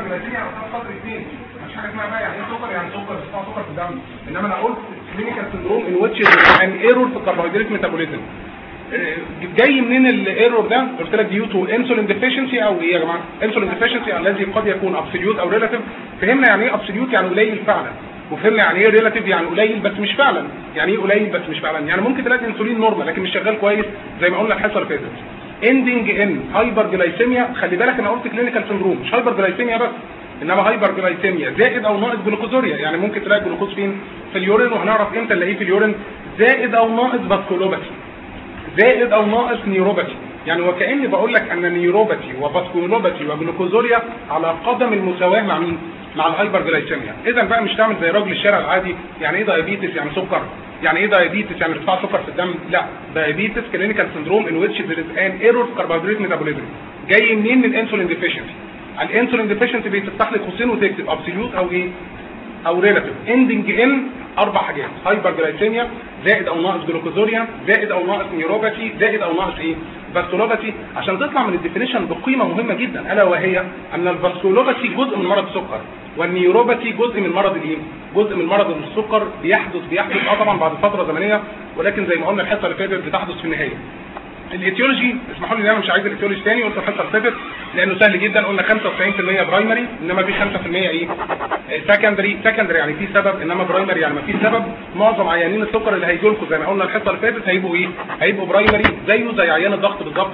جلايسيميا على خاطر اثنين مش حاجه اسمها بقى يعني ايه سكر يعني سكر بتاع سكر في الدم انما انا قلت كلينيكال سندروم ان ويتش ان ايرور في الكربوهيدرات ميتابوليزم جاي منين الايرور ده قلت لك ديو تو انسولين ديفيشنسي او ايه يا جماعه انسولين ديفيشنسي الذي قد يكون ابسوليوت او ريلاتيف فهمنا يعني ايه ابسوليوت يعني قليل فعلا وفهمنا يعني ايه ريلاتيف يعني قليل بس مش فعلا يعني ايه قليل بس مش فعلا يعني ممكن تلاقي انسولين نورمال لكن مش شغال كويس زي ما قلنا الحصه اللي فاتت اندنج ان هايبر جلايسيميا خلي بالك انا قلت كلينيكال سندروم مش هايبر جلايسيميا بس انما هايبر جلايسيميا زائد او ناقص جلوكوزوريا يعني ممكن تلاقي جلوكوز فين في اليورين وهنعرف امتى نلاقيه في اليورين زائد او ناقص باسكولوباتي زائد او ناقص نيوروباتي يعني وكاني بقول لك ان نيوروباتي وباسكولوباتي وجلوكوزوريا على قدم المساواه مع مين مع الهايبر جلايسيميا اذا بقى مش تعمل زي راجل الشارع العادي يعني ايه دايابيتس يعني سكر يعني ايه دايابيتس يعني ارتفاع سكر في الدم لا دايابيتس كلينيكال سندروم ان ويتش ذير از ان ايرور كربوهيدرات ميتابوليزم جاي منين من انسولين ديفيشنسي الانسولين ديفيشنسي بتفتح لك قوسين وتكتب ابسوليوت او ايه او ريلاتيف اندنج ان اربع حاجات هايبر جلايسيميا زائد او ناقص جلوكوزوريا زائد او ناقص نيوروباثي زائد او ناقص ايه فاسكولوباثي عشان تطلع من الديفينيشن بقيمه مهمه جدا الا وهي ان الفاسكولوباثي جزء من مرض السكر والنيوروباثي جزء من مرض الايه جزء من مرض السكر بيحدث بيحدث اه طبعا بعد فتره زمنيه ولكن زي ما قلنا الحصه اللي فاتت بتحدث في النهايه الايتيولوجي اسمحوا لي ان انا مش عايز الايتيولوجي تاني قلت الحصه اللي فاتت لانه سهل جدا قلنا 95% برايمري انما في 5% ايه سكندري سكندري يعني في سبب انما برايمري يعني ما في سبب معظم عيانين السكر اللي هيجوا لكم زي ما قلنا الحصه اللي فاتت هيبقوا ايه هيبقوا برايمري زيه زي عيان الضغط بالظبط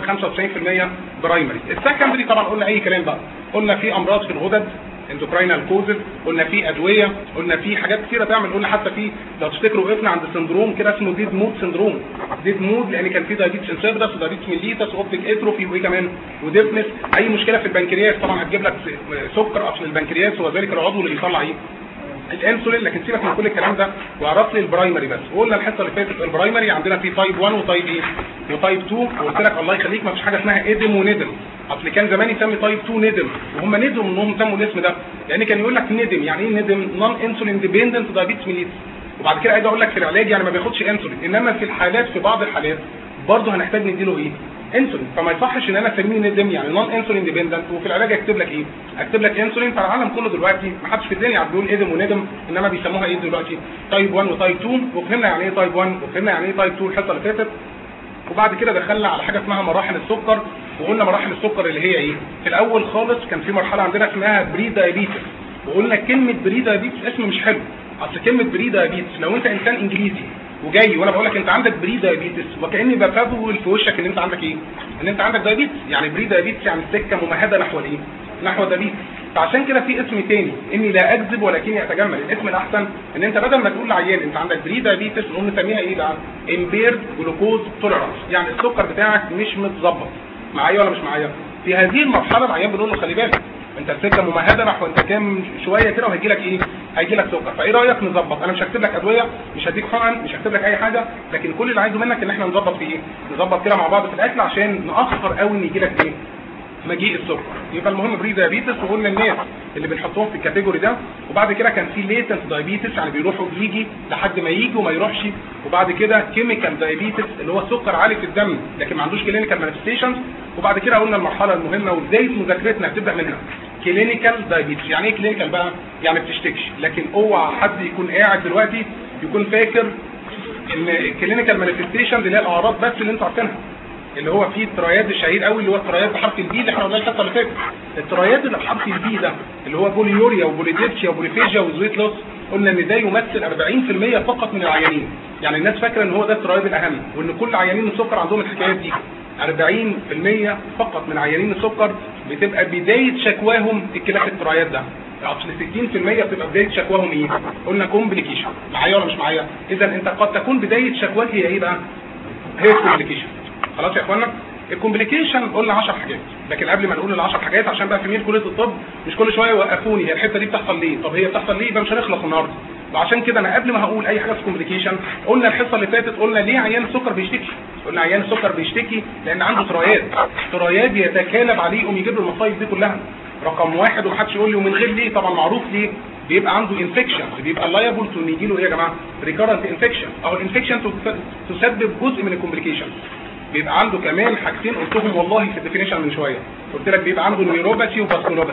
95% برايمري السكندري طبعا قلنا اي كلام بقى قلنا في امراض في الغدد اندوكراينال كوزز قلنا في ادويه قلنا في حاجات كتيره تعمل قلنا حتى في لو تفتكروا وقفنا عند سندروم كده اسمه ديد مود سندروم ديد مود لان كان في دايابيتس انسيبدس ودايابيتس ميليتس واوبتيك اتروفي وايه كمان وديفنس اي مشكله في البنكرياس طبعا هتجيب لك سكر اصل البنكرياس هو ذلك العضو اللي بيطلع ايه الانسولين لكن سيبك من كل الكلام ده واعرف لي البرايمري بس وقلنا الحصه اللي فاتت البرايمري عندنا في تايب 1 وتايب ايه وتايب 2 وقلت لك الله يخليك ما فيش حاجه اسمها ادم وندم اصل كان زمان يسمي تايب 2 ندم وهم ندم انهم سموا الاسم ده يعني كان يقول لك ندم يعني ايه ندم نون انسولين ديبندنت دايابيتس ميليتس وبعد كده عايز اقول لك في العلاج يعني ما بياخدش انسولين انما في الحالات في بعض الحالات برضه هنحتاج نديله ايه انسولين فما يصحش ان انا اسميه ندم يعني نون انسولين ديبندنت وفي العلاج اكتب لك ايه اكتب لك انسولين فالعالم كله دلوقتي ما حدش في الدنيا بيقول ادم وندم انما بيسموها ايه دلوقتي تايب 1 وتايب 2 وفهمنا يعني ايه تايب 1 وفهمنا يعني ايه تايب 2 الحصه اللي فاتت وبعد كده دخلنا على حاجه اسمها مراحل السكر وقلنا مراحل السكر اللي هي ايه في الاول خالص كان في مرحله عندنا اسمها بري دايابيتس وقلنا كلمه بري دايابيتس اسم مش حلو اصل كلمه بري دايابيتس لو انت انسان انجليزي وجاي وانا بقول لك انت عندك بري دايابيتس وكاني بفول في وشك ان انت عندك ايه ان انت عندك دايابيتس يعني بري دايابيتس يعني السكه ممهده نحو الايه نحو دايابيتس فعشان كده في اسم تاني اني لا اكذب ولكني اتجمل الاسم الاحسن ان انت بدل ما تقول لعيان انت عندك بري دايابيتس نقوم نسميها ايه بقى امبيرد جلوكوز توليرانس يعني السكر بتاعك مش متظبط معايا ولا مش معايا في هذه المرحله العيان بنقول له خلي بالك انت السكه ممهده نحو انت كام شويه كده وهيجي لك ايه هيجي لك سكر فايه رايك نظبط انا مش هكتب لك ادويه مش هديك حقن مش هكتب لك اي حاجه لكن كل اللي عايزه منك ان احنا نظبط في ايه نظبط كده مع بعض في الاكل عشان ناخر قوي ان يجي لك ايه مجيء السكر يبقى المهم بري دايابيتس وقلنا الناس اللي بنحطهم في الكاتيجوري ده وبعد كده كان في ليتنت دايابيتس يعني بيروح ويجي لحد ما يجي وما يروحش وبعد كده كيميكال دايابيتس اللي هو السكر عالي في الدم لكن ما عندوش كلينيكال مانيفستيشنز وبعد كده قلنا المرحله المهمه وبدايه مذاكرتنا هتبدا منها كلينيكال دايابيتس يعني ايه كلينيكال بقى يعني بتشتكش لكن اوعى حد يكون قاعد دلوقتي يكون فاكر ان الكلينيكال مانيفستيشن اللي هي الاعراض بس اللي انتوا عارفينها اللي هو فيه الترياد الشهير قوي اللي هو الترياد بحرف البي اللي احنا قلناه الحصه اللي فاتت الترياد اللي بحرف البي ده اللي هو بوليوريا وبوليديبسيا وبوليفيجيا وزويت لوس قلنا ان ده يمثل 40% فقط من العيانين يعني الناس فاكره ان هو ده الترياد الاهم وان كل عيانين السكر عندهم الحكايات دي 40% فقط من عيانين السكر بتبقى بدايه شكواهم اختلاف الترياد ده اصل 60% بتبقى بدايه شكواهم ايه؟ قلنا كومبليكيشن معايا ولا مش معايا؟ اذا انت قد تكون بدايه شكواك هي ايه بقى؟ هي الكومبليكيشن خلاص يا اخوانا الكومبليكيشن قلنا 10 حاجات لكن قبل ما نقول ال 10 حاجات عشان بقى في مين كليه الطب مش كل شويه يوقفوني هي الحته دي بتحصل ليه طب هي بتحصل ليه يبقى مش هنخلص النهارده وعشان كده انا قبل ما هقول اي حاجه في الكومبليكيشن قلنا الحصه اللي فاتت قلنا ليه عيان السكر بيشتكي قلنا عيان السكر بيشتكي لان عنده ترياد ترياد يتكالب عليه يقوم يجيب له المصايب دي كلها رقم واحد ومحدش يقول لي ومن غير ليه طبعا معروف ليه بيبقى عنده انفكشن بيبقى لايبل تو ان يجي له ايه يا جماعه ريكارنت انفكشن او الانفكشن تسبب جزء من الكومبليكيشن بيبقى عنده كمان حاجتين قلتهم والله في الديفينيشن من شويه قلت لك بيبقى عنده نيوروباثي وباسكولوباثي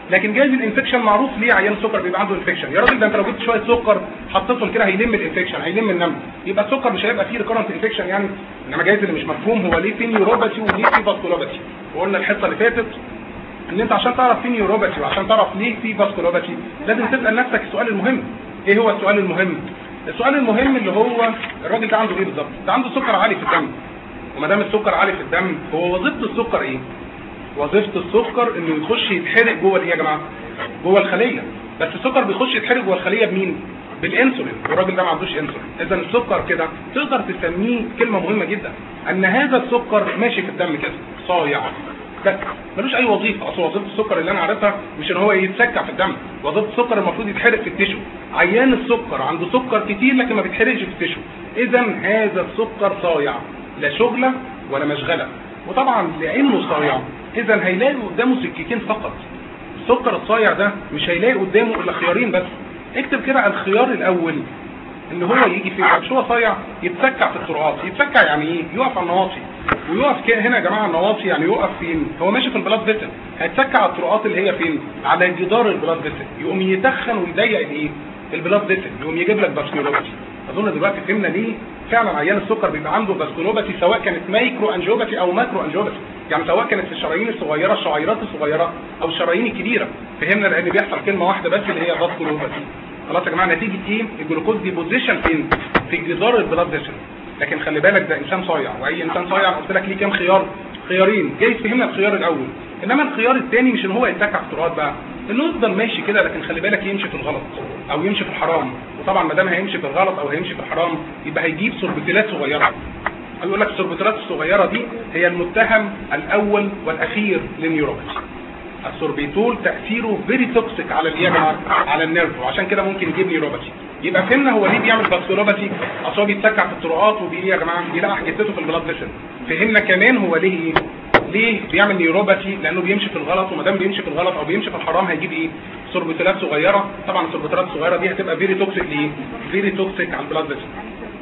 لكن جايز الانفكشن معروف ليه عيان السكر بيبقى عنده انفكشن يا راجل ده انت لو جبت شويه سكر حطيتهم كده هيلم الانفكشن هيلم النمل يبقى السكر مش هيبقى فيه ريكورنت انفكشن يعني انما جايز اللي مش مفهوم هو ليه في نيوروباثي وليه في فاسكولوباثي وقلنا الحصه اللي فاتت ان انت عشان تعرف في نيوروباثي وعشان تعرف ليه في فاسكولوباثي لازم تسال نفسك السؤال المهم ايه هو السؤال المهم السؤال المهم اللي هو الراجل ده عنده ايه بالظبط ده عنده سكر عالي في الدم وما دام السكر عالي في الدم هو وظيفه السكر ايه وظيفه السكر انه يخش يتحرق جوه الايه يا جماعه جوه الخليه بس السكر بيخش يتحرق جوه الخليه بمين بالانسولين والراجل ده ما عندوش انسولين اذا السكر كده تقدر تسميه كلمه مهمه جدا ان هذا السكر ماشي في الدم كده صايع بس ملوش اي وظيفه اصل وظيفه السكر اللي انا عارفها مش ان هو يتسكع في الدم وظيفه السكر المفروض يتحرق في التشو عيان السكر عنده سكر كتير لكن ما بيتحرقش في التشو اذا هذا السكر صايع لا شغله ولا مشغله وطبعا لانه صايع اذا هيلاقي قدامه سكتين فقط السكر الصايع ده مش هيلاقي قدامه الا خيارين بس اكتب كده الخيار الاول ان هو يجي فين مش هو صايع يتسكع في الطرقات يتسكع يعني ايه يقف على النواصي ويقف كده هنا يا جماعه النواصي يعني يقف فين هو ماشي في البلاد فيسل هيتسكع على الطرقات اللي هي فين على جدار البلاد فيسل يقوم يتخن ويضيق الايه البلاد فيسل يقوم يجيب لك باسكيولوباتي اظن دلوقتي فهمنا ليه فعلا عيان السكر بيبقى عنده باسكولوباتي سواء كانت مايكرو انجيوباتي او ماكرو انجيوباتي يعني سواء كانت في الشرايين الصغيره الشعيرات الصغيره او الشرايين الكبيره فهمنا لان بيحصل كلمه واحده بس اللي هي باسكولوباتي خلاص يا جماعه نتيجه ايه الجلوكوز ديبوزيشن فين في جدار البلاد فيسل لكن خلي بالك ده انسان صايع واي انسان صايع قلت لك ليه كام خيار خيارين جايز فهمنا الخيار الاول انما الخيار الثاني مش ان هو يتكع في التراب بقى انه يفضل ماشي كده لكن خلي بالك يمشي في الغلط او يمشي في الحرام وطبعا ما دام هيمشي في الغلط او هيمشي في الحرام يبقى هيجيب سوربيتيلات صغيره يقول لك السوربيتيلات الصغيره دي هي المتهم الاول والاخير للنيوروباثي السوربيتول تاثيره فيري توكسيك على الايه يا جماعه على النيرف وعشان كده ممكن يجيب نيوروباثي يبقى فهمنا هو ليه بيعمل باسكولوباثي اصل هو بيتسكع في الطرقات وبيجي يا جماعه بيلقح جثته في البلاد فيسل فهمنا كمان هو ليه ايه ليه بيعمل نيوروباثي لانه بيمشي في الغلط وما دام بيمشي في الغلط او بيمشي في الحرام هيجيب ايه سوربيتولات صغيره طبعا السوربيتولات الصغيره دي هتبقى فيري توكسيك ليه فيري توكسيك على البلاد فيسل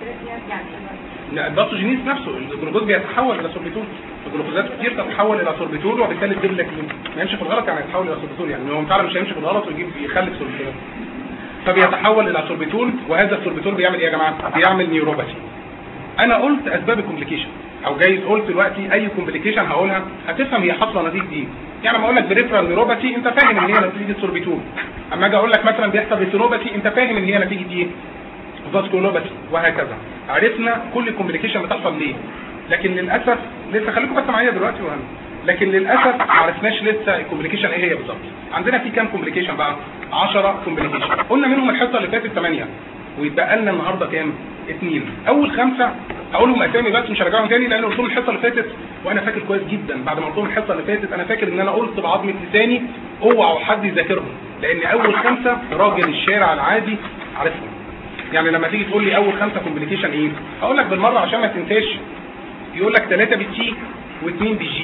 لا الباثوجينيز نفسه الجلوكوز بيتحول الى سوربيتول الجلوكوزات كتير تتحول الى سوربيتول وبالتالي تجيب لك ما يمشي في الغلط يعني يتحول الى سوربيتول يعني هو فعلا مش هيمشي في الغلط ويجيب يخلف سوربيتول فبيتحول الى سوربيتول وهذا السوربيتول بيعمل ايه يا جماعه بيعمل نيوروباثي انا قلت اسباب الكومبليكيشن او جايز قلت دلوقتي اي كومبليكيشن هقولها هتفهم هي حاصله نتيجه ايه يعني لما اقول لك بريفرال نيوروباثي انت فاهم ان هي نتيجه سوربيتول اما اجي اقول لك مثلا بيحصل ريتينوباثي انت فاهم ان هي نتيجه ايه فاسكولوباثي وهكذا عرفنا كل الكومبليكيشن بتحصل ليه لكن للاسف لسه خليكم بس معايا دلوقتي وهم لكن للاسف ما عرفناش لسه الكومبليكيشن ايه هي بالظبط عندنا في كام كومبليكيشن بقى 10 كومبليكيشن قلنا منهم الحصه اللي فاتت 8 ويتبقى لنا النهارده كام اثنين اول خمسه هقولهم اسامي بس مش هرجعهم تاني لان قلتهم الحصه اللي فاتت وانا فاكر كويس جدا بعد ما قلتهم الحصه اللي فاتت انا فاكر ان انا قلت بعظمه لساني اوعوا حد يذاكرهم لان اول خمسه راجل الشارع العادي عارفهم يعني لما تيجي تقول لي اول خمسه كومبليكيشن ايه هقول لك بالمره عشان ما تنساش يقول لك ثلاثه بالتي واثنين بالجي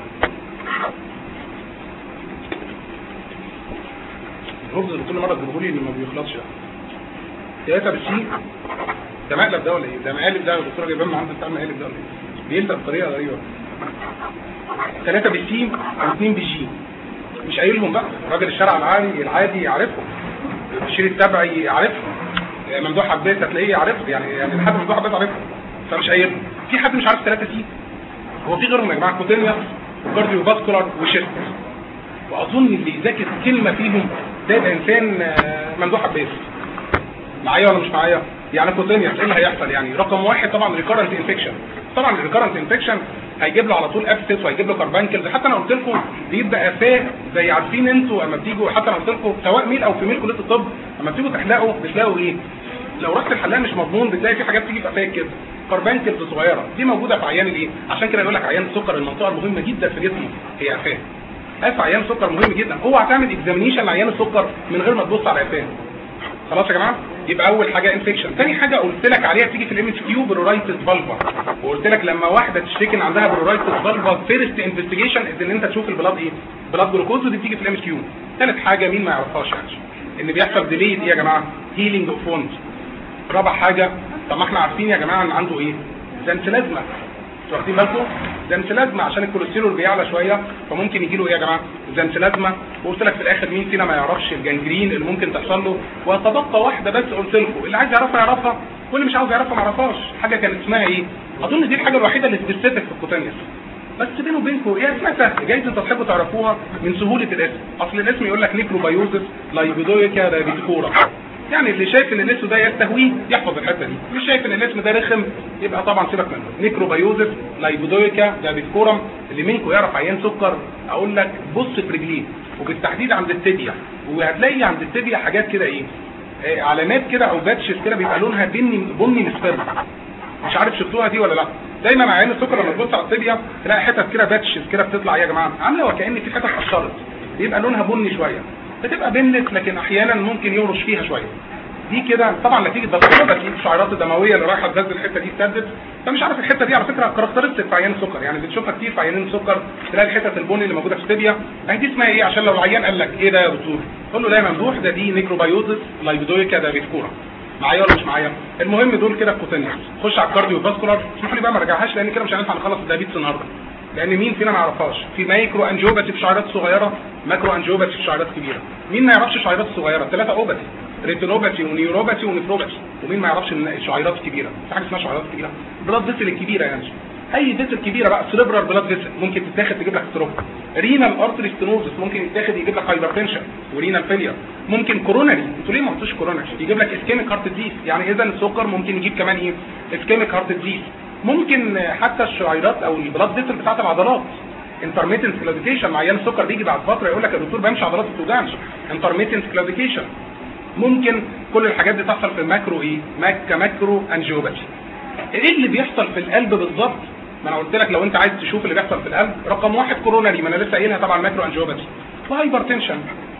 الرز اللي كل مره تجيبه لي اللي ما بيخلصش ده ثلاثه بالسي ده مقلب ده ولا ايه؟ ده مقالب ده الدكتوره جايباه من عند بتاع مقالب ده ولا ايه؟ بيلزق بطريقه غريبه ثلاثه بالسي واثنين بالجي مش قايلهم بقى راجل الشارع العادي العادي يعرفهم الشير التبعي يعرفهم ممدوح عباس هتلاقيه يعرفه يعني يعني لحد ممدوح عباس عارفهم فمش قايلهم في حد مش عارف ثلاثه سي هو في غيرهم يا جماعه كوتينيا وكارديو فاسكولار وشيست واظن اللي يذاكر كلمه فيهم ده يبقى انسان ممدوح عباس معايا ولا مش معايا يعني كوتينيا ايه اللي هيحصل يعني رقم واحد طبعا ريكارنت انفكشن طبعا الريكارنت انفكشن هيجيب له على طول ابسس وهيجيب له كاربانكلز حتى انا قلت لكم بيبقى افاه زي عارفين انتوا اما بتيجوا حتى انا قلت لكم سواء ميل او فيميل كليه الطب اما بتيجوا تحلقوا بتلاقوا ايه لو رحت الحلاق مش مضمون بتلاقي في حاجات تيجي في قفاك كده كاربانكلز صغيره دي موجوده في عيان الايه عشان كده يقول لك عيان السكر المنطقه المهمه جدا في جسمه هي قفاه قف عيان سكر مهم جدا اوعى تعمل اكزامينيشن لعيان السكر من غير ما تبص على قفاه خلاص يا جماعه يبقى اول حاجه انفكشن تاني حاجه قلت لك عليها تيجي في الام اس كيو برورايتس فالفا وقلت لك لما واحده تشتكي ان عندها برورايتس فالفا فيرست انفستيجيشن ان انت تشوف البلاد ايه بلاد جلوكوز ودي بتيجي في الام اس كيو ثالث حاجه مين ما يعرفهاش يعني ان بيحصل ديلي ايه يا جماعه هيلينج اوف ووند رابع حاجه طب ما احنا عارفين يا جماعه ان عنده ايه زنسلازما انتوا واخدين بالكم زنسلازما عشان الكوليسترول بيعلى شويه فممكن يجي له ايه يا جماعه زنسلازما وقلت لك في الاخر مين فينا ما يعرفش الجنجرين اللي ممكن تحصل له وتبقى واحده بس قلت لكم اللي عايز يعرفها يعرفها واللي مش عاوز يعرفها ما يعرفهاش حاجه كانت اسمها ايه اظن دي الحاجه الوحيده اللي سبيسيفيك في الكوتانيوس بس بيني وبينكم ايه اسمها سهل جايز انتوا تحبوا تعرفوها من سهوله الاسم اصل الاسم يقول لك نيكروبايوزس لايبيدويكا دايبيتكورا يعني اللي شايف ان الاسم ده يستهويه يحفظ الحته دي مش شايف ان الاسم ده رخم يبقى طبعا سيبك منه نيكروبايوزس لايبيدويكا دايبيتكورم اللي منكم يعرف عيان سكر اقول لك بص في رجليه وبالتحديد عند التibia وهتلاقي عند التibia حاجات كده ايه آه، علامات كده او باتشز كده بيبقى لونها بني بني مصفر مش عارف شفتوها دي ولا لا دايما عيان السكر لما تبص على التibia تلاقي حتت كده باتشز كده بتطلع يا جماعه عامله وكأن في حتت قشرت بيبقى لونها بني شويه بتبقى بنت لكن احيانا ممكن يورش فيها شويه دي كده طبعا نتيجه بكتيريا بس الشعيرات الدمويه اللي رايحه تغذي الحته دي اتسدت فمش عارف الحته دي على فكره كاركترستيك في عيان السكر يعني بنشوفها كتير في عيانين السكر تلاقي الحتت البني اللي موجوده في التibia اهي دي اسمها ايه عشان لو العيان قال لك ايه ده يا دكتور قول له لا يا ممدوح ده دي نيكروبايوتس لايبيدويكا دايبيتكورا معايا ولا مش معايا المهم دول كده الكوتينيوس خش على الكارديو فاسكولار اسمحوا لي بقى ما ارجعهاش لان كده مش هننفع نخلص الدايابيتس النهارده لان مين فينا ما يعرفهاش في مايكرو انجيوباتي في شعيرات صغيره ماكرو انجيوباتي في شعيرات كبيره مين ما يعرفش الشعيرات الصغيره ثلاثه اوباتي ريتينوباتي ونيوروباتي ونفروباتي ومين ما يعرفش إن الشعيرات الكبيره في حاجه اسمها شعيرات كبيره بلاد فيسل الكبيره يعني اي فيسل كبيره بقى سيريبرال بلاد فيسل ممكن تتاخد تجيب لك ستروك رينال ارتري ستينوزس ممكن يتاخد يجيب لك هايبرتنشن ورينال فيلير ممكن كوروناري انتوا ليه ما قلتوش كوروناري يجيب لك اسكيميك هارت ديزيز يعني اذا السكر ممكن يجيب كمان ايه اسكيميك هارت ديزيز ممكن حتى الشعيرات او البلاد فيسل بتاعت العضلات انترميتنت كلاديكيشن مع عيان السكر بيجي بعد فتره يقول لك يا دكتور بمشي عضلات ما بتوجعش انترميتنت كلاديكيشن ممكن كل الحاجات دي تحصل في الماكرو ايه ماك ماكرو انجيوباتي ايه اللي بيحصل في القلب بالظبط ما انا قلت لك لو انت عايز تشوف اللي بيحصل في القلب رقم واحد كوروناري ما انا لسه قايلها طبعا ماكرو انجيوباتي وهايبرتنشن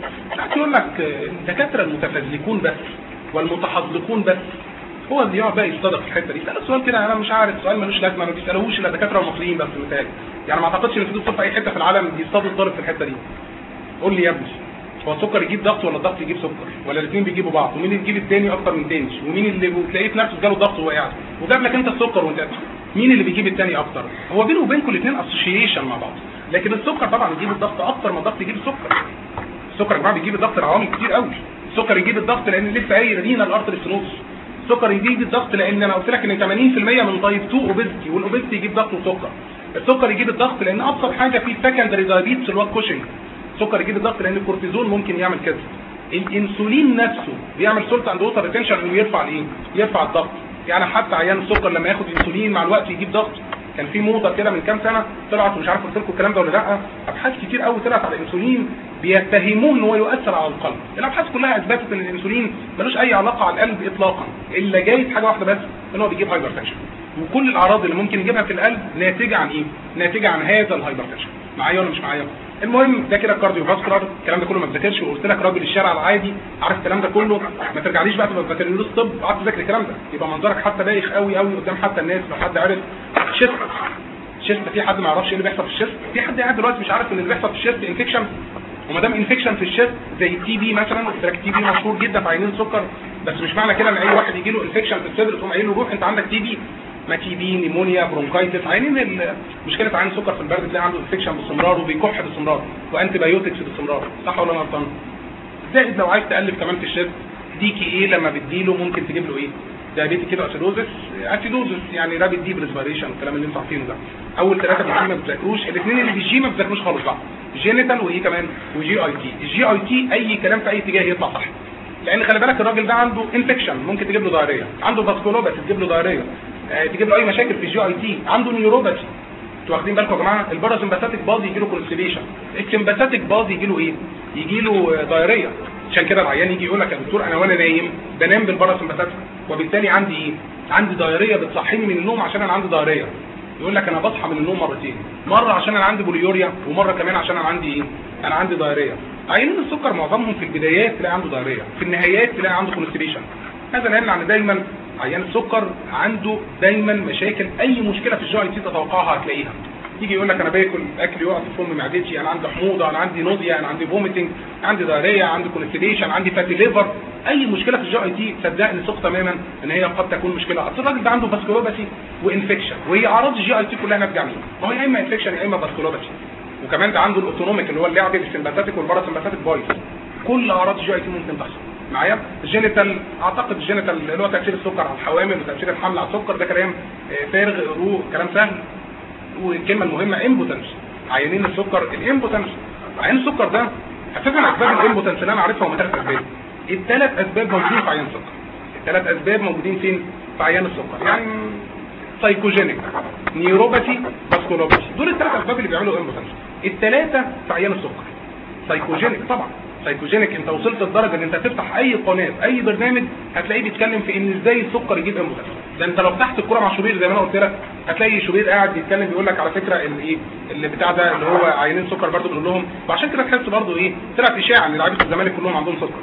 يقول لك الدكاتره المتفزلكون بس والمتحذلقون بس هو اللي يقعد بقى يصطدق في الحته دي سأل سؤال كده انا مش عارف سؤال ملوش لازمه ما بيسالوهوش الا الدكاتره المصريين بس مثال يعني ما اعتقدش ان في دكتور في اي حته في العالم بيصطاد الطالب في الحته دي قول لي يا ابني هو السكر يجيب ضغط ولا الضغط يجيب سكر ولا الاثنين بيجيبوا بعض ومين اللي يجيب الثاني اكتر من الثاني ومين اللي بتلاقيه في نفسه جاله ضغط وهو قاعد وجاب لك انت السكر وانت قاعد. مين اللي بيجيب الثاني اكتر هو بينه وبينكم الاثنين اسوشيشن مع بعض لكن السكر طبعا يجيب الضغط اكتر ما الضغط يجيب السكر السكر يا جماعه بيجيب الضغط لعوامل كتير قوي السكر يجيب الضغط لان لسه قايل رينال ارتري ستينوز السكر يجيب الضغط لان انا قلت لك ان 80% من تايب 2 اوبيستي والاوبيستي يجيب ضغط وسكر السكر يجيب الضغط لان ابسط حاجه في سكندري دايابيتس اللي هو الكوشنج السكر يجيب الضغط لان الكورتيزون ممكن يعمل كده الانسولين نفسه بيعمل سولت اند ووتر ريتنشن انه يرفع الايه يرفع الضغط يعني حتى عيان السكر لما ياخد انسولين مع الوقت يجيب ضغط كان في موضه كده من كام سنه طلعت ومش عارف قلت لكم الكلام ده ولا لا ابحاث كتير قوي طلعت على الانسولين بيتهموه ان هو يؤثر على القلب الابحاث كلها اثبتت ان الانسولين ملوش اي علاقه على القلب اطلاقا الا جاي حاجه واحده بس ان هو بيجيب هايبرتنشن وكل الاعراض اللي ممكن يجيبها في القلب ناتجه عن ايه ناتجه عن هذا الهايبرتنشن معايا ولا مش معايا المهم ده كده الكارديو فاسكولار الكلام ده كله ما تذاكرش وقلت لك راجل الشارع العادي عارف الكلام ده كله ما ترجعليش بقى تبقى بكالوريوس طب قعدت تذاكر الكلام ده يبقى منظرك حتى بايخ قوي قوي قدام حتى الناس لو حد عرف شيست شيست في حد ما يعرفش ايه اللي بيحصل في الشيست في حد قاعد دلوقتي مش عارف ان اللي بيحصل في الشيست انفكشن وما دام انفكشن في الشيست زي التي بي مثلا قلت تي بي مشهور جدا في عينين السكر بس مش معنى كده ان اي واحد يجي له انفكشن في الصدر تقوم قايل له روح انت عندك تي بي ما تي بي نيمونيا برونكايتس عينين ال- مشكله عين السكر في البرد تلاقي عنده انفكشن باستمرار وبيكح باستمرار وانتي بايوتكس باستمرار صح ولا انا غلطان؟ زائد لو عايز تالف كمان في الشيست ديكي ايه لما بتديله ممكن تجيب له ايه؟ دايابيتي كده اسيدوزس اسيدوزس يعني رابيد ديب ريسبيريشن الكلام اللي انتوا عارفينه ده اول ثلاثه بالجي ما بتذاكروش الاثنين اللي بالجي ما بتذاكروش خالص بقى جينيتال وايه كمان وجي اي تي الجي اي تي اي كلام في اي اتجاه يطلع صح لان خلي بالك الراجل ده عنده انفكشن ممكن تجيب له دايريه عنده فاسكولوباثي تجيب له دايريه آه، تجيب له اي مشاكل في الجي اي تي عنده نيوروباثي انتوا واخدين بالكم يا جماعه الباراسمباثيك باز يجي له كونستيبيشن السمباثيك باز يجي له ايه يجي له دايريه عشان كده العيان يجي يقول لك يا دكتور انا وانا نايم بنام بالباراسمباثيك وبالتالي عندي ايه عندي دايريه بتصحيني من النوم عشان انا عندي دايريه يقول لك انا بصحى من النوم مرتين مره عشان انا عندي بوليوريا ومره كمان عشان انا عندي ايه انا عندي دايريه عيانين السكر معظمهم في البدايات تلاقي عنده دايريه في النهايات تلاقي عنده كونستيبيشن هذا لان عن دايما عيان السكر عنده دايما مشاكل اي مشكله في الجي اي تي تتوقعها هتلاقيها يجي يقول لك انا باكل اكل يقع في فم معدتي انا عندي حموضه انا عندي نوزيا انا عندي فوميتنج عندي دايريا عندي كونستيليشن عندي فاتي ليفر اي مشكله في الجي اي تي صدقني ثق تماما ان هي قد تكون مشكله اصل الراجل ده عنده فاسكولوباسي وانفكشن وهي اعراض الجي اي تي كلها ناتجه عنه ما هو يا اما انفكشن يا اما فاسكولوباسي وكمان ده عنده الاوتونوميك اللي هو اللعب السمباثيك والباراسمباثيك بايظ كل اعراض الجي اي تي ممكن تحصل معايا الجينيتال اعتقد الجينيتال اللي هو تاثير السكر على الحوامل وتاثير الحمل على السكر ده كلام آه، فارغ رو كلام سهل والكلمه المهمه امبوتنس عيانين السكر الامبوتنس عيان السكر ده اساسا اسباب الامبوتنس اللي انا عارفها هم ثلاث اسباب الثلاث اسباب موجودين في عيان السكر الثلاث اسباب موجودين فين في عيان السكر يعني سايكوجينيك نيوروباثي فاسكولوباثي دول الثلاث اسباب اللي بيعملوا امبوتنس الثلاثه في عيان السكر سايكوجينيك طبعا سايكوجينيك انت وصلت لدرجه ان انت تفتح اي قناه في اي برنامج هتلاقيه بيتكلم في ان ازاي السكر يجيب امبوتنس ده انت لو فتحت الكوره مع شوبير زي ما انا قلت لك هتلاقي شوبير قاعد بيتكلم بيقول لك على فكره الايه اللي بتاع ده اللي هو عيانين سكر برضه بيقول لهم وعشان كده تحس برضه ايه طلعت اشاعه ان لعيبه الزمالك كلهم عندهم سكر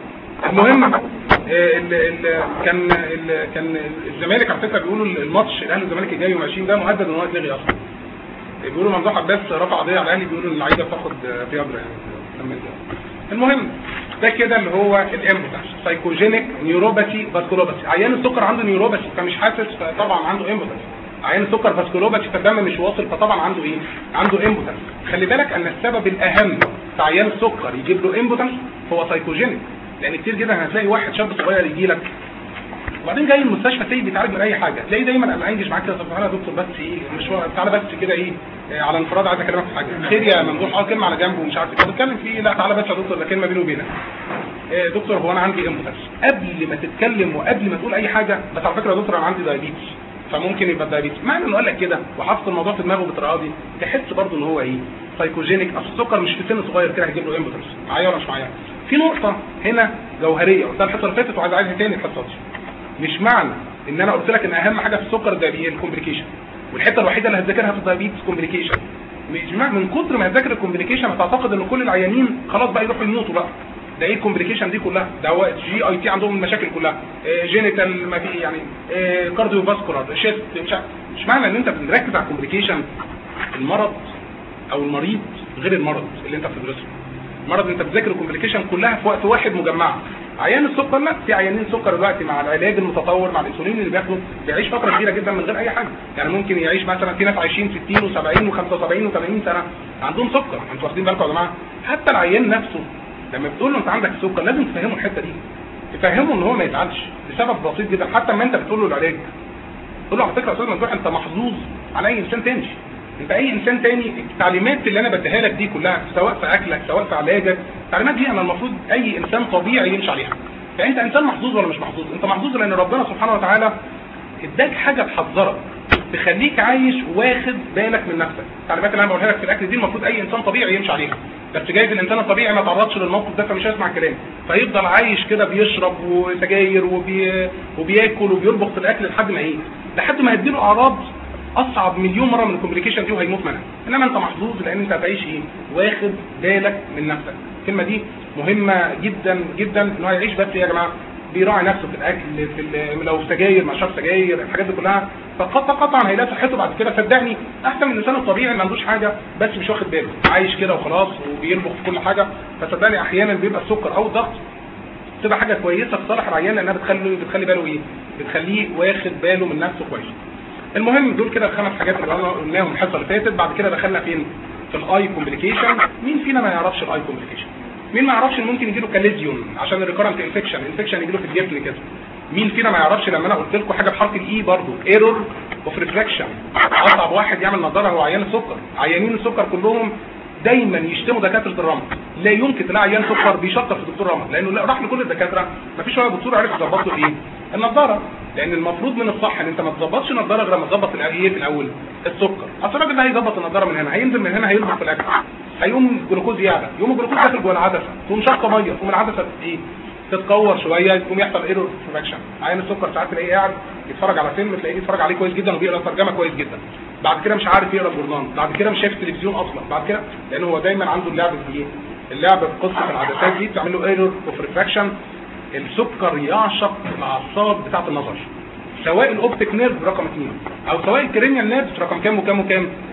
المهم آه، ال ال كان ال كان الزمالك على فكره بيقولوا الماتش الاهلي والزمالك الجاي يوم 20 ده مهدد ان هو يتلغي اصلا بيقولوا ممدوح عباس رفع قضيه على الاهلي بيقولوا ان اللعيبه بتاخد فياجرا يعني كمل ده. المهم ده كده اللي هو الامبوتنس سايكوجينيك نيوروباثي فاسكولوباثي عيان السكر عنده نيوروباثي فمش حاسس فطبعا عنده امبوتنس عيان السكر فاسكولوباثي فالدم مش واصل فطبعا عنده ايه عنده امبوتنس خلي بالك ان السبب الاهم في عيان السكر يجيب له امبوتنس هو سايكوجينيك لان كتير جدا هتلاقي واحد شاب صغير يجي لك وبعدين جاي المستشفى تلاقيه بيتعالج من اي حاجه تلاقيه دايما انا عايش معاك كده طب تعالى يا دكتور بس ايه مش هو- تعالى بس كده ايه آه، على انفراد عايز اكلمك في حاجه خير يا ممدوح اه كلمه على جنب ومش عارف ايه طب اتكلم في ايه لا تعالى بس يا دكتور ده كلمه بيني وبينك آه، دكتور هو انا عندي امبوتنس قبل ما تتكلم وقبل ما تقول اي حاجه بس على فكره يا دكتور انا عندي دايابيتس فممكن يبقى دايابيتس معنى انه قال لك كده وحاطط الموضوع في دماغه بالطريقه دي تحس برضه ان هو ايه سايكوجينيك اصل السكر مش في سن صغير كده هيجيب له امبوتنس معايا ولا مش معايا في نقطه هنا جوهريه قلتها الحصه اللي فاتت وعايز اعيدها تاني الحصه دي مش معنى ان انا قلت لك ان اهم حاجه في السكر ده هي الكومبليكيشن والحته الوحيده اللي هتذاكرها في الدايابيتس كومبليكيشن مش معنى من كتر ما هتذاكر الكومبليكيشن هتعتقد ان كل العيانين خلاص بقى يروحوا يموتوا بقى ده ايه الكومبليكيشن دي كلها ده هو جي اي تي عندهم المشاكل كلها آه جينيتال ما في يعني آه كارديو فاسكولار شيست مش ع- مش معنى ان انت بنركز على الكومبليكيشن المرض او المريض غير المرض اللي انت بتدرسه المرض انت بتذاكر الكومبليكيشن كلها في وقت واحد مجمعه عيان السكر لا في عيانين سكر دلوقتي مع العلاج المتطور مع الانسولين اللي بياخده بيعيش فتره كبيره جدا من غير اي حاجه يعني ممكن يعيش مثلا في ناس عايشين 60 و70 و75 و80 سنه عندهم سكر انتوا واخدين بالكم يا جماعه حتى العيان نفسه لما بتقول له انت عندك سكر لازم تفهمه الحته دي تفهمه ان هو ما يزعلش لسبب بسيط جدا حتى لما انت بتقول له العلاج تقول له على فكره يا استاذ ممدوح انت محظوظ على اي انسان تاني انت اي انسان تاني التعليمات اللي انا بديها لك دي كلها سواء في اكلك سواء في علاجك التعليمات دي انا المفروض اي انسان طبيعي يمشي عليها فانت انسان محظوظ ولا مش محظوظ انت محظوظ لان ربنا سبحانه وتعالى اداك حاجه تحذرك تخليك عايش واخد بالك من نفسك التعليمات اللي انا بقولها لك في الاكل دي المفروض اي انسان طبيعي يمشي عليها بس جايز الانسان الطبيعي ما تعرضش للموقف ده فمش هيسمع الكلام فيفضل عايش كده بيشرب وسجاير وبي... وبياكل وبيربط في الاكل لحد ما ايه لحد ما يديله اعراض اصعب مليون مره من الكومبليكيشن دي وهيموت منها انما انت محظوظ لان انت هتعيش ايه واخد بالك من نفسك الكلمه دي مهمه جدا جدا ان هو يعيش بس يا جماعه بيراعي نفسه في الاكل في ال- لو سجاير ما شرب سجاير الحاجات دي كلها فقطع قطعا هيلاقي صحته بعد كده صدقني احسن من الانسان الطبيعي اللي ما عندوش حاجه بس مش واخد باله عايش كده وخلاص وبيربخ في كل حاجه فصدقني احيانا بيبقى السكر او الضغط تبقى حاجه كويسه في صالح العيان لانها بتخلي بتخلي باله ايه بتخليه واخد باله من نفسه كويس المهم دول كده الخمس حاجات اللي قلنا- قلناهم الحصه اللي فاتت بعد كده دخلنا فين في الاي كومبليكيشن مين فينا ما يعرفش الاي كومبليكيشن مين ما يعرفش ان ممكن يجي له كاليزيون عشان الريكورنت انفكشن انفكشن يجي له في الجفن كده مين فينا ما يعرفش لما انا قلت لكم حاجه بحرف الاي برضو ايرور اوف ريفلكشن اصعب واحد يعمل نظاره هو عيان السكر عيانين السكر كلهم دايما يشتموا دكاتره الرمد لا يمكن تلاقي عيان سكر بيشطر في دكتور رمد لانه لا- راح لكل الدكاتره مفيش ولا دكتور عرف يظبط له ايه النظاره لان المفروض من الصح ان انت ما تظبطش نظاره غير ما تظبط الأ- ايه في الاول السكر اصل الراجل ده هيظبط النظاره من هنا هينزل من هنا هيلبس في الاكل هيقوم الجلوكوز يعلى يقوم الجلوكوز داخل جوه العدسه تقوم شاطه ميه تقوم العدسه ايه تتكور شويه يقوم يحصل ايرور فراكشن عين السكر ساعات تلاقيه قاعد يتفرج على فيلم تلاقيه يتفرج عليه كويس جدا وبيقرا ترجمه كويس جدا بعد كده مش عارف يقرا جورنال بعد كده مش شايف التلفزيون اصلا بعد كده لان هو دايما عنده اللعب في ايه اللعب في قصه العدسات دي بتعمل له ايرور اوف ريفراكشن السكر يعشق الاعصاب بتاعه النظر سواء الاوبتيك نيرف رقم 2 او سواء الكرينيال نيرف رقم كام وكام وكام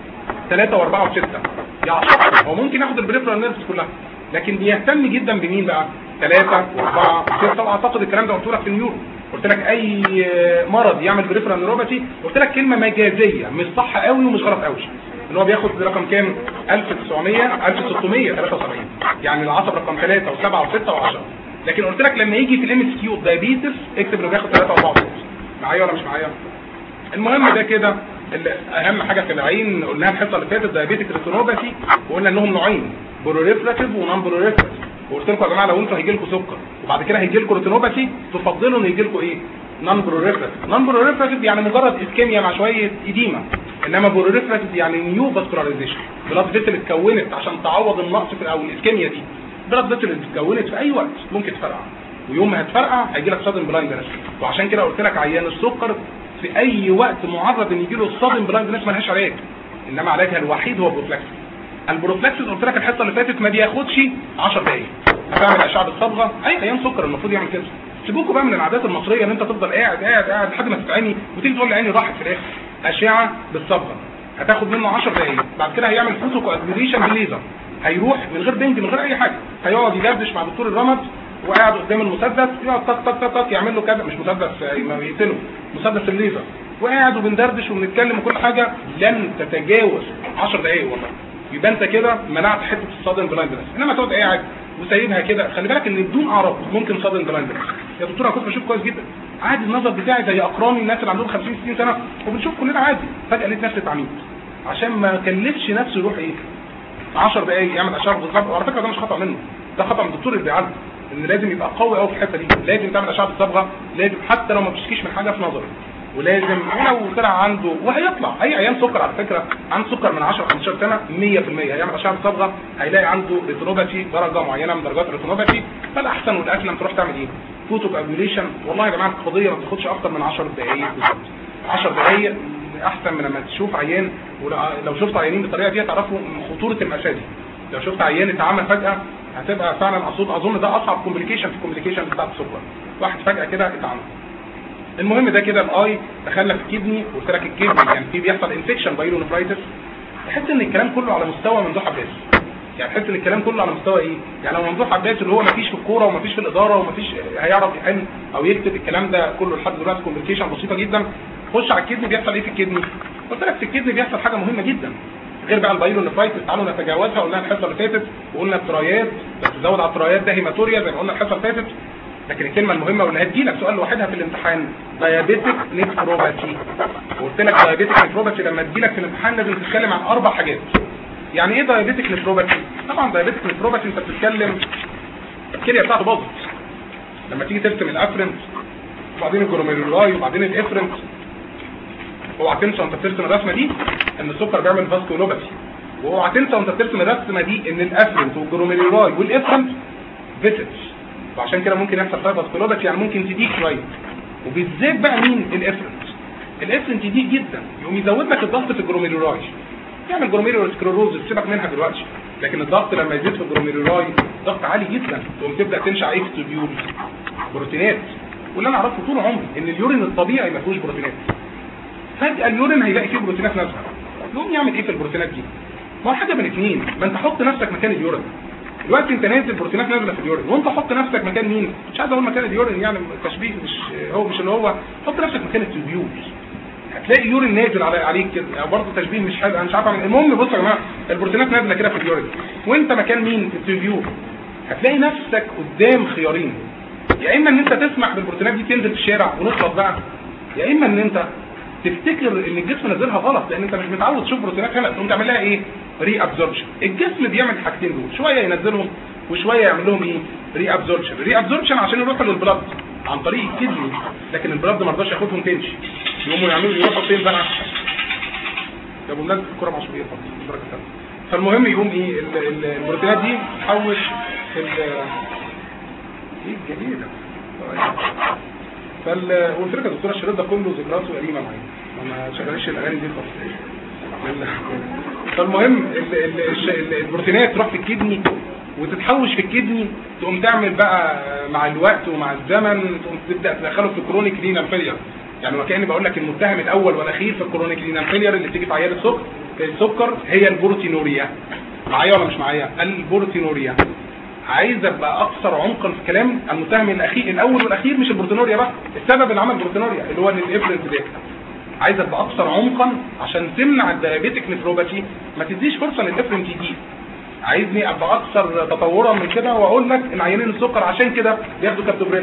3 و4 و6 يعصب هو ممكن ياخد البريفرال نيرفز كلها لكن بيهتم جدا بمين بقى 3 و4 و6 واعتقد الكلام ده قلت لك في النيورو قلت لك اي مرض يعمل بريفرال نيوروباثي قلت لك كلمه مجازيه مش صح قوي ومش غلط قوي ان هو بياخد رقم كام 1900 1673 يعني العصب رقم 3 و7 و6 و10 لكن قلت لك لما يجي في الام اس كيو دايابيتس اكتب انه بياخد 3 و4 معايا ولا مش معايا المهم ده كده اهم حاجه في العين قلناها الحصه اللي فاتت دايابيتك ريتينوباثي وقلنا انهم نوعين بروريفراتيف ونون بروريفراتيف وقلت لكم يا جماعه لو انتوا هيجي لكم سكر وبعد كده هيجي لكم ريتينوباثي تفضلوا ان يجي لكم ايه نون بروريفراتيف نون بروريفراتيف يعني مجرد اسكيميا مع شويه اديمه انما بروريفراتيف يعني نيو فاسكولاريزيشن بلاد فيسل اتكونت عشان تعوض النقص في او الاسكيميا دي بلاد فيسل اتكونت في اي وقت ممكن تفرقع ويوم ما هتفرقع هيجي لك صدم بلايندنس وعشان كده قلت لك عيان السكر في اي وقت معرض ان يجي له الصدم بلايندنس ملهاش علاج انما علاجها الوحيد هو بروفلاكسس البروفلاكسس قلت لك الحصه اللي فاتت ما بياخدش 10 دقايق هتعمل اشعه بالصبغه اي عيان سكر المفروض يعمل كده سيبوكوا بقى من العادات المصريه ان انت تفضل قاعد قاعد قاعد لحد ما تتعمي وتيجي تقول لي عيني راحت في الاخر اشعه بالصبغه هتاخد منه 10 دقايق بعد كده هيعمل فوتو كوادميريشن بالليزر هيروح من غير بنج من غير اي حاجه هيقعد يدردش مع دكتور الرمد وقاعد قدام المسدس يقعد طق طق طق طق يعمل له كذا مش مسدس ما يقتله مسدس الليزر وقاعد وبندردش وبنتكلم وكل حاجه لن تتجاوز 10 دقايق والله يبقى انت كده منعت حته الصادن بلايندنس انما تقعد قاعد وسايبها كده خلي بالك ان بدون اعراض ممكن صادن بلايندنس يا دكتور انا كنت بشوف كويس جدا عادي النظر بتاعي زي اقراني الناس اللي عندهم 50 60 سنه وبنشوف كلنا عادي فجاه لقيت نفسي اتعميت عشان ما كلفش نفسه يروح ايه 10 دقايق يعمل اشعه بالصبغه وعلى فكره ده مش خطا منه ده خطا من الدكتور اللي بيعالج ان لازم يبقى قوي قوي في الحته دي لازم تعمل اشعه بالصبغه لازم حتى لو ما بتشكيش من حاجه في نظره ولازم ولو طلع عنده وهيطلع اي عيان سكر على فكره عنده سكر من 10 15 سنه 100% هيعمل اشعه بالصبغه هيلاقي عنده ريتينوباثي درجه معينه من درجات الريتينوباثي فالاحسن والاسلم تروح تعمل ايه؟ فوتو كابيوليشن والله يا جماعه القضيه ما بتاخدش اكتر من 10 دقائق بالظبط 10 دقائق احسن من لما تشوف عيان ولو شفت عيانين بالطريقه دي هتعرفوا خطوره المأساة دي لو شفت عيان اتعمل فجاه هتبقى فعلا اظن اظن ده اصعب كومبليكيشن في الكومبليكيشن بتاعت السكر واحد فجاه كده اتعمل المهم ده كده الاي دخلنا في الكدني قلت لك الكدني كان في بيحصل انفكشن بايلونفرايتس تحس ان الكلام كله على مستوى ممدوح عباس يعني تحس ان الكلام كله على مستوى ايه يعني لو ممدوح عباس اللي هو ما فيش في الكوره وما فيش في الاداره وما فيش هيعرف يحل او يكتب الكلام ده كله لحد دلوقتي كومبليكيشن بسيطه جدا خش على الكدني بيحصل ايه في الكدني قلت لك في الكدني بيحصل حاجه مهمه جدا غير بقى البايلونفرايتس تعالوا نتجاوزها قلنا الحصه اللي فاتت وقلنا الترايات بس تزود على الترايات ده هيماتوريا زي ما قلنا الحصه اللي فاتت لكن الكلمه المهمه واللي هتجيلك سؤال لوحدها في الامتحان دايابيتك نيفروباثي قلت لك دايابيتك نيفروباثي لما تجيلك في الامتحان لازم تتكلم عن اربع حاجات يعني ايه دايابيتك نيفروباثي طبعا دايابيتك نيفروباثي انت بتتكلم الكليه بتاعته باظت لما تيجي ترسم الافرنت وبعدين الجروميرولاي وبعدين الافرنت اوعى تنسى وانت بترسم الرسمه دي ان السكر بيعمل فاسكولوباثي واوعى تنسى وانت بترسم الرسمه دي ان الافرنت والجروميرولاي والافرنت فيسيتس وعشان كده ممكن يحصل فيها فاسكولوباثي يعني ممكن تضيق شويه وبالذات بقى مين الافرنت الافرنت يضيق جدا يقوم يزود لك الضغط في الجروميرولاي يعمل جروميرولار سكلروز سيبك منها دلوقتي لكن الضغط لما يزيد في الجروميرولاي ضغط عالي جدا تقوم تبدا تنشا ايه في التبيول بروتينات واللي انا اعرفه طول عمري ان اليورين الطبيعي ما فيهوش بروتينات فجاه اليورين هيلاقي فيه بروتينات نازله يقوم يعمل ايه في البروتينات دي ما هو حاجه من اثنين ما انت حط نفسك مكان اليورين دلوقتي انت نازل بروتينات نازله في اليورين وانت حط نفسك مكان مين مش عايز اقول مكان اليورين يعني تشبيه مش هو مش اللي هو حط نفسك مكان التبيول هتلاقي يورين نازل على عليك كده او برضه تشبيه مش حلو انا مش عارف اعمل المهم بصوا يا جماعه البروتينات نازله كده في اليورين وانت مكان مين في التبيول هتلاقي نفسك قدام خيارين يا اما ان انت تسمح بالبروتينات دي تنزل في الشارع ونخلص بقى يا اما ان انت تفتكر ان الجسم نازلها غلط لان انت مش متعود تشوف بروتينات هنا تقوم تعمل لها ايه ري ابزوربشن الجسم بيعمل الحاجتين دول شويه ينزلهم وشويه يعمل لهم ايه ري ابزوربشن ري ابزوربشن عشان يروحوا للبلد عن طريق الكدني لكن البلد ما رضاش ياخدهم تمشي يقوموا يعملوا يروحوا فين بقى يا ابو الناس الكره معصوبيه طبعا درجه ثانيه فالمهم يقوم ايه ال- ال- البروتينات دي تحوش ال ايه الجديد ده فال قلت لك يا دكتوره الشريط ده كله ذكرياته قديمه معايا ما شغالش الاغاني دي خالص فالمهم ال- ال- الش- ال- البروتينات تروح في الكدني وتتحوش في الكدني تقوم تعمل بقى مع الوقت ومع الزمن تقوم تبدا تدخله في الكرونيك رينال فيلير يعني وكاني بقول لك المتهم الاول والاخير في الكرونيك رينال فيلير اللي بتيجي في عيادة السكر السكر هي البروتينوريا معايا ولا مش معايا البروتينوريا عايز ابقى اكثر عمقا في الكلام المتهم الاخير الاول والاخير مش البروتينوريا بقى السبب اللي عمل البروتينوريا اللي هو الافرنت ده عايز ابقى اكثر عمقا عشان تمنع الديابيتك نفروباتي ما تديش فرصه للافرنت يجي عايزني ابقى اكثر تطورا من كده واقول لك ان عيانين السكر عشان كده بياخدوا كابتوبريل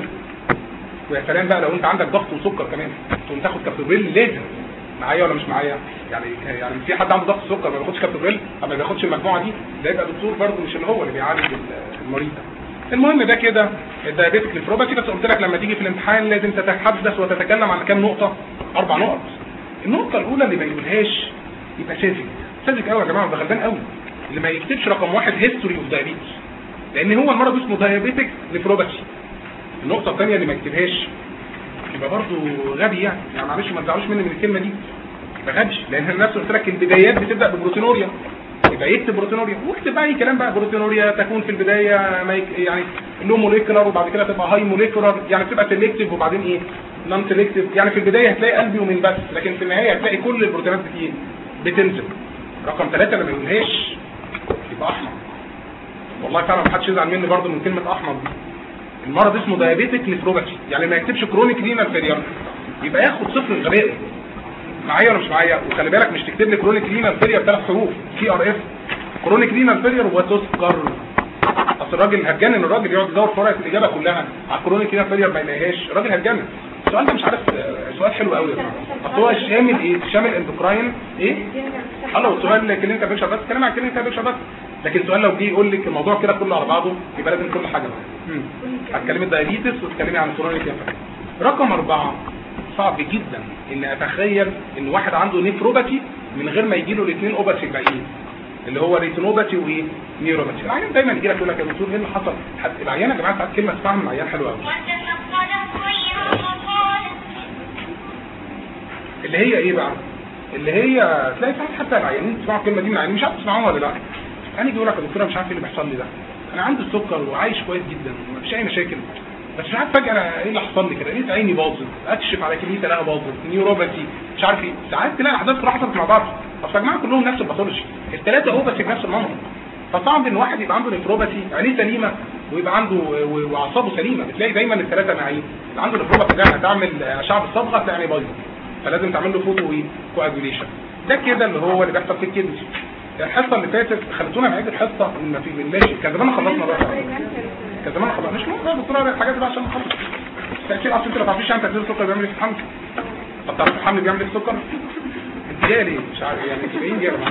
ويا سلام بقى لو انت عندك ضغط وسكر كمان تقوم تاخد كابتوبريل لازم معايا ولا مش معايا يعني يعني في حد عنده ضغط سكر ما بياخدش كابتوبريل او ما بياخدش المجموعه دي ده يبقى دكتور برضه مش اللي هو اللي بيعالج المريض ده المهم ده كده الدايابيتك نفروباتي بس قلت لك لما تيجي في الامتحان لازم تتحدث وتتكلم عن كام نقطه اربع نقط النقطه الاولى اللي ما يقولهاش يبقى ساذج ساذج قوي يا جماعه ده غلبان قوي اللي ما يكتبش رقم واحد هيستوري اوف دايابيتس لان هو المرض اسمه دايابيتك نفروباتي النقطه الثانيه اللي ما يكتبهاش يبقى برضه غبي يعني يعني معلش ما تزعلوش مني من الكلمه دي يبقى غبي لان انا نفسي قلت لك البدايات بتبدا ببروتينوريا يبقى يكتب بروتينوريا واكتب بقى اي كلام بقى بروتينوريا تكون في البدايه ما يك... يعني لو موليكولار وبعد كده تبقى هاي موليكولار يعني بتبقى سيلكتيف وبعدين ايه نون سيلكتيف يعني في البدايه هتلاقي قلبي ومن بس لكن في النهايه هتلاقي كل البروتينات بتيجي بتنزل رقم ثلاثة اللي ما يقولهاش يبقى احمر والله فعلا ما حدش يزعل مني برضه من كلمه احمر دي المرض اسمه دايابيتك نفروباتي يعني ما يكتبش كرونيك رينال فيلير يبقى ياخد صفر الغباء معايا ولا مش معايا وخلي بالك مش تكتب لي كرونيك رينال فيلير ثلاث حروف سي ار اف كرونيك رينال فيلير وتسكر اصل الراجل هتجنن الراجل يقعد يدور في ورقه الاجابه كلها على كرونيك رينال فيلير ما يلاقيهاش الراجل هتجنن السؤال ده مش عارف سؤال حلو قوي يا جماعه اصل هو شامل ايه شامل اندوكراين ايه اه لو سؤال كلينيكال بيكشر بس اتكلم عن كلينيكال بيكشر بس لكن السؤال لو جه يقول لك الموضوع كده كله على بعضه يبقى لازم كل حاجه بقى هتكلمي الدايابيتس وتتكلمي عن الكرونيك رقم أربعة صعب جدا ان اتخيل ان واحد عنده نيفروباتي من غير ما يجي له الاثنين اوباتي الباقيين اللي هو ريتينوباتي وايه نيوروباتي العيان دايما يجي لك يقول لك يا دكتور ايه اللي حصل حد العيان يا جماعه ساعات كلمه تفهم العيان حلوه قوي اللي هي ايه بقى اللي هي تلاقي ساعات حتى العيانين تسمعوا الكلمه دي من العيانين مش عارف تسمعوها ولا لا يعني يجي يقول لك يا دكتور مش عارف ايه اللي بيحصل لي ده انا عندي السكر وعايش كويس جدا ومفيش اي مشاكل بس مش عارف فجاه انا ايه اللي حصل لي كده لقيت عيني باظت اكشف على كليتي الاقيها باظت نيوروباثي مش عارف ايه ساعات تلاقي احداث كلها حصلت مع بعض اصل يا جماعه كلهم نفس الباثولوجي الثلاثه اوباثي بنفس المنطق فصعب ان واحد يبقى عنده نيفروباثي عينيه سليمه ويبقى عنده واعصابه سليمه بتلاقي دايما الثلاثه معين اللي عنده نيفروباثي ده هتعمل اشعه بالصبغه تلاقي عينيه بايظه فلازم تعمل له فوتو كواجوليشن ده كده اللي هو اللي بيحصل في الكدني الحصه اللي فاتت خلتونا نعيد الحصه ما في ماشي كان زمان خلصنا بقى كان زمان خلصنا مش مهم يا دكتوره الحاجات دي عشان نخلص تاثير اصل انت ما تعرفيش عن تاثير السكر بيعمل ايه في الحمل طب تعرفي الحمل بيعمل ايه في السكر انت جايه ليه مش عارف يعني انت جايين جايه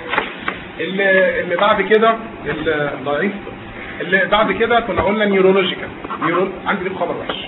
اللي اللي بعد كده الضعيف اللي بعد كده كنا قلنا نيورولوجيكال نيورو عندي ليه خبر وحش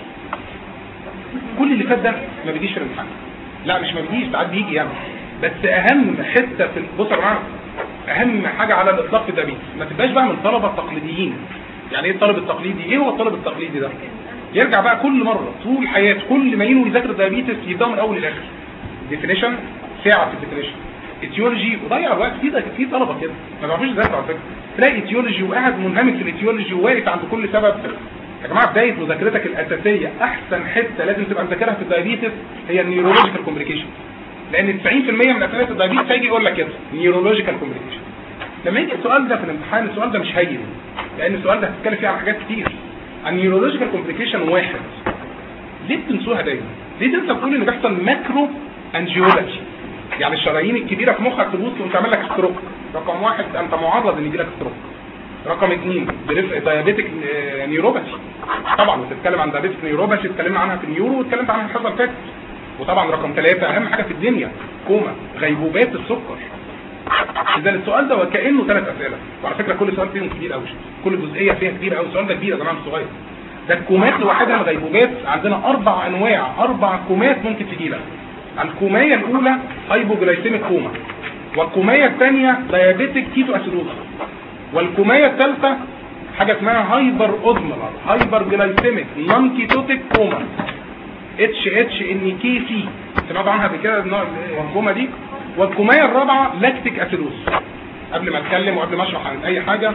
كل اللي فات ده ما بيجيش في الامتحان لا مش ما بيجيش ساعات بيجي يعني بس اهم حته في بصوا يا جماعه اهم حاجه على الاطلاق في التدريس ما تبقاش بقى من الطلبه التقليديين يعني ايه الطالب التقليدي ايه هو الطالب التقليدي ده يرجع بقى كل مره طول حياته كل ما ينوي يذاكر دايابيتس يبدا من اول للاخر ديفينيشن ساعه في الديفينيشن اتيولوجي وضيع الوقت في ده في طلبه كده ما بيعرفوش يذاكروا على فكره تلاقي اتيولوجي وقاعد منهمك في الاتيولوجي وواقف عند كل سبب يا جماعه بدايه مذاكرتك الاساسيه احسن حته لازم تبقى مذاكرها في الدايابيتس هي النيورولوجيكال كومبليكيشن لان 90% من اسئله الدايابيتس هيجي يقول لك كده نيورولوجيكال كومبليكيشن لما يجي السؤال ده في الامتحان السؤال ده مش هين لان السؤال ده هتتكلم فيه عن حاجات كتير النيورولوجيكال كومبليكيشن واحد ليه بتنسوها دايما ليه تنسى تقول ان بيحصل ماكرو انجيولوجي يعني الشرايين الكبيره في مخك تبص وتعمل لك ستروك رقم واحد انت معرض ان يجي لك ستروك رقم اثنين دايابيتك نيوروباثي طبعا بتتكلم عن دايابيتك نيوروباثي اتكلمنا عنها في النيورو واتكلمت عنها في الحصه اللي فاتت وطبعا رقم ثلاثة اهم حاجه في الدنيا كوما غيبوبات السكر اذا السؤال ده وكانه ثلاث اسئله وعلى فكره كل سؤال فيهم كبير قوي كل جزئيه فيها كبيره قوي السؤال ده كبير يا جماعه مش صغير ده الكومات لوحدها الغيبوبات عندنا اربع انواع اربع كومات ممكن تجي لك الكوميه الاولى هايبوجلايسيميك كوما والكوميه الثانيه دايابيتيك كيتو اسيدوز والكوميه الثالثه حاجه اسمها هايبر اوزمولار هايبر جلايسيميك نون كيتوتيك كوما اتش اتش ان كي سي سمعتوا عنها قبل كده الكوما دي والكوميه الرابعه لاكتيك اسيدوز قبل ما اتكلم وقبل ما اشرح عن اي حاجه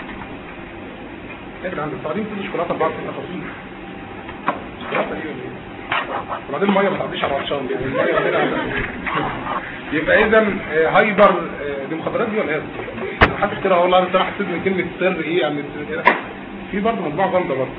ايه عند الصعيدين كل شوكولاته بعض التفاصيل شوكولاته ايه وبعدين الميه ما تعديش على العطشان الميه يبقى اذا آه، هايبر آه، دي مخدرات دي ولا ايه انا حاسس كده والله انا حسيت من كلمه سر ايه يعني كده في برضه مجموعه غامضه برضه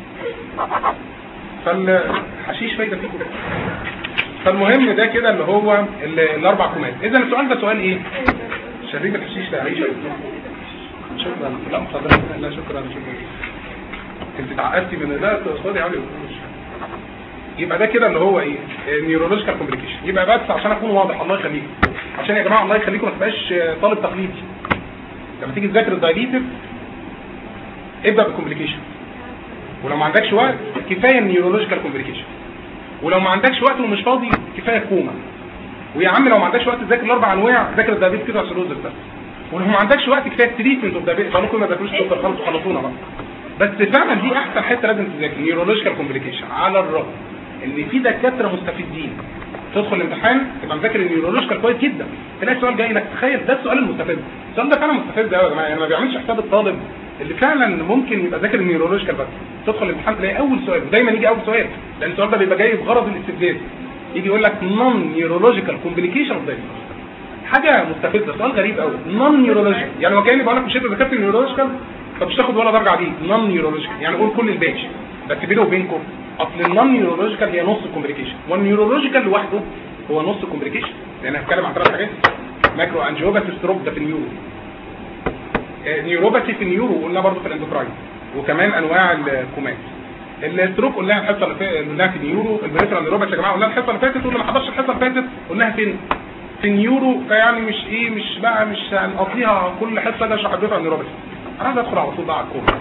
فالحشيش فايده فيه كده فالمهم ده كده اللي هو ال- الاربع كومات اذا السؤال ده سؤال ايه شريك الحشيش ده عيشه شكرا لا مخدرات لا شكرا شكرا انت اتعقدتي من ده استاذ علي يبقى ده كده اللي هو ايه نيورولوجيكال كومبليكيشن يبقى بس عشان اكون واضح الله يخليك عشان يا جماعه الله يخليكم ما تبقاش طالب تقليدي لما تيجي تذاكر الدايليتيف ابدا بالكومبليكيشن ولو ما عندكش وقت كفايه النيورولوجيكال كومبليكيشن ولو ما عندكش وقت ومش فاضي كفايه كوما ويا عم لو ما عندكش وقت تذاكر الاربع انواع ذاكر الدايابيتس كده سيروز بس ولو ما عندكش وقت كفايه التريتمنت اوف دايابيتس فانكم ما تذاكروش السكر خالص وخلصونا بقى بس فعلا دي احسن حته لازم تذاكر نيورولوجيكال كومبليكيشن على الرغم ان في دكاتره مستفيدين تدخل الامتحان تبقى مذاكر النيورولوجيكال كويس جدا تلاقي السؤال جاي لك تخيل ده السؤال المستفز السؤال ده فعلا مستفز قوي يا جماعه يعني ما بيعملش حساب الطالب اللي فعلا ممكن يبقى ذاكر النيورولوجيكال بس تدخل الامتحان تلاقي اول سؤال ودايما يجي اول سؤال لان السؤال ده بيبقى جاي بغرض الاستفزاز يجي يقول لك نون نيورولوجيكال كومبليكيشن اوف حاجه مستفزه سؤال غريب قوي نون نيورولوجيكال يعني وكاني بقول لك مش انت ذاكرت النيورولوجيكال فمش تاخد ولا درجه عليه نون نيورولوجيكال يعني قول كل الباقي بس بينه وبينكم اصل النون نيورولوجيكال هي نص كومبليكيشن والنيورولوجيكال لوحده هو نص كومبليكيشن لان هتكلم عن ثلاث حاجات ماكرو انجيوباثي ستروك ده في النيورو آه، نيوروباثي في النيورو قلنا برضه في الاندوكراين وكمان انواع الكومات الستروك قلناها الحصه اللي فاتت قلناها في النيورو البريفرال نيوروباثي يا جماعه قلناها الحصه اللي فاتت واللي ما حضرش الحصه اللي فاتت قلناها فين في النيورو فيعني مش ايه مش بقى مش هنقضيها كل حصه ده اشرح البريفرال نيوروباثي انا عايز ادخل على طول بقى على الكوره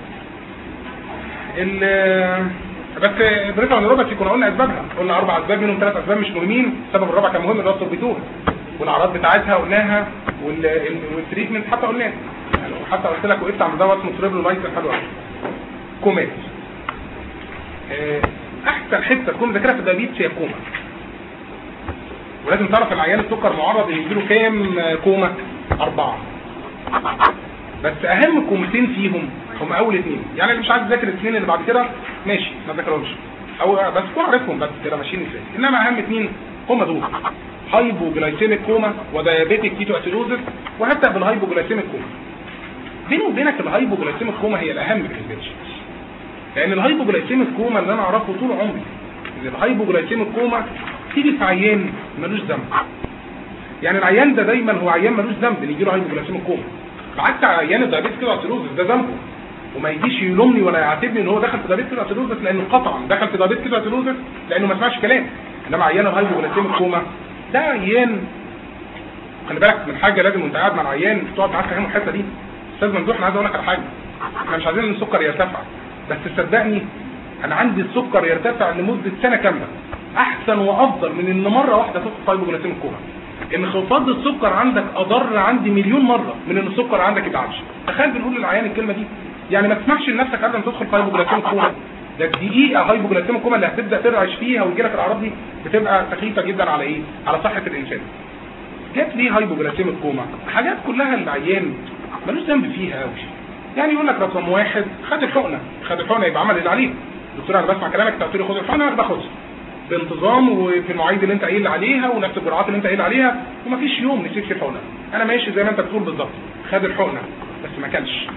ال بس بريفرال نيوروباثي كنا قلنا اسبابها قلنا اربع اسباب منهم ثلاث اسباب مش مهمين السبب الرابع كان مهم اللي هو السوربيتول والاعراض بتاعتها قلناها وال- ال- والتريتمنت حتى قلناه يعني حتى قلت لك وقفت عند دواء اسمه تريبلولايسين حلو قوي كومات آه، احسن حته تكون ذاكرها في الدايابيتس هي الكوما ولازم تعرف العيان السكر معرض ان يجيله كام آه، كوما اربعه بس اهم كومتين فيهم هم اول اثنين يعني اللي مش عايز يذاكر الاثنين اللي بعد كده ماشي ما ذاكرهمش او بس تكون عارفهم بس كده ماشيين ازاي انما اهم اثنين هم دول هايبوجلايسيميك كوما وديابيتيك كيتو اسيدوزس وهبدا بالهايبوجلايسيميك كوما بيني وبينك الهايبوجلايسيميك كوما هي الاهم بالنسبه لي لان الهايبوجلايسيميك كوما اللي انا اعرفه طول عمري ان الهايبوجلايسيميك كوما تيجي في عيان ملوش ذنب يعني العيان ده دايما هو عيان ملوش ذنب ان يجيله هايبوجلايسيميك كوما بعكس عيان الدايابيتس كده اسيدوزس ده ذنبه وما يجيش يلومني ولا يعاتبني ان هو دخل في دايابيتس كده اسيدوزس لانه قطعا دخل في دايابيتس كده اسيدوزس لانه ما سمعش كلام انما عيان الهايبوجلايسيميك كوما ده عيان خلي بالك من حاجه لازم وانت قاعد مع العيان تقعد معاه تفهمه الحته دي استاذ ممدوح انا عايز اقول لك على حاجه احنا مش عايزين ان السكر يرتفع بس صدقني انا عندي السكر يرتفع لمده سنه كامله احسن وافضل من ان مره واحده تاخد هايبوجلايسيميك كوما انخفاض السكر عندك اضر عندي مليون مره من ان السكر عندك يتعبش تخيل بنقول للعيان الكلمه دي يعني ما تسمحش لنفسك قبل ما تدخل في هايبوجلايسيميك كوما ده الدقيقه هايبوجلايسيميك كوما اللي هتبدا ترعش فيها ويجي لك الاعراض دي بتبقى سخيفه جدا على ايه على صحه الانسان جت ليه هايبوجلايسيميك كوما حاجات كلها العيان ملوش ذنب فيها قوي يعني يقول لك رقم واحد خد الحقنه خد الحقنه يبقى عمل اللي عليه دكتور انا بسمع كلامك انت قلت لي خد الحقنه باخدها بانتظام وفي المواعيد اللي انت قايل عليها ونفس الجرعات اللي انت قايل عليها ومفيش يوم نسيت فيه الحقنه انا ماشي زي ما انت بتقول بالظبط خد الحقنه بس ما كلش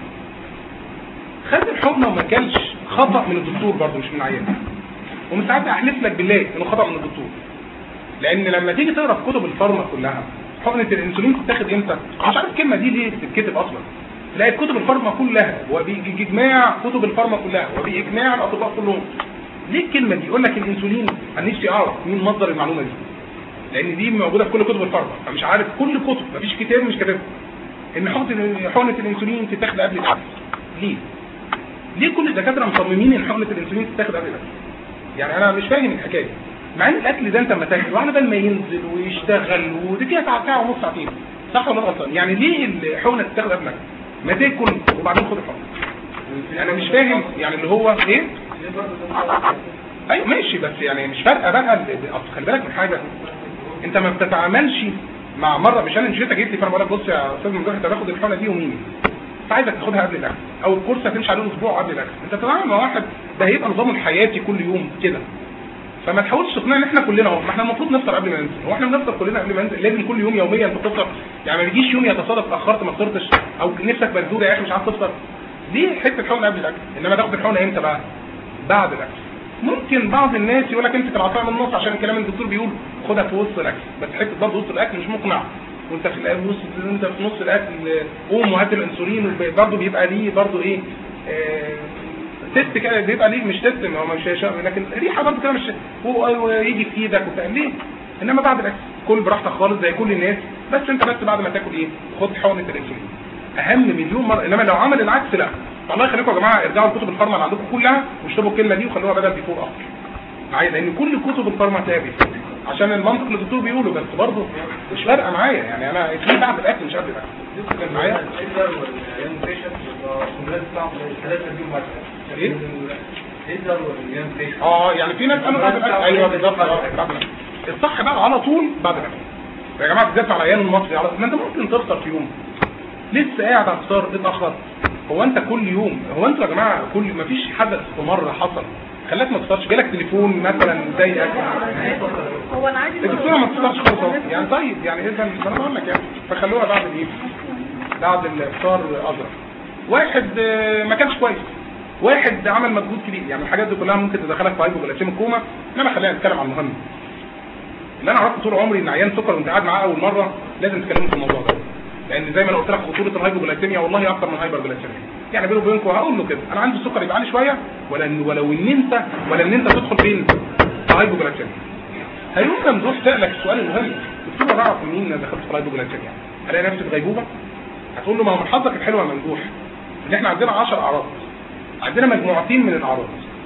خد الحقنه وما كلش خطا من الدكتور برضه مش من العيان ومن ساعتها احلف لك بالله انه خطا من الدكتور لان لما تيجي تقرا في كتب الفارما كلها حقنه الانسولين بتتاخد امتى مش عارف الكلمه دي ليه بتتكتب اصلا تلاقي كتب الفارما كلها وباجماع كتب الفارما كلها وباجماع الاطباء كلهم ليه الكلمه دي يقول لك الانسولين انا نفسي اعرف مين مصدر المعلومه دي لان دي موجوده في كل كتب الفارما فمش عارف كل كتب مفيش كتاب مش كاتبها ان حقنه حقنه الانسولين تتاخد قبل الاكل ليه ليه كل الدكاتره مصممين ان حقنه الانسولين تتاخد قبل الاكل يعني انا مش فاهم الحكايه مع ان الاكل ده انت لما تاكل وعلى بال ما ينزل ويشتغل ودي فيها ساعه ساعه ونص ساعتين صح ولا غلطان يعني ليه الحقنه تتاخد قبل الاكل ما تاكل وبعدين خد الحقنه انا مش فاهم يعني اللي هو ايه ايوه ماشي بس يعني مش فارقه بقى ال- اصل خلي بالك من حاجه انت ما بتتعاملش مع مره مش انا مش انت جيت لي فانا بقول لك بص يا استاذ ممدوح انت باخد الحقنه دي يومين انت عايزك تاخدها قبل الاكل او الكورس هتمشي عليه اسبوع قبل الاكل انت بتتعامل مع واحد ده هيبقى نظامه الحياتي كل يوم كده فما تحاولش تقنعني ان احنا كلنا اهو ما احنا المفروض نفطر قبل ما ننزل هو احنا بنفطر كلنا قبل ما ننزل لازم كل يوم يوميا انت تفطر يعني ما يجيش يوم يتصادف اتاخرت ما فطرتش او نفسك مسدوده يا اخي مش عارف تفطر دي حته حقن قبل الاكل انما تاخد الحقنه امتى بقى بعد الاكل ممكن بعض الناس يقول لك امسك العصايه من النص عشان الكلام اللي الدكتور بيقول خدها في وسط الاكل بس حته برضه وسط الاكل مش مقنع وانت في الأ- وسط انت في نص الاكل قوم وهات الانسولين برضه بيبقى ليه برضه ايه آه، تست كده بيبقى ليه مش تست ما هو مش هيشا- لكن ريحه برضه كده مش و- ويجي في ايدك وبتاع ليه؟ انما بعد الاكل كل براحتك خالص زي كل الناس بس انت بس بعد ما تاكل ايه؟ خد حقنه الانسولين اهم مليون مره انما لو عمل العكس لا الله يخليكم يا جماعه ارجعوا لكتب الفارما اللي عندكم كلها واشربوا الكلمه دي وخلوها بدل بيفور افتر معايا لان كل كتب الفارما تابع عشان المنطق اللي الدكتور بيقوله بس برضه مش فارقه معايا يعني انا في بعد الاكل مش قبل الاكل معايا ايه؟ اه يعني في ناس قالوا بعد الاكل ايوه بالظبط اه بعد الاكل الصح بقى على طول بعد الاكل يا جماعه بالذات على ايام المصري على ما انت ممكن تفطر في يوم لسه قاعد على الفطار اتاخر هو انت كل يوم هو انتوا يا جماعه كل ما فيش حدث في مره حصل خلاك ما تفطرش جالك تليفون مثلا زيك هو انا عادي الدكتوره ما تفطرش خالص أهو. يعني طيب يعني اذا ما انا بقول لك يعني فخلوها بعد الايه بعد الافطار ازرق واحد آه، ما كانش كويس واحد عمل مجهود كبير يعني الحاجات دي كلها ممكن تدخلك في هايبوغلاسيميك كوما انما خلينا نتكلم عن المهم اللي انا عرفته طول عمري ان عيان سكر وانت قاعد معاه اول مره لازم تكلموا في الموضوع ده لان زي ما انا قلت لك خطوره الهايبوغلاسيميا والله اكتر من هايبرجلاسيميا يعني بيني وبينكم هقول له كده انا عندي السكر يبقى عالي شويه ولا إن ولو ان انت ولا ان انت تدخل فين في هايبوغلاسيميا هيقوم ممدوح سالك السؤال المهم قلت له اعرف منين انا دخلت في الهايبوغلاسيميا هلاقي نفسي في غيبوبه هتقول له ما هو من حظك الحلو يا ممدوح ان احنا عندنا 10 اعراض عندنا مجموعتين من الاعراض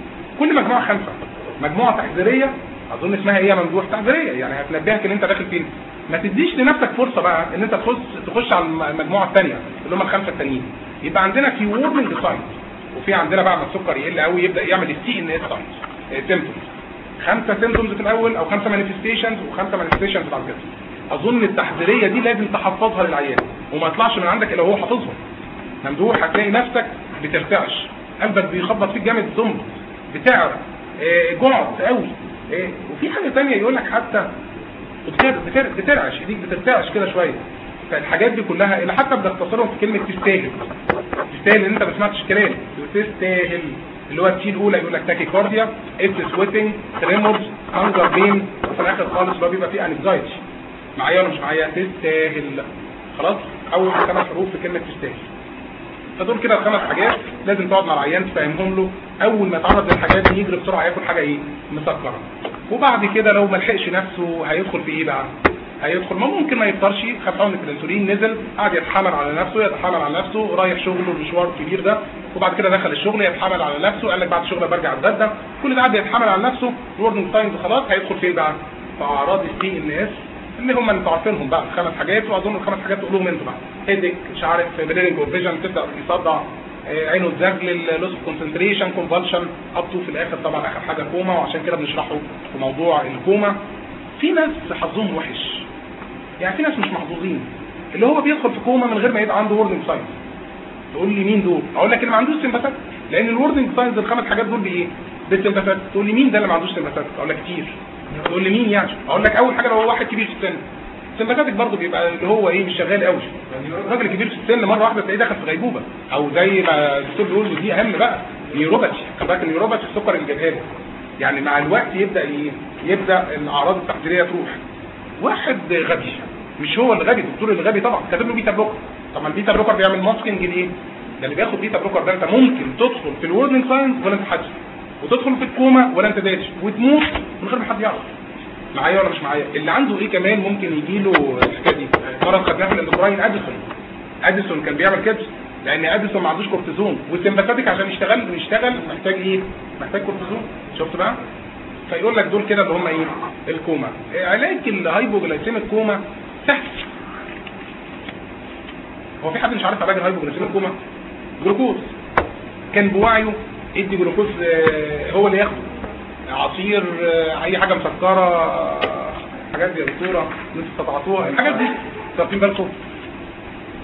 كل مجموعه خمسه مجموعه تحذيريه اظن اسمها ايه يا ممدوح تحذيريه يعني هتنبهك ان انت داخل فين ما تديش لنفسك فرصه بقى ان انت تخش تخش على الم- المجموعه الثانيه اللي هم الخمسه التانيين يبقى عندنا في وورنينج ساينز وفي عندنا بقى ما السكر يقل قوي يبدا يعمل السي ان اس ساينز سيمبتومز خمسه سيمبتومز في الاول او خمسه مانيفستيشنز وخمسه مانيفستيشنز بعد كده اظن التحذيريه دي لازم تحفظها للعيان وما يطلعش من عندك الا وهو حافظها ممدوح هتلاقي نفسك بترتعش قلبك بيخبط فيك جامد ضمن بتعرق آه، جعد قوي آه، وفي حاجه تانية يقول لك حتى بتر- بتر- بترعش ايديك بترتعش كده شويه فالحاجات دي كلها اللي حتى بنختصرهم في كلمه تستاهل تستاهل ان انت ما سمعتش كلام تستاهل اللي هو التي الاولى يقول لك تاكي كارديا ات سويتنج تريمورز هانجر بين وفي الاخر خالص بقى بيبقى فيه انكزايتي معايا ولا مش معايا تستاهل خلاص اول خمس حروف في كلمه تستاهل فدول كده الخمس حاجات لازم تقعد مع العيان تفهمهم له اول ما يتعرض للحاجات دي يجري بسرعه ياكل حاجه ايه مسكره وبعد كده لو ما لحقش نفسه هيدخل في ايه بقى هيدخل ما ممكن ما يفطرش خد حقنه الانسولين نزل قعد يتحامل على نفسه يتحامل على نفسه رايح شغله المشوار الكبير ده وبعد كده دخل الشغل يتحامل على نفسه قال لك بعد الشغل برجع اتغدى كل ده قعد يتحامل على نفسه الورنينج ساينز خلاص هيدخل في ايه بقى في اعراض السي ان اس اللي هم انتوا عارفينهم بقى الخمس حاجات واظن الخمس حاجات تقولوهم انتوا بقى هيدك مش عارف بليرنج اور فيجن تبدا يصدع آه، عينه تزغلل لوس كونسنتريشن كونفالشن ابطو في الاخر طبعا اخر حاجه كوما وعشان كده بنشرحه في موضوع الكوما في ناس حظهم وحش يعني في ناس مش محظوظين اللي هو بيدخل في كوما من غير ما يبقى عنده وورنينج ساينز تقول لي مين دول اقول لك اللي ما عندوش سمباثات لان الوردنج ساينز الخمس حاجات دول بايه بالسمباثات تقول لي مين ده اللي ما عندوش سمباثات اقول لك كتير تقول لي مين يعني اقول لك اول حاجه لو هو واحد كبير في السن سمباثاتك برضه بيبقى اللي هو ايه مش شغال قوي الراجل الكبير في السن مره واحده تلاقيه دخل في غيبوبه او زي ما الدكتور بيقول دي اهم بقى نيوروباثي خلي بالك النيوروباثي السكر اللي جابها له يعني مع الوقت يبدا ايه يبدا الاعراض التحذيريه تروح واحد غبي مش هو اللي غبي الدكتور اللي غبي طبعا كاتب له بيتا بلوكر طبعا البيتا بلوكر بيعمل ماسكنج لايه؟ ده اللي بياخد بيتا بلوكر ده انت ممكن تدخل في الورنينج ساينز ولا انت حاسس وتدخل في الكوما ولا انت دارس وتموت من غير ما حد يعرف معايا ولا مش معايا اللي عنده ايه كمان ممكن يجي له الحكايه دي مره خدناها في الاندوكراين اديسون اديسون كان بيعمل كده لان اديسون ما عندوش كورتيزون والسمباثيك عشان يشتغل يشتغل محتاج ايه محتاج كورتيزون شفت بقى فيقول لك دول كده اللي هم ايه الكوما علاج الهايبوجلايسيميك كوما سهل هو في حد مش عارف علاج الهايبوجلايسيميك كوما جلوكوز كان بوعيه ادي جلوكوز آه، هو اللي ياخده عصير آه، اي حاجه مسكره آه، حاجات دي يا دكتوره انتوا استطعتوها الحاجات دي واخدين بالكم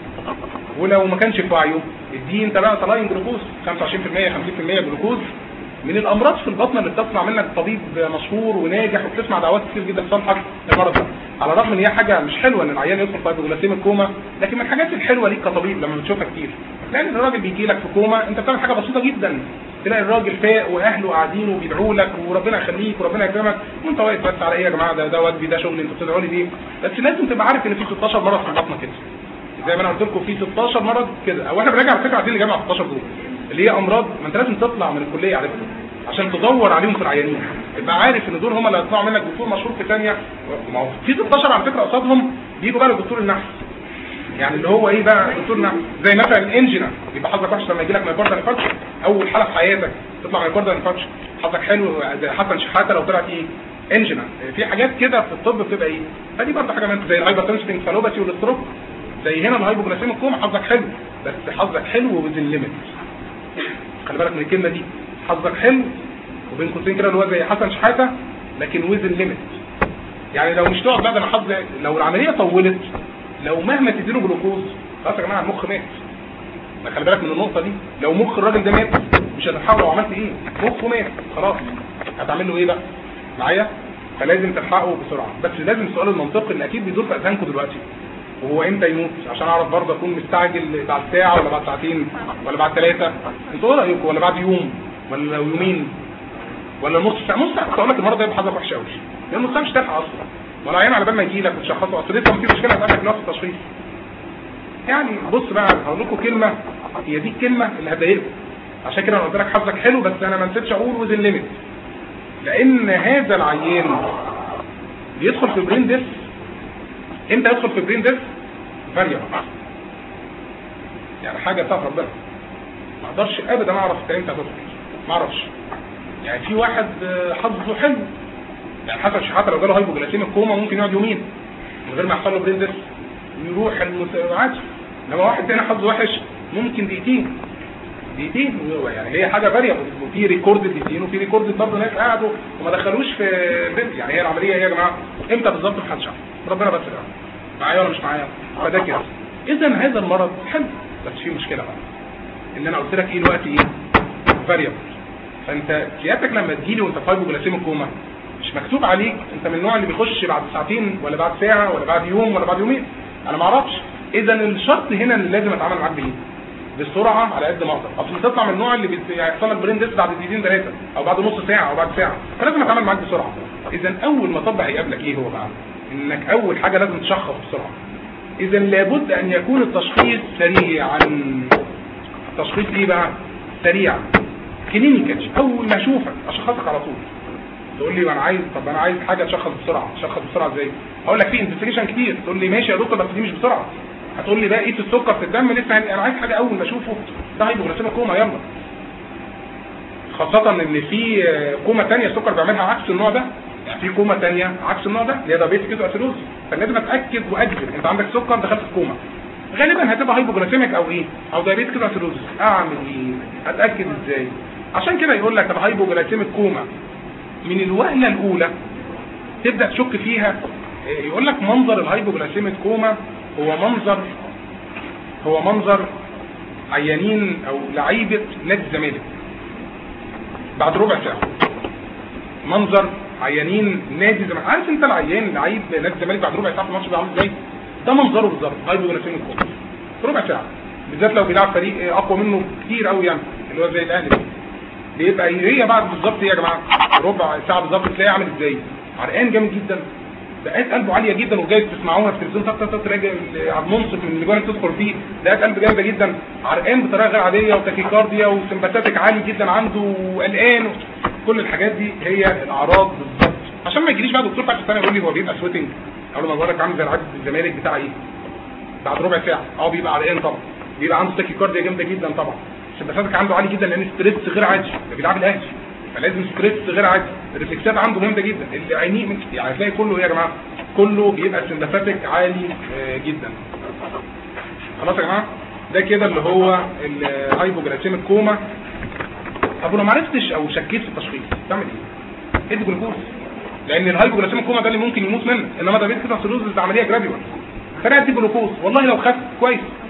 ولو ما كانش في وعيه اديه انت بقى سلاين جلوكوز 25% 50% جلوكوز من الامراض في البطن اللي بتسمع منك طبيب مشهور وناجح وبتسمع دعوات كتير جدا تصلحك المرض ده على الرغم ان هي حاجه مش حلوه ان العيان يدخل في هايبوجلاسيميك كوما لكن من الحاجات الحلوه ليك كطبيب لما بتشوفها كتير لان الراجل بيجي لك في كوما انت بتعمل حاجه بسيطه جدا تلاقي الراجل فاق واهله قاعدين وبيدعوا لك وربنا يخليك وربنا يكرمك وانت واقف بس على ايه يا جماعه ده ده واجبي ده شغلي انتوا بتدعوا لي بيه بس لازم تبقى عارف ان في 16 مرض في البطن كده زي ما انا قلت لكم في 16 مرض كده او احنا بنراجع على فكره عايزين نجمع 16 دول اللي هي امراض ما انت لازم تطلع من الكليه عارفها عشان تدور عليهم في العيانين تبقى عارف ان دول هم اللي هيطلعوا منك دكتور مشهور في ثانيه ما هو في 16 على فكره قصادهم بيجوا بقى لدكتور النحس يعني اللي هو ايه بقى دكتور نحس زي مثلا الانجينا يبقى حظك وحش لما يجي لك مايكاردال انفاركشن اول حاله في حياتك تطلع مايكاردال انفاركشن حظك حلو زي حسن شحاته لو طلعت ايه انجينا في حاجات كده في الطب بتبقى ايه فدي برضه حاجه منها زي الهايبرتنسفينج فالوباسي والستروك زي هنا الهايبوجلاسيميك كوما حظك حلو بس حظك حلو وذن ليميت خلي بالك من الكلمه دي حظك حلو وبين قوسين كده اللي هو زي حسن شحاته لكن وذن ليميت يعني لو مش تقعد بعد ما حظ لو العمليه طولت لو مهما تديله جلوكوز خلاص يا جماعه المخ مات ما خلي بالك من النقطه دي لو مخ الراجل ده مات مش هتلحقه لو عملت ايه مخه مات خلاص هتعمل له ايه بقى معايا فلازم تلحقه بسرعه بس لازم السؤال المنطقي اللي اكيد بيدور في اذهانكم دلوقتي وهو امتى يموت عشان اعرف برضه اكون مستعجل بعد ساعه ولا بعد ساعتين ولا بعد ثلاثه انتوا ايه رايكم ولا بعد يوم ولا يومين ولا نص ساعه نص ساعه كنت اقول لك المرض ده بحظك وحش قوي لان نص ساعه مش تلحق اصلا ولا عيان على بال ما يجي لك وتشخصه اصل لسه في مشكله هتقابلك في نفس التشخيص يعني بص بقى هقول لكم كلمه هي دي الكلمه اللي هتضايقكم عشان كده انا قلت لك حظك حلو بس انا ما نسيتش اقول وذ ليميت لان هذا العيان بيدخل في برين ديس امتى يدخل في برين ديس فاريبل يعني حاجه بتاعت ربنا ما اقدرش ابدا اعرف انت امتى هتدخل ما اعرفش يعني في واحد حظه حلو يعني حسن شحاته لو جاله هايبوجلاسيميك كوما ممكن يقعد يومين من غير ما يحصل له برين ديس يروح المساعدات انما واحد تاني حظه وحش ممكن دقيقتين دقيقتين يعني هي حاجه فاريبل وفي ريكورد دقيقتين وفي ريكورد برضه ناس قعدوا وما دخلوش في بنت يعني هي العمليه ايه يا جماعه امتى بالظبط محدش عارف ربنا بس يعرف معايا ولا مش معايا فده كده اذا هذا المرض حلو بس في مشكله بقى ان انا قلت لك ايه الوقت ايه فاريبل فانت سيادتك لما تجيلي وانت في هايبوجلاسيميك كوما مش مكتوب عليك انت من النوع اللي بيخش بعد ساعتين ولا بعد ساعه ولا بعد يوم ولا بعد يومين انا ما اعرفش اذا الشرط هنا اللي لازم اتعامل معاك بايه بالسرعه على قد ما اقدر اصل تطلع من النوع اللي بيحصل لك برين ديس بعد دقيقتين ثلاثه او بعد نص ساعه او بعد ساعه فلازم اتعامل معاك بسرعه اذا اول ما طبع هيقابلك ايه هو بقى انك اول حاجه لازم تشخص بسرعه اذا لابد ان يكون التشخيص سريعا التشخيص ايه بقى سريع كلينيكال اول ما اشوفك اشخصك على طول تقول لي انا عايز طب انا عايز حاجه تشخص بسرعه تشخص بسرعه ازاي هقول لك في انفستيجيشن كتير تقول لي ماشي يا دكتور بس دي مش بسرعه هتقول لي بقى قيس السكر في الدم لسه انا عايز حاجه اول ما اشوفه ده هايبوغلاسيميك كوما يلا خاصة ان في كوما تانية السكر بيعملها عكس النوع ده يعني في كوما تانية عكس النوع ده اللي هي دايابيتس كيتو اسيدوز فلازم اتاكد واجزم انت عندك سكر دخلت في كوما غالبا هتبقى هايبوغلاسيميك او ايه او دايابيتس كيتو اسيدوز اعمل ايه اتاكد ازاي عشان كده يقول لك الهايبوغلاسيميك كوما من الوهله الاولى تبدا تشك فيها يقول لك منظر الهايبوغلاسيميك كوما هو منظر هو منظر عيانين او لعيبه نادي الزمالك بعد ربع ساعه منظر عيانين نادي الزمالك عارف انت العيان لعيب نادي الزمالك بعد ربع ساعه في الماتش بيعمل ازاي ده منظره بالظبط هايبوغلاسيميك كوما في ربع ساعه بالذات لو بيلعب فريق اقوى منه كتير قوي يعني اللي هو زي الاهلي بيبقى هي بعد بالظبط ايه يا جماعه ربع ساعه بالظبط تلاقيه عامل ازاي عرقان جامد جدا دقات قلبه عاليه جدا وجاي تسمعوها في التلفزيون تك تك تلاقي عبد المنصف من اللي جوه تدخل فيه دقات قلب جامده جدا عرقان بطريقه غير عاديه وتاكيكارديا وسمباتيك عالي جدا عنده وقلقان كل الحاجات دي هي الاعراض بالظبط عشان ما يجيليش بقى دكتور بعد سنه يقول لي هو بيبقى سويتنج اقول له ما بقول لك عامل زي لعيب الزمالك بتاع ايه بعد ربع ساعه اه بيبقى عرقان طبعا بيبقى عنده تاكيكارديا جامده جدا طبعا سمباتيك عنده عالي جدا لان ستريس غير عادي ده بيلعب الاهلي فلازم ستريس غير عادي الريفلكسات عنده جامده جدا اللي عينيه يعني هتلاقي كله ايه يا جماعه كله بيبقى سمباتيك عالي جدا خلاص يا جماعه ده كده اللي هو الهايبوجلاسيميك كوما طب لو ما عرفتش او شكيت في التشخيص تعمل ايه؟ ادي جلوكوز لان الهايبوجلاسيميك كوما ده اللي ممكن يموت منه انما ده بيت كده سلوز ده عمليه جراديوال فانا ادي جلوكوز والله لو خف كويس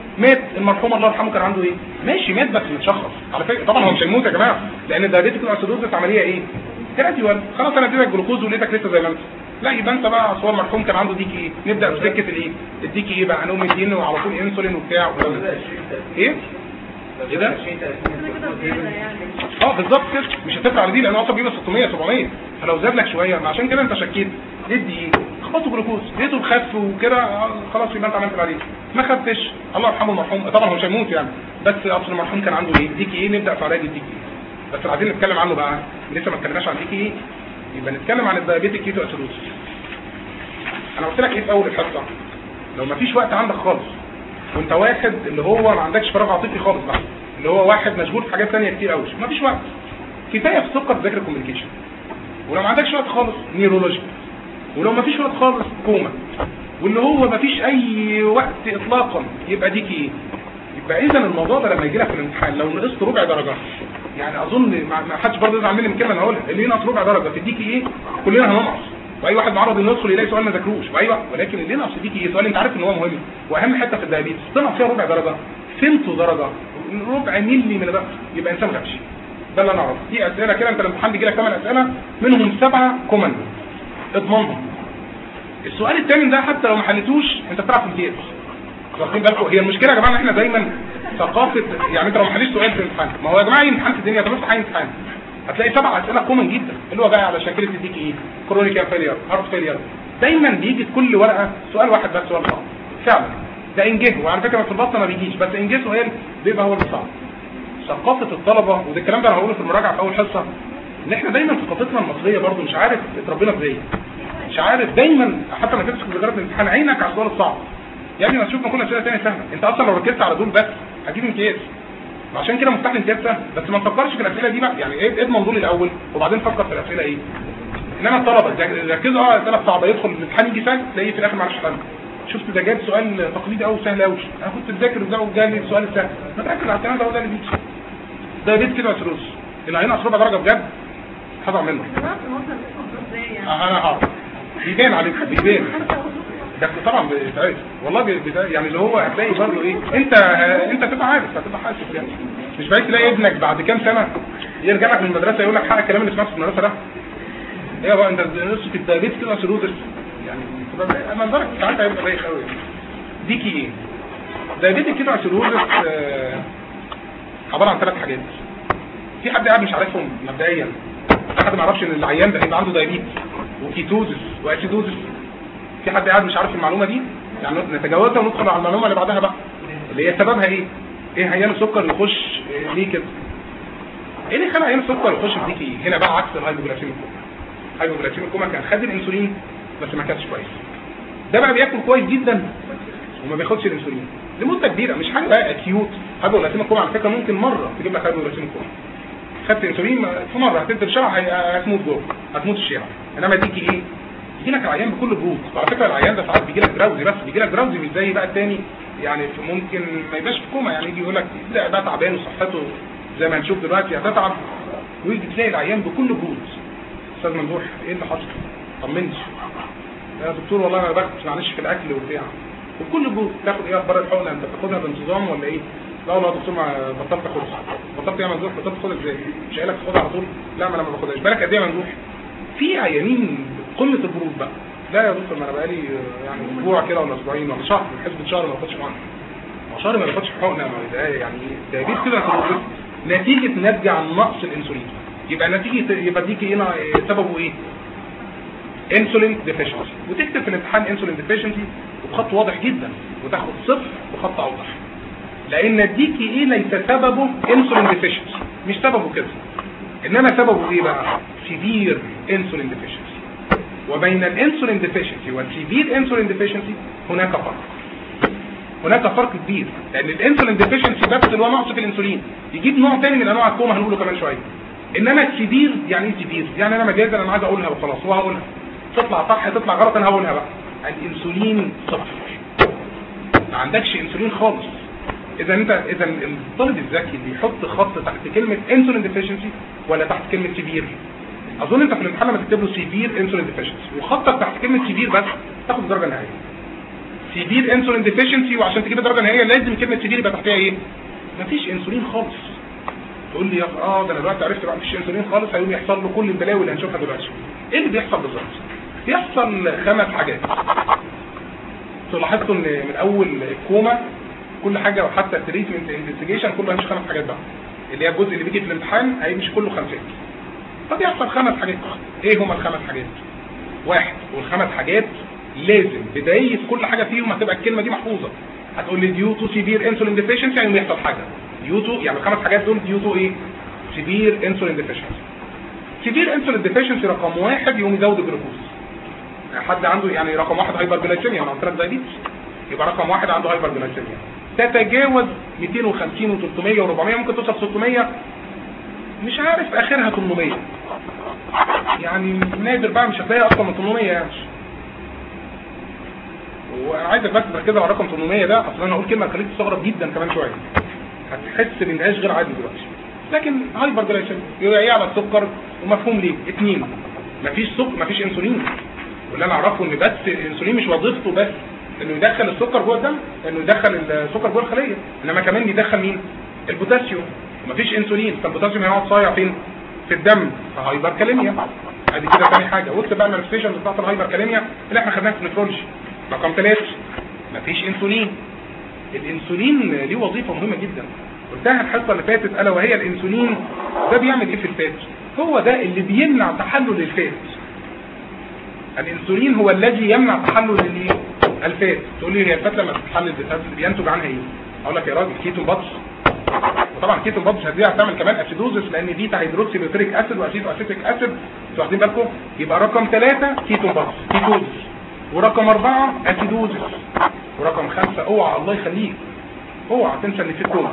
مات المرحوم الله يرحمه كان عنده ايه ماشي مات بس متشخص على فكره طبعا هو مش هيموت يا جماعه لان الدايابيتيك الاسيدوزس عمليه ايه جراديوال خلاص انا اديتك جلوكوز ولقيتك لسه زي ما انت لا يبقى انت بقى اصل هو المرحوم كان عنده ديك ايه نبدا في سكه الايه الديك ايه بقى هنقوم مدينه وعلى طول انسولين وبتاع والكلام ده. ايه ايه ده كده كده زيادة يعني اه بالظبط كده مش هتفرق على دي لان هو اصلا بيبقى 600 700 فلو زاد لك شويه ما عشان كده انت شكيت ادي ايه خبطه جلوكوز لقيته بخف وكده آه، خلاص يبقى انت عملت اللي عليك ما خفتش الله يرحمه المرحوم طبعا هو مش هيموت يعني بس اصل المرحوم كان عنده ايه ديكي ايه نبدا في علاج الديكي ايه بس لو عايزين نتكلم عنه بقى لسه ما اتكلمناش عن ديكي ايه يبقى نتكلم عن الدايابيتيك كيتو اسيدوز انا قلت لك ايه في اول الحصه لو ما فيش وقت عندك خالص وانت واحد اللي هو ما عندكش فراغ عاطفي خالص بقى اللي هو واحد مشغول في حاجات ثانيه كتير قوي ما فيش وقت كفايه في السكر تذاكر الكوميونيكيشن ولو ما عندكش وقت خالص نيرولوجي ولو ما فيش وقت خالص كوما واللي هو ما فيش اي وقت اطلاقا يبقى ديك ايه يبقى اذا الموضوع ده لما يجي لك في الامتحان لو نقصت ربع درجه يعني اظن ما ما حدش برضه يزعل مني من الكلمه اللي هقولها اللي ينقص ربع درجه في الديك ايه كلنا هننقص واي واحد معرض انه يدخل يلاقي سؤال ما ذاكروش وايوه ولكن اللي ينقص في ديك ايه سؤال انت عارف ان هو مهم واهم حته في الدايابيتس تنقص فيها ربع درجه فهمته درجه ربع ملي من ده يبقى انسان غبش ده اللي انا اعرفه دي اسئله كده انت الامتحان بيجي لك ثمان اسئله منهم سبعه كومن اضمنهم السؤال الثاني ده حتى لو ما حلتوش انت بتلعب في امتياز واخدين بالكم هي المشكله يا جماعه ان احنا دايما ثقافه يعني انت لو ما حلتش سؤال في الامتحان ما هو يا جماعه ايه امتحان في الدنيا طب افتح اي امتحان هتلاقي سبع اسئله كومن جدا اللي هو جاي على شكل تديك ايه كرونيكال فيلير هارت فيلير دايما بيجي في كل ورقه سؤال واحد بس سؤال صعب فعلا ده انجزه وعلى فكره في البطنه ما بيجيش بس انجزه هي بيبقى هو الصعب ثقافه الطلبه وده الكلام ده انا هقوله في المراجعه في اول حصه ان احنا دايما في ثقافتنا المصريه برضو مش عارف اتربينا ازاي مش عارف دايما حتى لما تمسك تجربه الامتحان عينك على السؤال الصعب يا ابني ما تشوف ما كل اسئله ثانيه سهله انت اصلا لو ركزت على دول بس هتجيب امتياز عشان كده مفتاح الامتياز سهل بس ما تفكرش في الاسئله دي بقى يعني ايه اضمن دول الاول وبعدين فكر في الاسئله ايه انما الطلبه إذا ركزوا اه اسئله صعبه يدخل الامتحان يجي سهل تلاقيه في الاخر ما عرفش حل شفت ده جاب سؤال تقليدي قوي سهل قوي انا كنت بذاكر وده وجالي السؤال السهل ما تركز على الكلام ده وده اللي بيجي ده بيت كده فلوس اللي هينقص ربع درجه بجد هضع منه جماعة المصدر بيفهم ازاي يعني آه، انا هعرف بيبان عليك بيبان ده طبعا بيتعرف والله بيتعرف يعني اللي هو هتلاقي برضه ايه انت آه، انت تبقى عارف هتبقى حاسس يعني مش بعيد تلاقي ابنك بعد كام سنه يرجع لك من المدرسه يقول لك حق الكلام اللي سمعته في المدرسه ده ايه بقى انت نفسك الدايبيت كده سيروزس يعني تبقى منظرك ساعتها هيبقى بايخ قوي ديكي ايه دايبيتك كده سيروزس آه، عباره عن ثلاث حاجات في حد قاعد مش عارفهم مبدئيا في حد ما يعرفش ان العيان ده هيبقى عنده دايبيت وكيتوزس واسيدوزس في حد قاعد مش عارف المعلومه دي يعني نتجاوزها وندخل على المعلومه اللي بعدها بقى اللي هي سببها ايه ايه عيان السكر يخش إيه ليه كده ايه اللي خلى عيان السكر يخش في ديك ايه هنا بقى عكس الهايبوجلايسيميك كوما الهايبوجلايسيميك كوما كان خد الانسولين بس ما كانش كويس ده بقى بياكل كويس جدا وما بياخدش الانسولين لمده كبيره مش حاجه بقى اكيوت هايبوجلايسيميك كوما على فكره ممكن مره تجيب لك هايبوجلايسيميك كوما خدت انسولين في مره هتنزل الشارع هي- هتموت جوه هتموت في الشارع انما ديكي ايه يجي لك العيان بكل برود وعلى فكره العيان ده ساعات بيجي لك دراوزي بس بيجي لك دراوزي مش زي بقى التاني يعني في ممكن ما يبقاش في كوما يعني يجي يقول لك لا بقى تعبان وصحته زي ما هنشوف دلوقتي هتتعب ويجي تلاقي العيان بكل برود استاذ ممدوح ايه اللي حصل؟ طمنش يا دكتور والله انا باخد معلش في الاكل وبتاع وبكل برود تاخد ايه اخبار الحقنه انت بتاخدها بانتظام ولا ايه؟ لا والله يا دكتور ما بطلت اخدها بطلت ايه يا ممدوح بطلت تاخدها ازاي؟ مش قايل لك تاخدها على طول؟ لا ما انا ما باخدهاش بالك قد ايه يا ممدوح؟ في عيانين قمه البرود بقى لا يا دكتور ما انا بقالي آه، يعني اسبوع كده ولا اسبوعين ولا شهر حسبة شهر ما باخدش حقنه ما شهر ما باخدش حقنه ما ده يعني ده بيت كده هتبقى نتيجه ناتجه عن نقص الانسولين يبقى نتيجه يبقى ديكي هنا آه، سببه ايه؟ انسولين ديفيشنسي وتكتب في الامتحان انسولين ديفيشنسي وبخط واضح جدا وتاخد صفر بخط اوضح لان الديكي ايه ليس سببه انسولين ديفيشنسي مش سببه كده انما سببه ايه بقى سيفير انسولين ديفيشنسي وبين الانسولين ديفيشنسي والسيفير انسولين ديفيشنسي هناك فرق هناك فرق كبير لان الانسولين ديفيشنسي بس اللي هو نقص في الانسولين يجيب نوع تاني من انواع الكوما هنقوله كمان شويه انما السيفير يعني ايه سيفير يعني انا مجازا انا عايز اقولها وخلاص وهقولها تطلع صح تطلع غلط انا هقولها بقى الانسولين صفر ما عندكش انسولين خالص اذا انت اذا الطالب الذكي بيحط خط تحت كلمه انسولين ديفيشنسي ولا تحت كلمه سيفير اظن انت في الامتحان لما تكتب له سيفير انسولين ديفيشنسي وخطك تحت كلمه سيفير بس تاخد الدرجه النهائيه سيفير انسولين ديفيشنسي وعشان تجيب الدرجه النهائيه لازم كلمه سيفير يبقى تحتها ايه مفيش انسولين خالص تقول لي يا أخ- اه ده انا دلوقتي عرفت بقى مفيش انسولين خالص هيقوم يحصل له كل البلاوي اللي هنشوفها دلوقتي ايه اللي بيحصل بالظبط بيحصل خمس حاجات انتوا لاحظتوا ان من اول الكوما كل حاجه وحتى التريتمنت انفستيجيشن كله هيمشي خمس حاجات بقى اللي هي الجزء اللي بيجي في الامتحان هيمشي كله خمسات طب يحصل خمس حاجات ايه هما الخمس حاجات واحد والخمس حاجات لازم بدايه كل حاجه فيهم هتبقى الكلمه دي محفوظه هتقول لي ديو تو سيفير انسولين ديفيشنسي يعني يحصل حاجه ديو تو يعني الخمس حاجات دول ديو تو ايه سيفير انسولين ديفيشنسي سيفير انسولين ديفيشنسي رقم واحد يقوم يزود الجلوكوز حد عنده يعني رقم واحد هايبر جلايسيميا انا قلت لك دايبيتس يبقى رقم واحد عنده هايبر جلايسيميا تتجاوز 250 و300 و400 ممكن توصل 600 مش عارف اخرها 800 يعني نادر بقى مش هتلاقي اصلا من 800 يعني وانا عايزك بس تركز على رقم 800 ده اصل انا هقول كلمه هتخليك تستغرب جدا كمان شويه هتحس ان ملهاش غير عادي دلوقتي لكن هايبر جلايسيميا يبقى ايه على السكر ومفهوم ليه اثنين مفيش سكر مفيش انسولين واللي انا اعرفه ان بس الانسولين مش وظيفته بس انه يدخل السكر جوه الدم انه يدخل السكر جوه الخليه انما كمان بيدخل مين البوتاسيوم مفيش انسولين فالبوتاسيوم هيقعد صايع فين في الدم فهايبر كاليميا ادي كده ثاني حاجه واكتب بقى المانيفستيشن بتاعت الهايبر كاليميا اللي احنا خدناها في النفرولوجي رقم ثلاثة مفيش انسولين الانسولين ليه وظيفه مهمه جدا قلتها الحصه اللي فاتت الا وهي الانسولين ده بيعمل ايه في الفات هو ده اللي بيمنع تحلل الفات الانسولين هو الذي يمنع تحلل الايه الفات تقول لي هي الفات لما بتتحلل بتنتج- بينتج عنها ايه اقول لك يا راجل كيتون بادز وطبعا كيتون بادز هتلاقيها بتعمل كمان اسيدوزس لان دي هيدروكسي بيوتريك اسيد واسيد اسيتيك اسيد انتوا واخدين بالكم يبقى رقم ثلاثة كيتون بادز كيتوزس ورقم أربعة اسيدوزس ورقم خمسة اوعى الله يخليك اوعى تنسى ان في كوما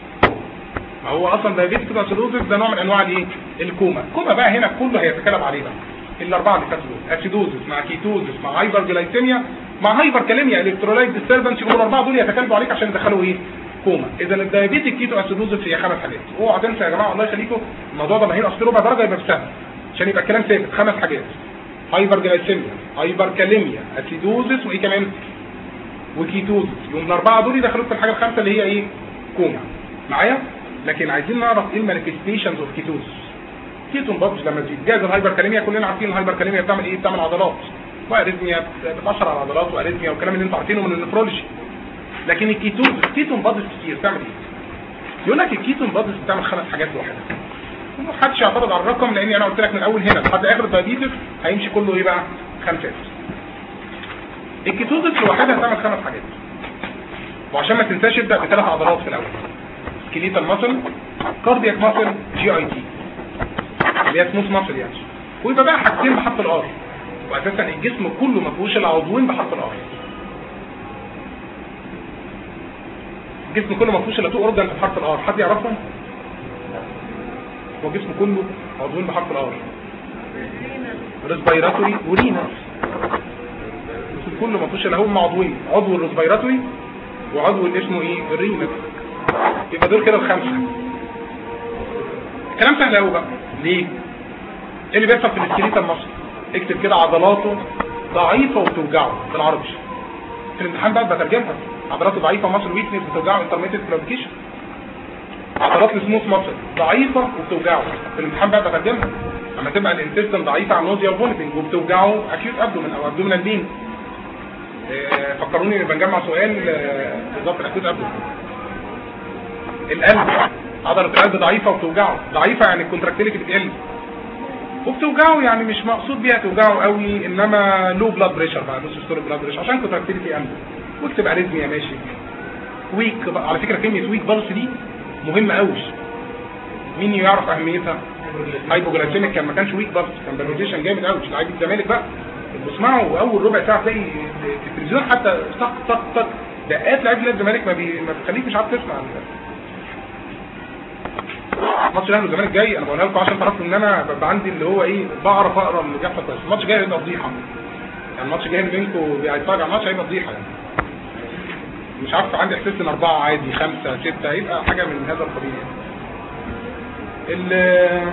ما هو اصلا دايابيتس اسيدوزس ده نوع من انواع الايه الكوما الكوما بقى هنا كله هيتكلم عليه بقى الاربعه اللي فاتوا دول اسيدوزس مع كيتوزس مع هايبر جلايسيميا مع هايبر كاليميا الكترولايت ديستربنس يقولوا الاربعه دول يتكلموا عليك عشان يدخلوا ايه كوما اذا الدايابيتيك كيتو اسيدوزس هي خمس حاجات اوعى تنسى يا جماعه الله يخليكم الموضوع ده ما هي اصل ربع درجه يبقى بسهل عشان يبقى الكلام ثابت خمس حاجات هايبر جلايسيميا هايبر كاليميا اسيدوزس وايه كمان وكيتوزس يوم الاربعه دول يدخلوك في الحاجه الخامسه اللي هي ايه كوما معايا لكن عايزين نعرف ايه المانيفستيشنز اوف كيتوزس كيتون بادج لما بيتجاز الهايبر كاليميا كلنا عارفين الهايبر كاليميا بتعمل ايه بتعمل عضلات واريثميا بتاثر على العضلات واريثميا والكلام اللي انتوا عارفينه من النفرولوجي لكن الكيتون كيتون بادج كتير بتعمل ايه يقول لك الكيتون بادج بتعمل خمس حاجات لوحدها محدش يعترض على الرقم لان انا قلت لك من اول هنا لحد اخر الدايابيتس هيمشي كله ايه بقى خمسات الكيتوزس لوحدها تعمل خمس حاجات وعشان ما تنساش ابدا بثلاث عضلات في الاول سكيليتال ماسل كاردياك ماسل جي اي تي اللي هي سموث ماسل يعني ويبقى بقى حاجتين بحرف الار واساسا الجسم كله ما فيهوش الا عضوين بحرف الار الجسم كله ما فيهوش الا تو اورجان بحرف الار حد يعرفهم هو الجسم كله عضوين بحرف الار ريسبيراتوري ورينا الجسم كله ما فيهوش الا هم عضوين عضو الريسبيراتوري وعضو اللي اسمه ايه الرينا يبقى دول كده الخمسه الكلام سهل قوي بقى ليه ايه اللي بيحصل في السكيليتال مصر اكتب كده عضلاته ضعيفه وبتوجعه بالعربي في الامتحان بقى بترجمها عضلاته ضعيفه مصر ويكنس بتوجعه انترميتد كلافيكيشن عضلات السموث مصر ضعيفه وبتوجعه في الامتحان بقى بترجمها لما تبقى الانتستين ضعيفه على نوزيا وفوميتنج وبتوجعه اكيوت ابدومن او ابدومينال بين آه، فكروني اني بنجمع سؤال آه، بالظبط الاكيوت ابدومن القلب عضلة القلب ضعيفة وبتوجعه ضعيفة يعني الكونتراكتيليتي بتقل وبتوجعه يعني مش مقصود بيها توجعه قوي انما لو بلاد بريشر بقى لو سيستول بلاد بريشر عشان كونتراكتيليتي عنده واكتب اريزميا ماشي ويك بقى على فكرة كلمة ويك بلس دي مهمة قوي مين يعرف اهميتها هايبوجلايسيميك كان ما كانش ويك بلس كان بالروتيشن جامد قوي لعيب الزمالك بقى بسمعه اول ربع ساعه تلاقي التلفزيون حتى طق طق طق دقات لعيب الزمالك ما, بي... ما بتخليك مش عارف تسمع ماتش الاهلي والزمالك جاي انا بقولها لكم عشان تعرفوا ان انا ببقى عندي اللي هو ايه بعرف اقرا اللي بيحصل كويس الماتش جاي هيبقى فضيحه يعني الماتش جاي منكم هيتفرج على الماتش هيبقى فضيحه يعني مش عارف عندي احساس ان اربعه عادي خمسه سته هيبقى حاجه من هذا القبيل يعني ال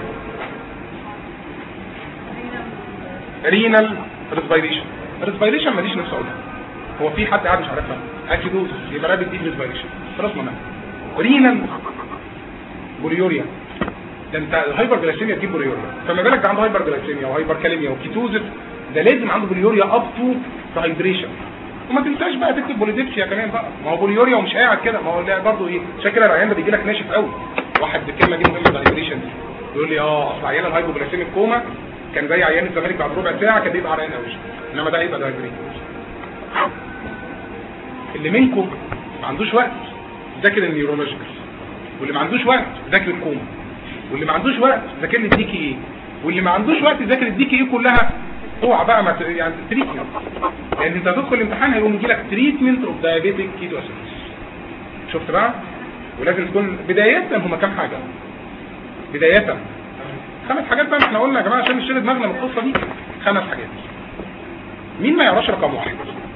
رينال ريسبيريشن الريسبيريشن ماليش نفس اقولها هو في حد قاعد مش عارفها اكيدوز يبقى رابد دي ريسبيريشن خلاص منها رينال بوليوريا ده انت الهايبر جلايسيميا تجيب بوليوريا فما بالك ده عنده هايبر جلايسيميا وهايبر كاليميا وكيتوزس ده لازم عنده بوليوريا اب تو دايبريشن وما تنساش بقى تكتب بوليديبسيا كمان بقى ما هو بوليوريا ومش قاعد كده ما هو ده برضه ايه شكل العيان ده بيجي لك ناشف قوي واحد الكلمه دي مهمه دايبريشن دي يقول لي اه اصل عيان الهايبوجلايسيميك كوما كان زي عيان الزمالك بعد ربع ساعه كان بيبقى عرقان قوي انما ده هيبقى دايبريشن اللي منكم ما عندوش وقت ذاكر النيورولوجيكال واللي ما عندوش وقت ذاكر الكوما واللي ما عندوش وقت ذاكر الديكي ايه واللي ما عندوش وقت ذاكر الديكي ايه كلها اوعى بقى ما ت- يعني تريتمنت لان انت هتدخل الامتحان هيقوم يجي لك تريتمنت اوف دايابيتيك كيتو اسيدوس شفت بقى ولازم تكون بداية هما كام حاجة بداية خمس حاجات بقى ما احنا قلنا يا جماعة عشان نشيل دماغنا من القصة دي خمس حاجات مين ما يعرفش رقم واحد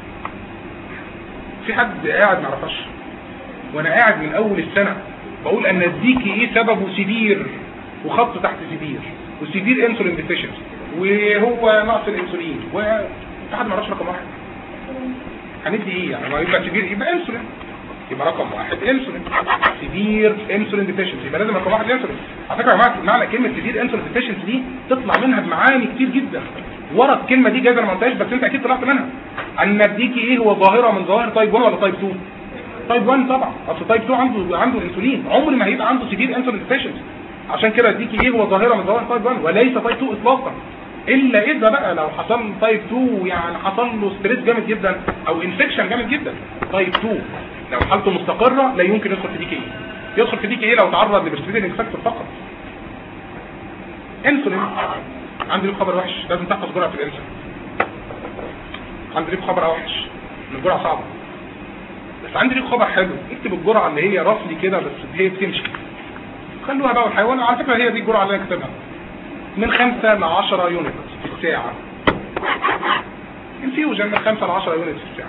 في حد قاعد ما يعرفش وانا قاعد من اول السنة بقول ان الديكي ايه سببه سيفير وخط تحت سيفير وسيفير انسولين ديفيشنسي وهو نقص الانسولين و في حد ما يعرفش رقم واحد هندي ايه يعني ما يبقى سيفير يبقى انسولين يبقى رقم واحد انسولين سيفير انسولين ديفيشنسي يبقى لازم رقم واحد انسولين على فكره يا جماعه معنى كلمه سيفير انسولين ديفيشنسي دي تطلع منها بمعاني كتير جدا ورا الكلمه دي جايز انا ما قلتهاش بس انت اكيد طلعت منها ان الديكي ايه هو ظاهره من ظواهر تايب 1 ولا تايب 2 تايب 1 طبعا اصل تايب 2 عنده عنده انسولين عمر ما هيبقى عنده سيفير انسولين ديفيشنسي عشان كده الديكي ايه هو ظاهره من ظواهر تايب 1 وليس تايب 2 اطلاقا الا اذا بقى لو حصل تايب 2 يعني حصل له ستريس جامد جدا او انفكشن جامد جدا تايب 2 لو حالته مستقره لا يمكن يدخل في ديكي ايه يدخل في ديكي ايه لو تعرض لبرسبيدين انفكتور فقط انسولين عندي لك خبر وحش لازم تحفظ جرعه الانسولين عندي لك خبر وحش ان الجرعه صعبه بس عندي لك خبر حلو اكتب الجرعه اللي هي راسلي كده بس هي بتمشي خلوها بقى والحيوان على فكره هي دي الجرعه اللي انا كاتبها من 5 ل 10 يونت في الساعه انفيوجن من 5 ل 10 يونت في الساعه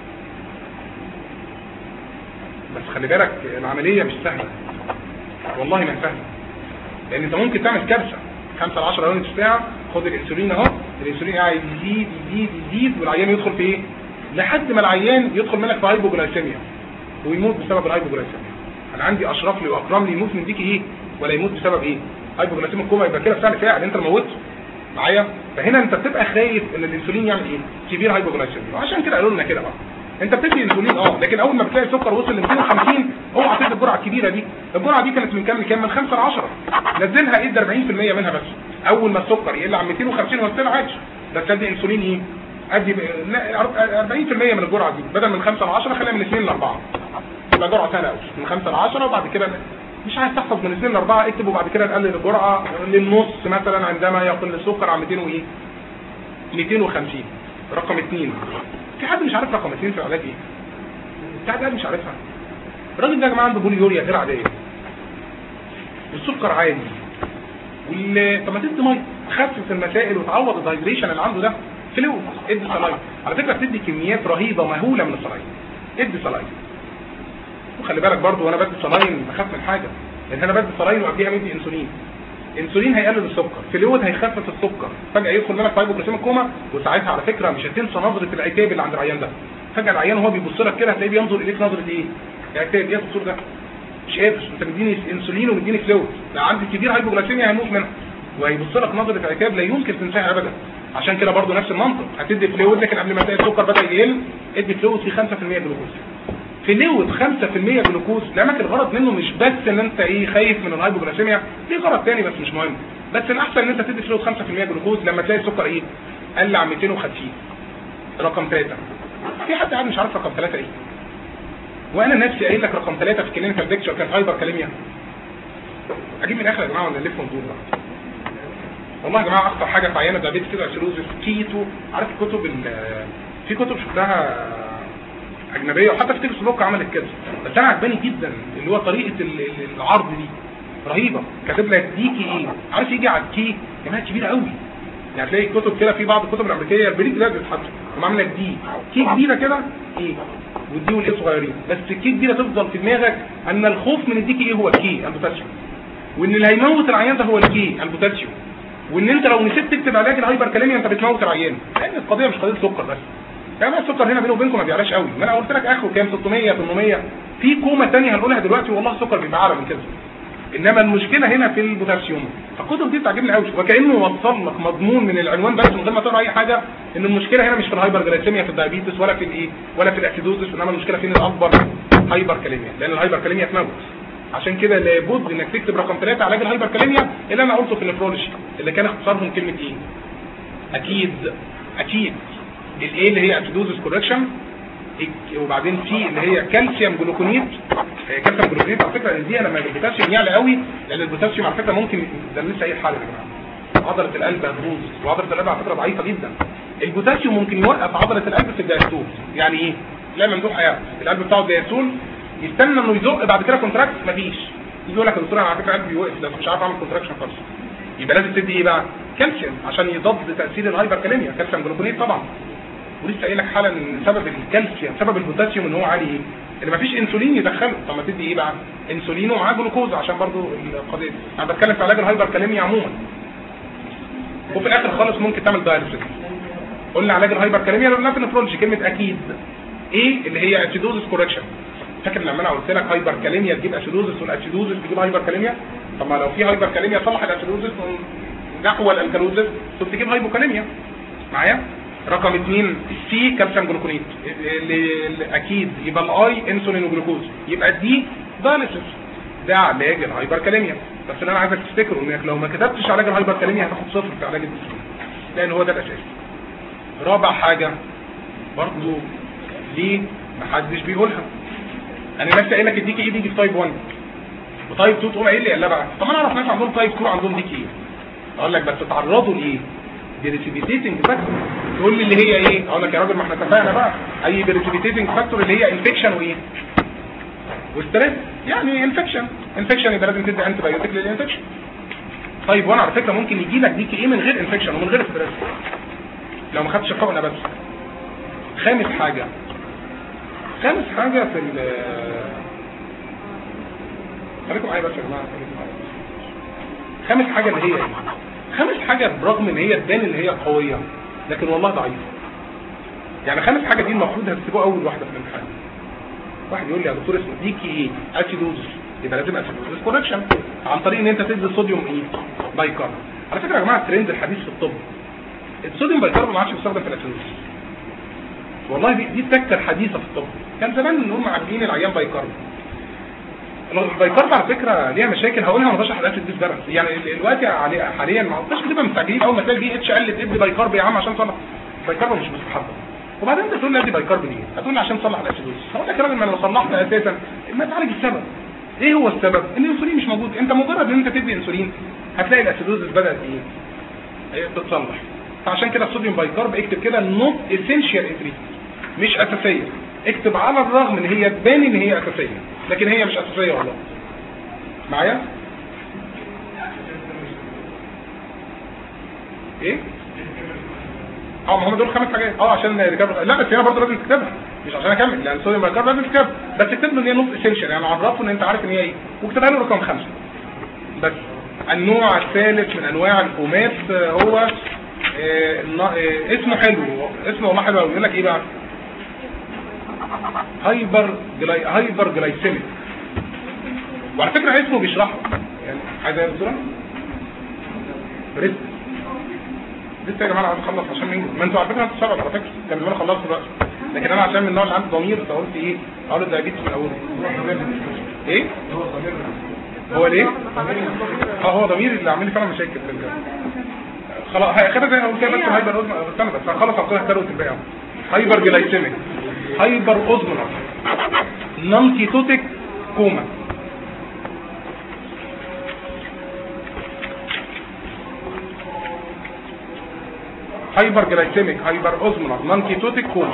بس خلي بالك العمليه مش سهله والله ما هي سهله لان انت ممكن تعمل كارثه 5 ل 10 يونت في الساعه خد الانسولين اهو الانسولين قاعد يزيد يزيد يزيد والعيان يدخل في ايه لحد ما العيان يدخل منك في هايبوجلايسيميا ويموت بسبب الهايبوجلايسيميا انا عندي اشرف لي واكرم لي يموت من ديك ايه ولا يموت بسبب ايه هايبوجلايسيميا الكوما يبقى كده فعلا فاعل انت اللي موته معايا فهنا انت بتبقى خايف ان الانسولين يعمل ايه كبير هايبوجلايسيميا وعشان كده قالوا لنا كده بقى انت بتدي انسولين اه لكن اول ما بتلاقي السكر وصل ل 250 اوعى تدي الجرعه الكبيره دي الجرعه دي كانت من كام لكام من 5 ل 10 نزلها ادي 40% منها بس اول ما السكر يقل عن 250 وانت عادي بس ادي انسولين ايه ادي ب... لا 40% من الجرعه دي بدل من 5 ل 10 خليها من 2 ل 4 تبقى جرعه ثانيه قوي من 5 ل 10 وبعد كده مش عايز تحفظ من 2 ل 4 اكتب وبعد كده نقلل الجرعه للنص مثلا عندما يقل السكر عن 200 وايه 250 رقم 2 في حد مش عارف رقم 2 في العلاج ايه في حد قاعد مش عارفها الراجل ده يا جماعه عنده بوليوريا غير عاديه والسكر عالي وال طب ما تدي ميه تخفف المسائل وتعوض الدايجريشن اللي عنده ده فلويد ادي سلايد على فكره بتدي كميات رهيبه مهوله من السلايد ادي سلايد وخلي بالك برضو وانا بدي سلاين بخاف من حاجه لان انا بدي سلاين وقبليها مدي انسولين انسولين هيقلل السكر فلويد هيخفف السكر فجاه يدخل منك هايبوجليسيميك كوما وساعتها على فكره مش هتنسى نظره العتاب اللي عند العيان ده فجاه العيان وهو بيبص لك كده هتلاقيه بينظر اليك نظره ايه عتاب ايه الدكتور ده مش قادر انت مديني انسولين ومديني فلويد لا عندي كبير هايبوجليسيميا هيموت منها وهيبص لك نظره عتاب لا يمكن تنساها ابدا عشان كده برضو نفس المنطق هتدي فلويد لكن قبل ما تلاقي السكر بدا يقل ادي فلويد في 5% جلوكوز فلويد 5% جلوكوز لانك الغرض منه مش بس ان انت ايه خايف من الهايبوجليسيميا ليه غرض تاني بس مش مهم بس الاحسن ان انت تدي فلويد 5% جلوكوز لما تلاقي السكر ايه قل عن 250 رقم 3 في حد قاعد مش عارف رقم 3 ايه وانا نفسي قايل لك رقم 3 في كلينيكال بيكتشر كان هايبر كاليميا اجيب من الاخر يا جماعه ولا نلف وندور بقى والله يا جماعه اخطر حاجه في عيانه دايابيتس كده سيروزس كيتو عارف الكتب ال- في كتب شفتها اجنبيه وحتى في تيكس بوك عملت كده بس انا عجباني جدا اللي هو طريقه ال- ال- العرض دي رهيبه كاتب لك ديكي ايه عارف يجي على الكي كميه كبيره قوي يعني تلاقي الكتب كده في بعض الكتب الامريكيه البريد لازم تتحط هم عامله لك دي كي كبيره كده ايه والدي والايه صغيرين بس الكي كبيره تفضل في دماغك ان الخوف من الديكي ايه هو الكي البوتاسيوم وان اللي هيموت العيان ده هو الكي البوتاسيوم وان انت لو نسيت تكتب علاج الهايبر كاليميا انت بتموت العيان لان القضيه مش قضيه سكر بس يعني السكر هنا بينه وبينكم ما بيعلاش قوي ما انا قلت لك اخره كام 600 800 في كومه ثانيه هنقولها دلوقتي والله السكر بيبقى اعلى من كده انما المشكله هنا في البوتاسيوم فالكتب دي بتعجبني قوي وكانه وصل لك مضمون من العنوان بس من غير ما تقرا اي حاجه ان المشكله هنا مش في الهايبر جلايسيميا في الدايابيتس ولا في الايه ولا في الاسيدوزس انما المشكله فين الاكبر هايبر كاليميا لان الهايبر كاليميا تموت عشان كده لابد انك تكتب رقم ثلاثة علاج الهايبر كاليميا اللي انا قلته في النفرولوجي اللي كان اختصارهم كلمه ايه اكيد اكيد الايه اللي هي اسيدوزس كوركشن وبعدين في اللي هي كالسيوم جلوكونيت آه، كالسيوم جلوكونيت على فكره دي لما البوتاسيوم يعلى قوي لان البوتاسيوم على فكره ممكن ده لسه اي حاله يا جماعه عضله القلب هتبوظ وعضله القلب على فكره ضعيفه جدا البوتاسيوم ممكن يوقف عضله القلب في الدايستول يعني ايه لا ممدوح يعني القلب بتاعه الدايستول يستنى انه يزق بعد كده كونتراكت مفيش يجي يقول لك يا دكتور انا على فكره قلبي وقف ده مش عارف اعمل كونتراكشن خالص يبقى لازم تدي ايه بقى كالسيوم عشان يضاد تاثير الهايبر كاليميا كالسيوم جلوكونيت طبعا ولسه قايل لك حالا ان سبب الكالسيوم سبب البوتاسيوم ان هو عالي ايه ان مفيش انسولين يدخله طب ما تدي ايه بقى انسولين ومعاه جلوكوز عشان برضو القضيه انا بتكلم في علاج الهايبر كاليميا عموما وفي الاخر خالص ممكن تعمل دايليسيس قلنا علاج الهايبر كاليميا قلنا في النفرولوجي كلمه اكيد ايه اللي هي اسيدوزس كوركشن فاكر لما انا قلت لك هايبر كاليميا تجيب اسيدوزس والاسيدوزس تجيب هايبر كاليميا طب ما لو في هايبر كاليميا صلح الاسيدوزس نحو الالكالوزس ثم تجيب هايبوكاليميا معايا رقم اثنين السي كالسيوم جلوكونيت اللي اللي اكيد يبقى الاي انسولين وجلوكوز يبقى الدي دايليسيس ده علاج الهايبركاليميا بس اللي انا عايزك تفتكره انك لو ما كتبتش علاج الهايبركاليميا هتاخد صفر في علاج الديسلين لان هو ده الاساس رابع حاجه برضو ليه محدش بيقولها انا نفسي قايل لك الديكي ايه بيجي في تايب 1 وتايب 2 تقوم قايل لي لا بقى طب انا اعرف ناس عندهم تايب 2 عندهم ديكي ايه اقول لك بس تعرضوا لايه بريسيبيتيتنج فاكتور تقول لي اللي هي ايه اقول لك يا راجل ما احنا اتفقنا بقى اي بريسيبيتيتنج فاكتور اللي هي انفكشن وايه وستريس يعني انفكشن انفكشن يبقى لازم تدي انتي بايوتيك للانفكشن طيب وانا على فكره ممكن يجي لك ديكي ايه من غير انفكشن ومن غير ستريس لو ما خدتش الحقنه بس خامس حاجه خامس حاجه في ال خليكم معايا بس يا جماعه خليكم معايا خامس حاجه اللي هي ايه خامس حاجة برغم ان هي تبان ان هي قوية لكن والله ضعيفة يعني خامس حاجة دي المفروض هتسيبوها اول واحدة في الامتحان واحد يقول لي يا دكتور اسمه ديكي ايه اسيدوزس يبقى لازم اسيدوزس كوركشن عن طريق ان انت تدي صوديوم ايه بايكارب على فكرة يا جماعة الترند الحديث في الطب الصوديوم بايكارب ما عادش بيستخدم في الاسيدوزس والله دي دي التكه الحديثة في الطب كان زمان ان هم عاملين العيان بايكارب البايكارب على فكره ليها مشاكل هقولها وانا بشرح الاسيد ديس بالانس يعني دلوقتي علي- حاليا ما عدناش بنبقى مستعجلين اول ما تلاقي البي اتش قلت ادي بايكارب يا عم عشان تصلح بايكارب مش مستحب وبعدين انت تقول لي ادي بايكارب ليه؟ هتقول لي عشان تصلح الاسيدوز هقول لك يا راجل ما انا لو صلحت اساسا ما تعالج السبب ايه هو السبب؟ ان الانسولين مش موجود انت مجرد ان انت تدي انسولين هتلاقي الاسيدوز بدات ايه؟ هي بتتصلح فعشان كده الصوديوم بايكارب اكتب كده نوت اسينشال انتريت مش اساسيه اكتب على الرغم ان هي تبان ان هي اساسيه لكن هي مش اساسيه والله معايا ايه اه ما هم دول خمس حاجات اه عشان ريكفر لا بس هنا برضه لازم تكتبها مش عشان اكمل لان الصوديوم بايكارب لازم تكتبها بس اكتب له ان هي نوت اسينشال يعني عرفه ان انت عارف ان هي ايه واكتبها له رقم خمسه بس النوع الثالث من انواع الفومات آه، هو آه، النا- آه، اسمه حلو اسمه والله حلو قوي يقول لك ايه بقى هايبر جلاي هايبر جلايسيميك وعلى فكره اسمه بيشرحه يعني عايز ايه بسرعه ريسك لسه يا جماعه عايز اخلص عشان ننجز ما انتوا على فكره هتشتغلوا على فكره كان زمان خلصت دلوقتي لكن انا عشان من النوع اللي عنده ضمير فقلت ايه اقول الدايابيتس من اوله ايه هو ليه اه هو ضمير اللي عامل لي فعلا مشاكل في الجو خلاص هاخدها زي ما قلت كده بس هايبر اوزمر استنى بس هخلص هقولها تلوت الباقي هايبر جلايسيميك هايبر اوزمر نون كيتوتيك كوما هايبر جلايسيميك هايبر اوزمر نون كيتوتيك كوما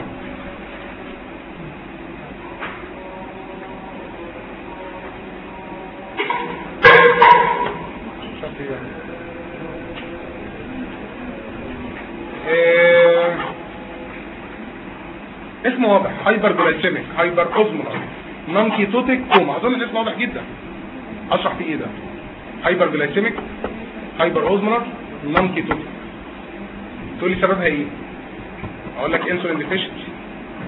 آه، اسمه واضح هايبر جلايسيميك هايبر اوزمولار نون كيتوتيك كوما اظن الاسم واضح جدا اشرح فيه ايه ده هايبر جلايسيميك هايبر اوزمولار نون كيتوتيك تقول لي سببها ايه اقول لك انسولين ديفيشنسي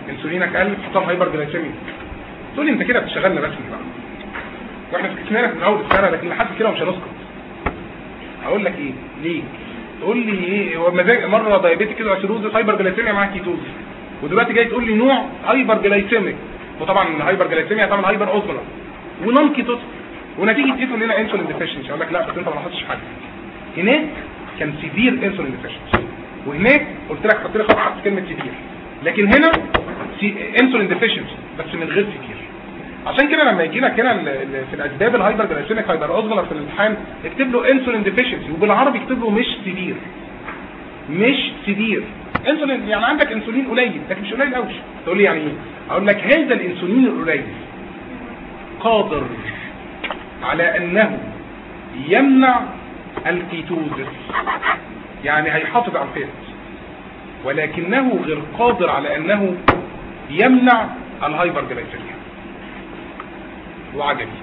انسولينك قل حصل هايبر جلايسيميا تقول لي انت كده بتشغلنا رسمي بقى واحنا سكتنا لك من اول السنه لكن لحد كده مش هنسكت اقول لك ايه ليه تقول لي ايه هو مزاج مره دايابيتيك كده اسيروز هايبر جلايسيميا معاك كيتوز ودلوقتي جاي تقول لي نوع هايبر جلايسيميك وطبعا الهايبر جلايسيميا طبعا هايبر اوزمولار ونون كيتوز ونتيجه ايه تقول لنا انسولين ديفيشنسي اقول لك لا بس انت ما لاحظتش حاجه هناك كان سيفير انسولين ديفيشنسي وهناك قلت لك حط لي خط تحت كلمه سيفير لكن هنا انسولين ديفيشنسي بس من غير سيفير عشان كده لما يجي لك هنا ال- ال- في الاسباب الهايبر جلايسيميك هايبر اوزمولار في الامتحان اكتب له انسولين ديفيشنسي وبالعربي اكتب له مش سيفير مش سيفير انسولين يعني عندك انسولين قليل لكن مش قليل قوي تقول لي يعني ايه اقول لك هذا الانسولين القليل قادر على انه يمنع الكيتوزس يعني هيحافظ على الفات ولكنه غير قادر على انه يمنع الهايبر جلايسيميا وعجبي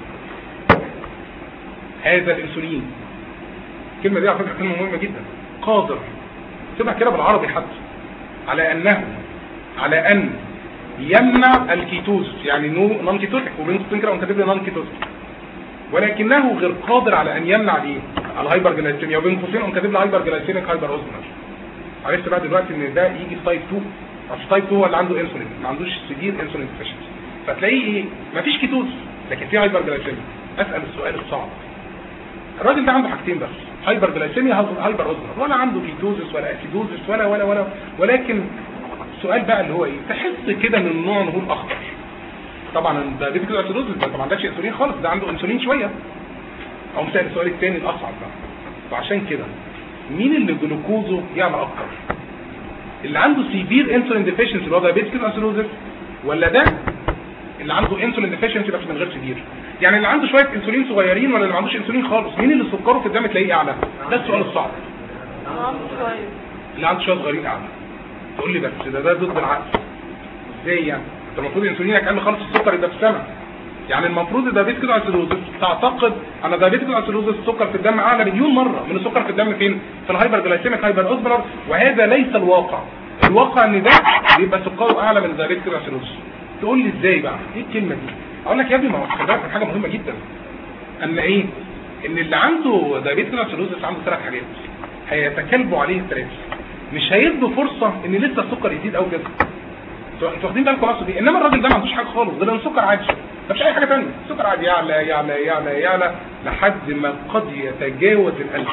هذا الانسولين الكلمه دي على فكره كلمه مهمه جدا قادر تبقى كده بالعربي حتى على انه على ان يمنع الكيتوز يعني نو نون كيتوتيك وبين قوسين كده وكاتب لي نون كيتوتيك ولكنه غير قادر على ان يمنع الايه الهايبر جلايسيميا وبين قوسين قوم كاتب لي هايبر جلايسيميك هايبر اوزمولار عرفت بقى دلوقتي ان ده يجي في تايب 2 اصل تايب 2 هو اللي عنده انسولين ما عندوش سيفير انسولين ديفيشنسي فتلاقيه ايه مفيش كيتوز لكن في هايبر جلايسيميا اسال السؤال الصعب الراجل ده عنده حاجتين بس هايبر جلايسيميا هايبر اوزمولار ولا عنده كيتوزس ولا اسيدوزس ولا ولا ولا ولكن السؤال بقى اللي هو ايه تحس كده من نوع نهور اخضر طبعا ده دي كده اسيدوزس ده ما عندكش انسولين خالص ده عنده انسولين شويه او مثال السؤال الثاني الاصعب بقى وعشان كده مين اللي جلوكوزه يعلى اكتر اللي عنده سيفير انسولين ديفيشنسي اللي هو دايابيتس اسيدوزس ولا ده اللي عنده انسولين ديفيشنسي بس من غير سيفير يعني اللي عنده شويه انسولين صغيرين ولا اللي ما عندوش انسولين خالص مين اللي سكره في الدم تلاقيه اعلى ده السؤال الصعب اه شوية اللي عنده شويه صغيرين اعلى تقول لي بس ده ده ضد العقل ازاي يعني انت المفروض انسولينك قل خالص السكر يبقى في السماء يعني المفروض الدايابيتيك اسيدوزس تعتقد ان الدايابيتيك اسيدوزس السكر في الدم اعلى مليون مره من السكر في الدم فين في الهايبر جلايسيميك هايبر اوزمولار وهذا ليس الواقع الواقع ان ده بيبقى سكره اعلى من الدايابيتيك اسيدوزس تقول لي ازاي بقى ايه الكلمه دي اقول لك يا ابني ما هو خلي بالك من حاجه مهمه جدا ان ايه ان اللي عنده دايابيتيك اسيدوزس عنده ثلاث حاجات هيتكلبوا عليه الثلاثه مش هيدوا فرصه ان لسه السكر يزيد او كده انتوا انتوا واخدين بالكم اقصد ايه انما الراجل ده ما عندوش حاجه خالص ده لانه سكر عادي ما فيش اي حاجه ثانيه السكر عادي يعلى يعلى يعلى يعلى لحد ما قد يتجاوز الالف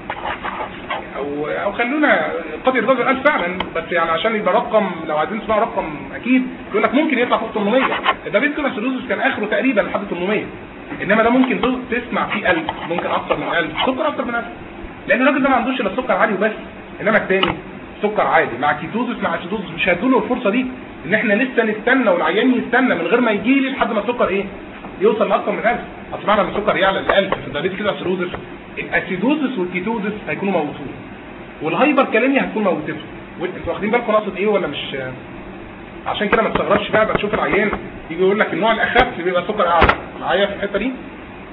او او خلونا قد يتجاوز الالف فعلا بس يعني عشان يبقى رقم لو عايزين نسمع رقم اكيد يقول لك ممكن يطلع فوق 800 ده بيت كوليسترول كان اخره تقريبا لحد 800 انما ده ممكن تسمع فيه 1000 ممكن اكتر من 1000 سكر اكتر من 1000 لان الراجل ده ما عندوش الا السكر عالي وبس انما الثاني سكر عادي مع كيتوزس مع اسيدوزس مش هيدوا له الفرصه دي ان احنا لسه نستنى والعيان يستنى من غير ما يجي لي لحد ما السكر ايه يوصل لاكثر من 1000 اصل معنى ان السكر يعلى ل 1000 في الدايابيتس كده اسيدوزس الاسيدوزس والكيتوزس هيكونوا موجودين والهايبر كاليميا هتكون موجوده انتوا واخدين بالكم اقصد ايه ولا مش عشان كده ما تستغربش بقى بقى تشوف العيان يجي يقول لك النوع الاخف بيبقى سكر اعلى معايا في الحته دي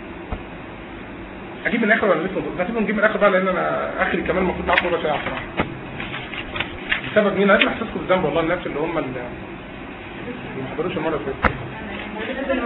اجيب من الاخر ولا لسه هسيبه نجيب من الاخر بقى لان انا اخري كمان المفروض نعرف ربع ساعه بصراحه بسبب مين لازم احسسكم بالذنب والله الناس اللي هم اللي ما حضروش المره اللي فاتت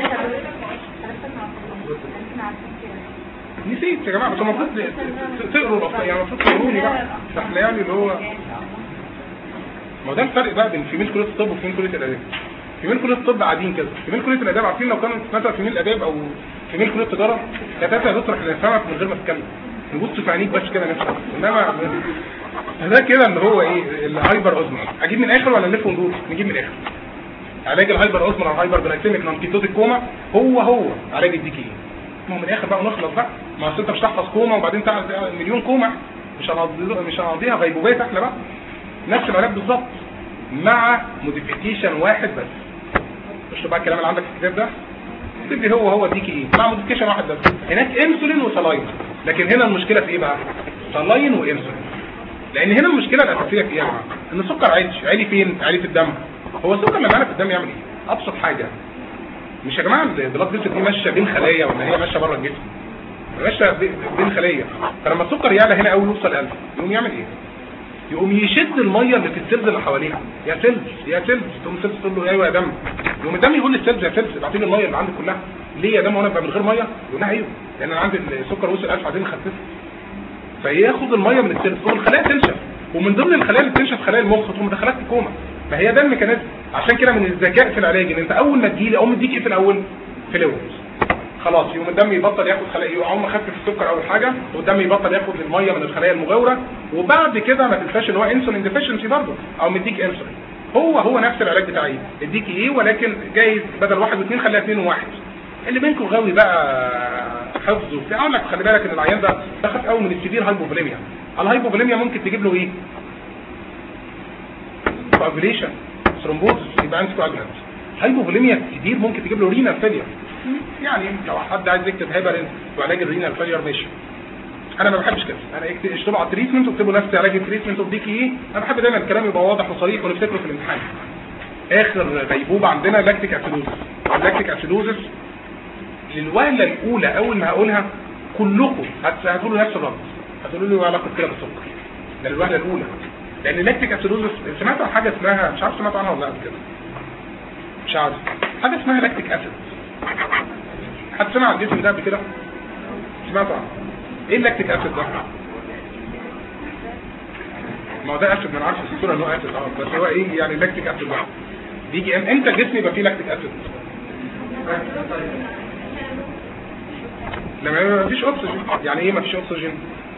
نسيت يا جماعه بس المفروض تقروا الافكار يعني المفروض تقروني بقى تحليالي اللي هو ما هو ده الفرق بقى بين فيميل كليه الطب وفيميل كليه الاداب فيميل كليه الطب قاعدين كده فيميل كليه الاداب عارفين لو كانت مثلا فيميل الاداب او فيميل كليه التجاره كانت يا دكتور احنا نفهمك من غير ما تتكلم نبص في عينيك بس كده نفهم انما ده كده اللي هو ايه الهايبر اوزمر اجيب من الاخر ولا نلف وندور نجيب من الاخر علاج الهايبر اوزمر او الهايبر جلايسيميك نون كيتوتيك كوما هو هو علاج الدي كي ما هو من الاخر بقى ونخلص بقى ما اصل انت مش هتحفظ كوما وبعدين تعمل مليون كوما مش هنقضي مش هنقضيها غيبوبات احنا بقى نفس العلاج بالظبط مع موديفيكيشن واحد بس مش بقى الكلام اللي عندك في الكتاب ده تدي هو هو ديكي ايه مع موديفيكيشن واحد بس هناك انسولين وسلاين لكن هنا المشكله في ايه بقى سلاين وانسولين لان هنا المشكله الاساسيه في ايه يا جماعه ان السكر عالي عالي فين عالي في الدم هو السكر لما يعلى في الدم يعمل ايه ابسط حاجه مش يا جماعه البلاد فيسل دي ماشيه بين خلايا ولا هي ماشيه بره الجسم ماشيه بين خليه فلما السكر يعلى هنا قوي يوصل 1000 يقوم يعمل ايه يقوم يشد الميه اللي في السيلز اللي حواليها يا سيلز يا سيلز تقوم السيلز تقول له ايوه يا دم يقوم الدم يقول للسيلز يا سيلز ابعتي لي الميه اللي عندك كلها ليه يا دم وانا ابقى من غير ميه يقول لها ايوه لان انا عندي السكر وصل 1000 عايزين نخففه فياخد الميه من السيلز تقوم الخلايا تنشف ومن ضمن الخلايا اللي بتنشف خلايا المخ تقوم مدخلات في كوما ما هي ده الميكانيزم عشان كده من الذكاء في العلاج ان انت اول ما تجيلي اقوم مديك ايه في الاول فلويد خلاص يوم الدم يبطل ياخد خلايا يقوم مخفف السكر اول حاجه والدم يبطل ياخد الميه من الخلايا المجاوره وبعد كده ما تنساش ان هو انسولين ديفيشنسي برضه او مديك انسولين هو هو نفس العلاج بتاعي اديك ايه ولكن جايز بدل واحد واثنين خليها اثنين وواحد اللي بينكم غاوي بقى حفظ وبتاع اقول لك خلي بالك ان العيان ده ده خاف قوي من السيفير هايبوفوليميا الهايبوفوليميا ممكن تجيب له ايه؟ كواجوليشن ثرومبوز يبقى انت كواجولانت هايبوفوليميا كتير ممكن تجيب له رينال فيلير يعني لو حد عايز يكتب هيبرين وعلاج الرينال فيلير ماشي انا ما بحبش كده انا اكتب اشتغل على التريتمنت واكتبوا نفس علاج التريتمنت واديك ايه انا بحب دايما الكلام يبقى واضح وصريح ونفتكره في الامتحان اخر غيبوبه عندنا لاكتيك اسيدوزس اللاكتيك اسيدوزس للوهله الاولى اول ما هقولها كلكم هت- هتقولوا نفس الرد هتقولوا لي ايه علاقه كده بالسكر ده الوهله الاولى لان اللاكتيك اسيدوزس سمعت عن حاجه اسمها مش عارف سمعت عنها ولا لا قبل كده مش عارف حاجه اسمها لاكتيك اسيد حد سمع عن الجسم ده قبل كده سمعت عنه ايه اللاكتيك اسيد ده ما هو ده اسيد ما انا عارف في الصوره ان هو اسيد اه بس هو ايه يعني اللاكتيك اسيد ده بيجي إم- امتى الجسم يبقى فيه لاكتيك اسيد لما يبقى مفيش اكسجين يعني ايه مفيش اكسجين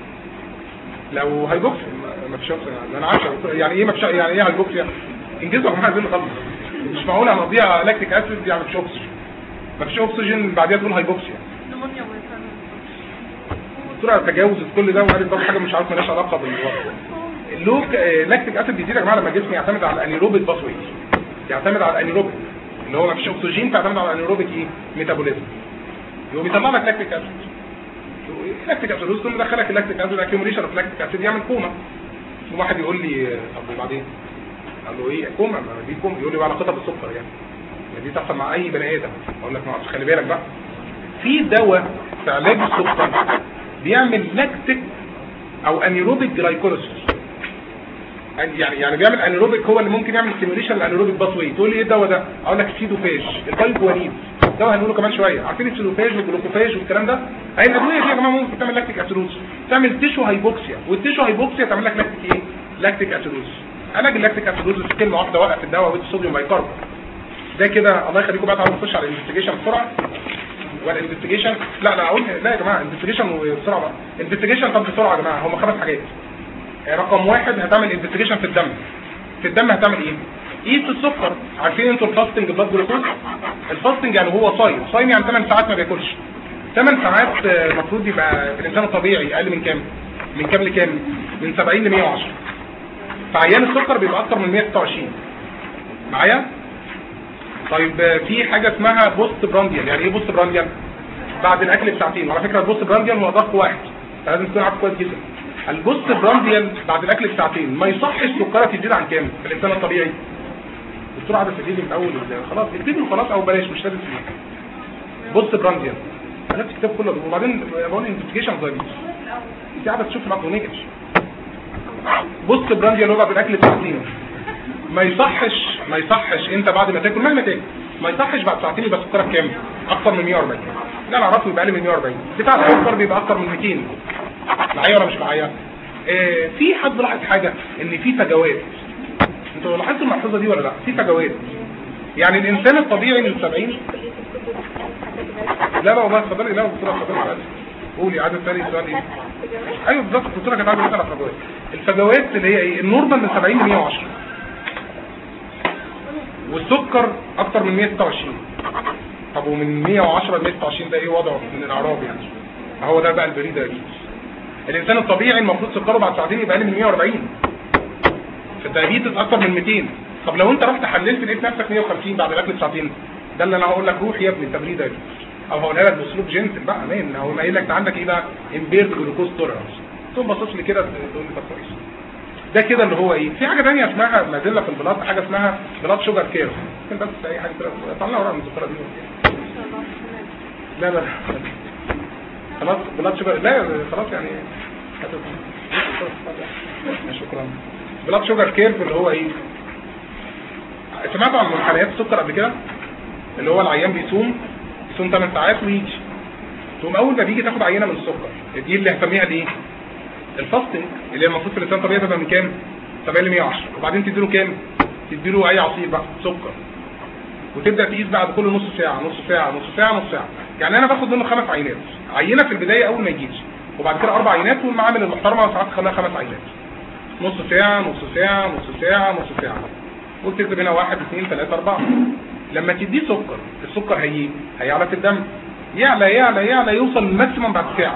لو هيبوكسيا ما- مفيش اكسجين انا عارف يعني ايه مفيش يعني ايه هيبوكسيا انجزوا يا جماعه عايزين نخلص مش معقول هنضيع لاكتيك اسيد يعني مفيش اكسجين مفيش اكسجين بعديها تقول هيبوكسيا نمونيا ويفهم الدكتوره تجاوزت كل ده وقالت برضه حاجه مش عارف مالهاش علاقه بالوضع اللوك آه، لاكتيك اسيد بيزيد يا جماعه لما الجسم يعتمد على الانيروبيك باسوي يعتمد على الانيروبيك اللي هو مفيش اكسجين فيعتمد على الانيروبيك ايه ميتابوليزم يقوم يطلع لك لاكتيك اسيد لاكتيك اسيد كل مدخلك اللاكتيك اسيد اكيوميليشن اوف لاكتيك اسيد يعمل كوما واحد يقول لي آه، طب وبعدين قال له ايه كوما ما دي كوما يقول لي بقى علاقتها بالسكر يعني ما دي تحصل مع اي بني ادم اقول لك ما اعرفش خلي بالك بقى في دواء في علاج السكر بيعمل لاكتيك او انيروبيك جلايكوليسيس يعني يعني بيعمل انيروبيك هو اللي ممكن يعمل ستيميوليشن للانيروبيك باثوي تقول لي ايه الدواء ده اقول لك سيدوفاج البايكوانيد الدواء هنقوله كمان شويه عارفين السيدوفاج والجلوكوفاج والكلام ده هي الادويه دي يا جماعه ممكن تعمل لاكتيك اسيدوز تعمل تيشو هايبوكسيا والتيشو هايبوكسيا تعمل لك لاكتيك ايه لاكتيك اسيدوز علاج اللاكتيك اسيدوز كلمه واحده وقف الدواء والصوديوم بايكارب ده كده الله يخليكم بقى تعالوا نخش على الانفستيجيشن بسرعه والانفستيجيشن لا لا اقول لا يا جماعه انفستيجيشن وبسرعه بقى انفستيجيشن طب بسرعه يا جماعه هم خمس حاجات رقم واحد هتعمل انفستيجيشن في الدم في الدم هتعمل ايه قيس السكر عارفين انتوا الفاستنج بلاد جلوكوز الفاستنج يعني هو صايم صايم يعني 8 ساعات ما بياكلش 8 ساعات آه، المفروض يبقى في الانسان الطبيعي اقل من كام من كام لكام من 70 ل 110 فعيان السكر بيبقى اكتر من 126 معايا طيب آه، في حاجه اسمها بوست برانديال يعني ايه بوست برانديال بعد الاكل بساعتين وعلى فكره البوست برانديال هو ضغط واحد فلازم تكون عارف كويس جدا البوست برانديال بعد الاكل بساعتين ما يصحش سكرها تزيد عن كام في الانسان الطبيعي الدكتور عبد الفتيلي من اول ال- خلاص اكتبي خلاص او بلاش مش لازم تكتبي بوست برانديال انا الكتاب كله وبعدين بقول انفستيجيشن دايبيتس انت قاعده تشوف الاكرونيكس بوست برانديال هو بعد الاكل بساعتين ما يصحش ما يصحش انت بعد ما تاكل مهما تاكل ما يصحش بعد ساعتين يبقى سكرك كام اكتر من 140 لا انا اعرفه يبقى اقل من 140 بتاع السكر بيبقى اكتر من 200 معايا ولا مش معايا آه في حد لاحظ حاجه ان في فجوات انتوا لاحظتوا الملحوظه دي ولا لا في فجوات يعني الانسان الطبيعي من 70 لا لا والله اتفضلي لا دكتوره اتفضلي على قدك. قولي عايزه تسالي سؤال ايه ايوه بالظبط الدكتوره كانت عايزه تسال على الفجوات الفجوات اللي هي ايه النورمال من 70 ل 110 والسكر اكتر من 126 طب ومن 110 ل 126 ده ايه وضعه من الاعراب يعني هو ده بقى البريد ده الانسان الطبيعي المفروض سكره بعد ساعتين يبقى اقل من 140 في الدايابيتس اكتر من 200 طب لو انت رحت حللت لقيت نفسك 150 بعد الاكل بساعتين ده اللي انا هقول لك روح يا ابني التبريد ده او هقولها لك باسلوب جنتل بقى مان هو قايل لك انت عندك ايه بقى امبيرد جلوكوز توليرانس تقوم باصص لي كده تقول لي طب كويس ده كده اللي هو ايه في حاجه ثانيه اسمها ما زلنا في البلاد حاجه اسمها بلاد شوجر كير ممكن بس اي حاجه كده طلعنا ورقه من الذكرى دي لا لا خلاص بلاد شوجر لا خلاص يعني شكرا بلاد شوجر كيرف اللي هو ايه سمعتوا عن منحنيات السكر قبل كده اللي هو العيان بيصوم يصوم 8 ساعات ويجي تقوم اول ما بيجي تاخد عينه من السكر دي اللي هسميها الايه الفاستنج اللي هي المفروض في الانسان الطبيعي تبقى من كام 70 ل 110 وبعدين تديله كام تديله اي عصير بقى سكر وتبدا تقيس بعد كل نص ساعه نص ساعه نص ساعه نص ساعه يعني انا باخد منه خمس عينات عينه في البدايه اول ما يجيش وبعد كده اربع عينات والمعامل المحترمه ساعات خليها خمس عينات نص ساعه نص ساعه نص ساعه نص ساعه وتكتب هنا واحد اثنين ثلاثه اربعه لما تديه سكر السكر هي هيعلى في الدم يعلى يعلى يعلى يوصل للماكسيمم بعد ساعه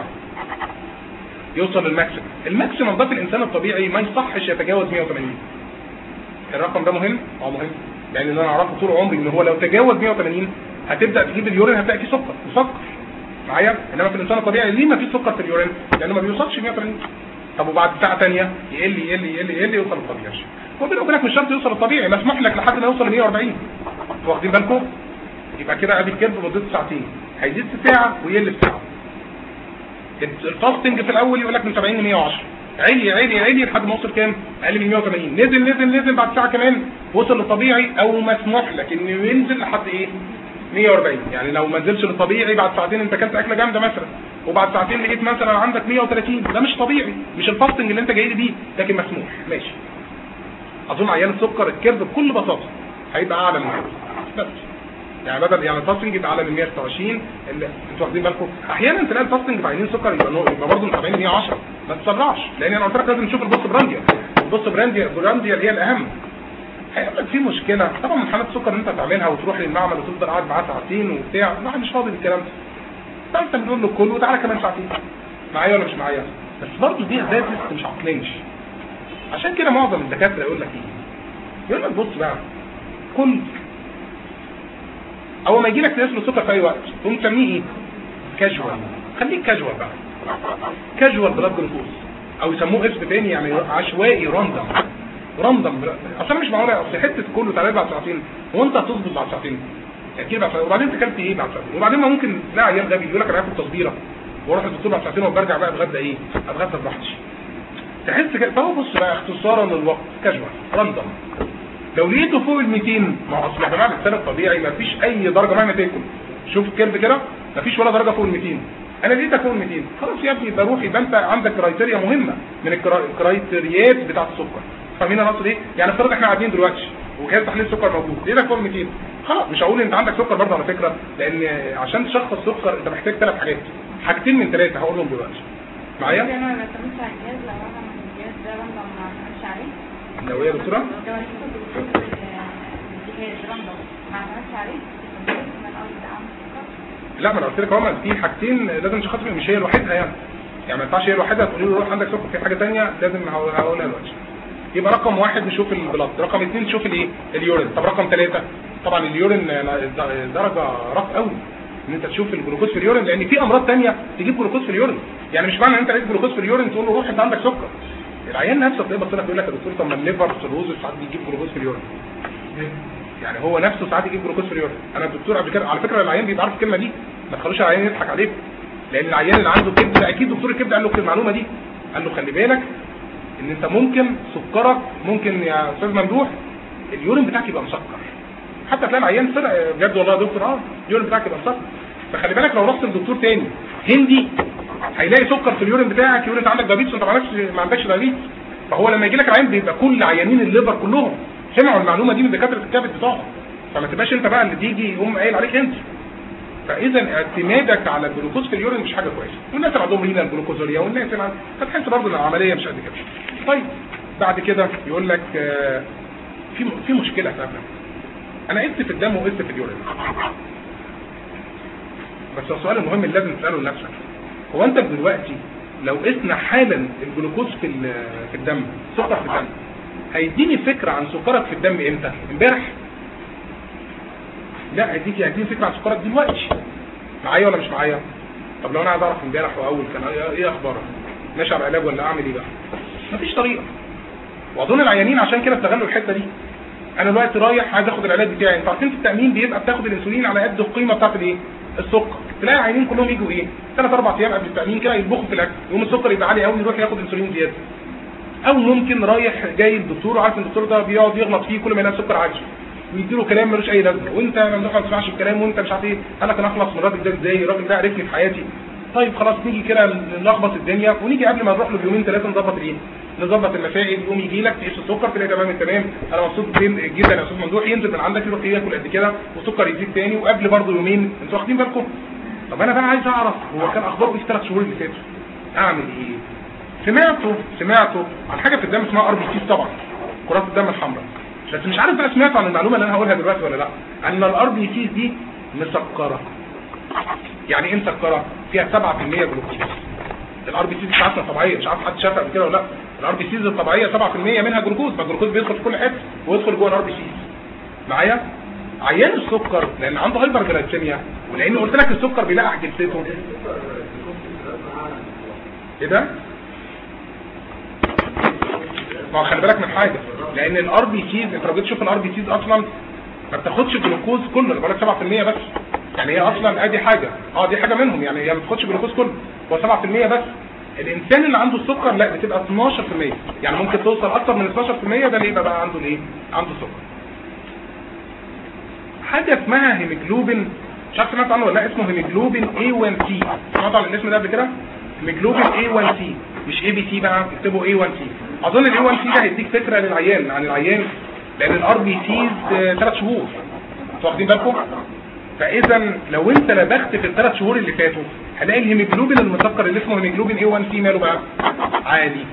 يوصل للماكسيمم الماكسيمم ده في الانسان الطبيعي ما يصحش يتجاوز 180 الرقم ده مهم اه مهم لان اللي انا اعرفه طول عمري ان هو لو تجاوز 180 هتبدا تجيب اليورين هتلاقي فيه سكر مسكر معايا انما في الانسان الطبيعي ليه ما فيش سكر في اليورين لانه ما بيوصلش 180 طب وبعد ساعه ثانيه يقل يقل يقل يقل يوصل للطبيعي وبينه وبينك مش شرط يوصل للطبيعي مسموح لك لحد ما يوصل ل 140 انتوا واخدين بالكم يبقى كده ادي الكيرف مدته ساعتين هيزيد في ساعه ويقل في ساعه الفاستنج في الاول يقول لك من 70 ل 110 عالي عالي عالي لحد ما وصل كام؟ اقل من 180 نزل نزل نزل بعد ساعه كمان وصل للطبيعي او مسموح لك انه ينزل لحد ايه؟ 140 يعني لو ما نزلش للطبيعي بعد ساعتين انت اكلت اكله جامده مثلا وبعد ساعتين لقيت مثلا عندك 130 ده مش طبيعي مش الفاستنج اللي انت جاي لي بيه لكن مسموح ماشي اظن عيان السكر الكيرف بكل بساطه هيبقى اعلى من كده بس يعني بدل يعني الفاستنج يبقى اعلى من 126 اللي انتوا واخدين بالكم احيانا تلاقي الفاستنج في عينين سكر يبقى نوع يبقى برضه من 70 ل 110 ما تسرعش لان انا قلت لك لازم نشوف البوست برانديا البوست برانديا برانديا اللي هي الاهم هيقول لك في مشكله طبعا امتحانات السكر اللي انت هتعملها وتروح للمعمل وتفضل قاعد معاه ساعتين وبتاع الواحد مش فاضي بالكلام ده فانت بتقول له كل وتعالى كمان ساعتين معايا ولا مش معايا بس برضه دي ازاي مش عقلينش عشان كده معظم الدكاتره يقول لك ايه يقول لك بص بقى كل اول ما يجي لك تقيس له سكر في اي وقت تقوم تسميه ايه كاجوال خليك كاجوال بقى كاجوال بلاد جلوكوز او يسموه اسم تاني يعني عشوائي راندم راندم اصل مش معقوله اصل حته كله تعالى بعد ساعتين هو انت هتظبط بعد ساعتين اكيد بعد ساعتين وبعدين انت اكلت ايه بعد ساعتين وبعدين ما ممكن تلاقي عيال غبي يقول لك انا هاكل تصبيره واروح للدكتور بعد ساعتين وبرجع بقى اتغدى ايه اتغدى براحتي تحس كده فهو بص بقى اختصارا للوقت كاجوال راندم لو لقيته فوق ال 200 ما هو اصل يا جماعه الانسان الطبيعي ما فيش اي درجه مهما تاكل شوف الكيرف كده ما فيش ولا درجه فوق ال 200 انا لقيتك فوق ال 200 خلاص يا ابني بروح يبقى انت عندك كرايتيريا مهمه من الكرايتيريات بتاعه السكر فاهمين انا اقصد ايه؟ يعني افترض احنا قاعدين دلوقتي وجهاز تحليل السكر موجود لقيتك فوق ال 200 خلاص مش هقول انت عندك سكر برضه على فكره لان عشان تشخص سكر انت محتاج ثلاث حاجات حاجتين من ثلاثه هقولهم دلوقتي معايا؟ انا ما اعتمدش على الجهاز لو انا من الجهاز ده رمضان ما اعتمدش عليه لو ايه يا دكتوره؟ لو انا كنت بشوف الجهاز رمضان ما اعتمدش عليه من اول عام لا ما انا قلت لك اهو في حاجتين لازم تشخص فيهم مش هي لوحدها يعني يعني ما ينفعش هي لوحدها تقولي له روح عندك سكر في حاجه ثانيه لازم هقولها دلوقتي يبقى رقم واحد نشوف البلاد رقم اثنين نشوف الايه اليورين طب رقم ثلاثة طبعا اليورين درجه رف قوي ان انت تشوف الجلوكوز في اليورين لان في امراض ثانيه تجيب جلوكوز في اليورين يعني مش معنى ان انت لقيت جلوكوز في اليورين تقول له روح انت عندك سكر العيان نفسه تلاقيه بص لك يقول لك يا دكتور طب ما الليفر سيروز ساعات بيجيب جلوكوز في اليورين يعني هو نفسه ساعات يجيب جلوكوز في اليورين انا الدكتور قبل كده على فكره العيان بيبقى عارف الكلمه دي ما تخلوش العيان يضحك عليك لان العيان اللي عنده كبد ده اكيد دكتور الكبد قال له المعلومه دي قال له خلي بالك ان انت ممكن سكرك ممكن يا استاذ ممدوح اليورين بتاعك يبقى مسكر حتى تلاقي العيان طلع بجد والله يا دكتور اه اليورين بتاعك يبقى مسكر فخلي بالك لو رحت لدكتور تاني هندي هيلاقي سكر في اليورين بتاعك يقول انت عندك دايابيتس وانت ما عندكش ما عندكش دايابيتس فهو لما يجي لك العيان بيبقى كل عيانين الليفر كلهم سمعوا المعلومه دي من دكاتره الكبد بتوعهم فما تبقاش انت بقى اللي تيجي يقوم قايل عليك انت فاذا اعتمادك على الجلوكوز في اليورين مش حاجه كويسه والناس اللي عندهم رينا الجلوكوزوريا والناس اللي عندهم فتحس برضه ان العمليه مش قد كده طيب بعد كده يقول لك آه، في في مشكله فعلا انا قست في الدم وقست في اليورين بس السؤال المهم اللي لازم تساله لنفسك هو انت دلوقتي لو قسنا حالا الجلوكوز في ال- في الدم سكر في الدم هيديني فكره عن سكرك في الدم امتى امبارح لا هيديك هيديني فكره عن سكرك دلوقتي معايا ولا مش معايا طب لو انا عايز اعرف امبارح واول كان ايه إيه اخبارك ماشي على علاج ولا اعمل ايه بقى مفيش طريقه واظن العيانين عشان كده استغلوا الحته دي انا دلوقتي رايح عايز اخد العلاج بتاعي انتوا عارفين في التامين بيبقى بتاخد الانسولين على قد القيمه بتاعت الايه السكر تلاقي العيانين كلهم يجوا ايه ثلاث اربع ايام قبل التامين كده يطبخوا في الاكل يقوم السكر يبقى عالي قوي يروح ياخد انسولين زياده او ممكن رايح جاي الدكتور وعارف ان الدكتور ده بيقعد يغلط فيه كل ما يلاقي سكر عالي ويديله كلام ملوش اي لازمه وانت يا ممدوح ما تسمعش الكلام وانت مش عارف ايه قال لك انا اخلص من الراجل ده ازاي الراجل ده عرفني في حياتي طيب خلاص نيجي كده نلخبط الدنيا ونيجي قبل ما نروح له بيومين ثلاثه نظبط الايه نظبط المسائل يقوم يجي لك تقيس السكر تلاقي تمام التمام انا مبسوط جدا يا استاذ ممدوح ينزل من عندك يروح ياكل قد كده والسكر يزيد تاني وقبل برضه يومين انتوا واخدين بالكم طب انا بقى عايز اعرف هو كان اخباره ايه في الثلاث شهور اللي فاتوا اعمل ايه سمعته سمعته عن حاجه في الدم اسمها ار بي سي طبعا كرات الدم الحمراء بس مش عارف بقى سمعت عن المعلومه اللي انا هقولها دلوقتي ولا لا ان الار بي سي دي مسكره يعني ايه مسكره فيها 7% جلوكوز الار بي سي دي ساعتنا طبيعيه مش عارف حد شافها قبل كده ولا لا الار بي سيز الطبيعيه 7% منها جلوكوز ما الجلوكوز بيدخل في كل حته ويدخل جوه الار بي سيز معايا عيان السكر لان عنده هايبر جلايسيميا ولان قلت لك السكر بيلقح جلسته ايه ده ما هو خلي بالك من حاجه لان الار بي سيز انت لو جيت تشوف الار بي سيز اصلا ما بتاخدش جلوكوز كله انا بقول لك 7% بس يعني هي اصلا ادي حاجه اه دي حاجه منهم يعني هي ما بتاخدش جلوكوز كله هو 7% بس الانسان اللي عنده السكر لا بتبقى 12% يعني ممكن توصل اكتر من 12% ده اللي يبقى بقى عنده الايه عنده سكر حاجه اسمها هيموجلوبين مش عارف سمعت عنه ولا لا اسمه هيموجلوبين A1C سمعت عن الاسم ده قبل كده هيموجلوبين A1C مش اي بي سي بقى اكتبوا A1C اظن الاي 1 سي ده هيديك فكره للعيان عن العيان لان الار بي سيز ثلاث شهور انتوا واخدين بالكم فاذا لو انت لبخت في الثلاث شهور اللي فاتوا هلاقي الهيموجلوبين المسكر اللي اسمه هيموجلوبين اي 1 سي ماله بقى عالي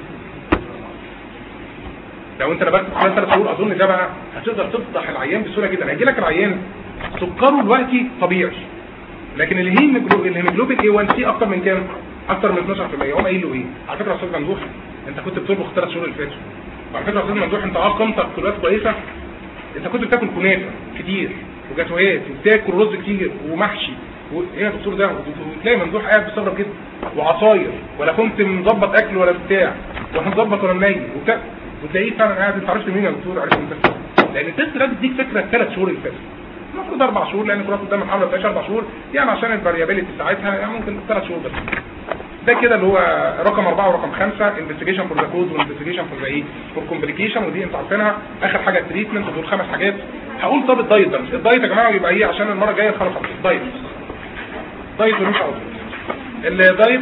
لو انت لبخت في خلال ثلاث شهور اظن ده بقى هتقدر تفضح العيان بسهوله جدا هيجي لك العيان سكره دلوقتي طبيعي لكن الهيموجلوبين اي 1 سي اكتر من كام؟ اكتر من 12% يقوم قايل له ايه؟ على فكره يا استاذ ممدوح انت كنت بتطبخ الثلاث شهور اللي فاتوا وعلى فكره يا استاذ ممدوح انت اه قيمتك دلوقتي كويسه انت كنت بتاكل كنافه كتير وجاتوهات وبتاكل رز كتير ومحشي و... ايه يا دكتور ده وتلاقي ممدوح قاعد بيستغرب جدا وعصاير ولا كنت مظبط اكل ولا بتاع ولا مظبط ولا منيل وبتاع وتلاقيه فعلا قاعد انت عرفت مين يا دكتور عرفت انت لان التست ده بيديك فكره الثلاث شهور اللي فاتوا المفروض اربع شهور لان كرات الدم الحمراء بتعيش اربع شهور يعني عشان الفاريابيلتي بتاعتها يعني ممكن ثلاث شهور بس ده كده اللي هو رقم أربعة ورقم خمسة انفستيجيشن فور ذا كوز وانفستيجيشن فور ذا ايه فور كومبليكيشن ودي انتوا عارفينها اخر حاجه التريتمنت ودول خمس حاجات هقول طب الدايت ده الدايت يا جماعه يبقى ايه عشان المره الجايه خلاص الدايت دايت ملوش عوض الدايت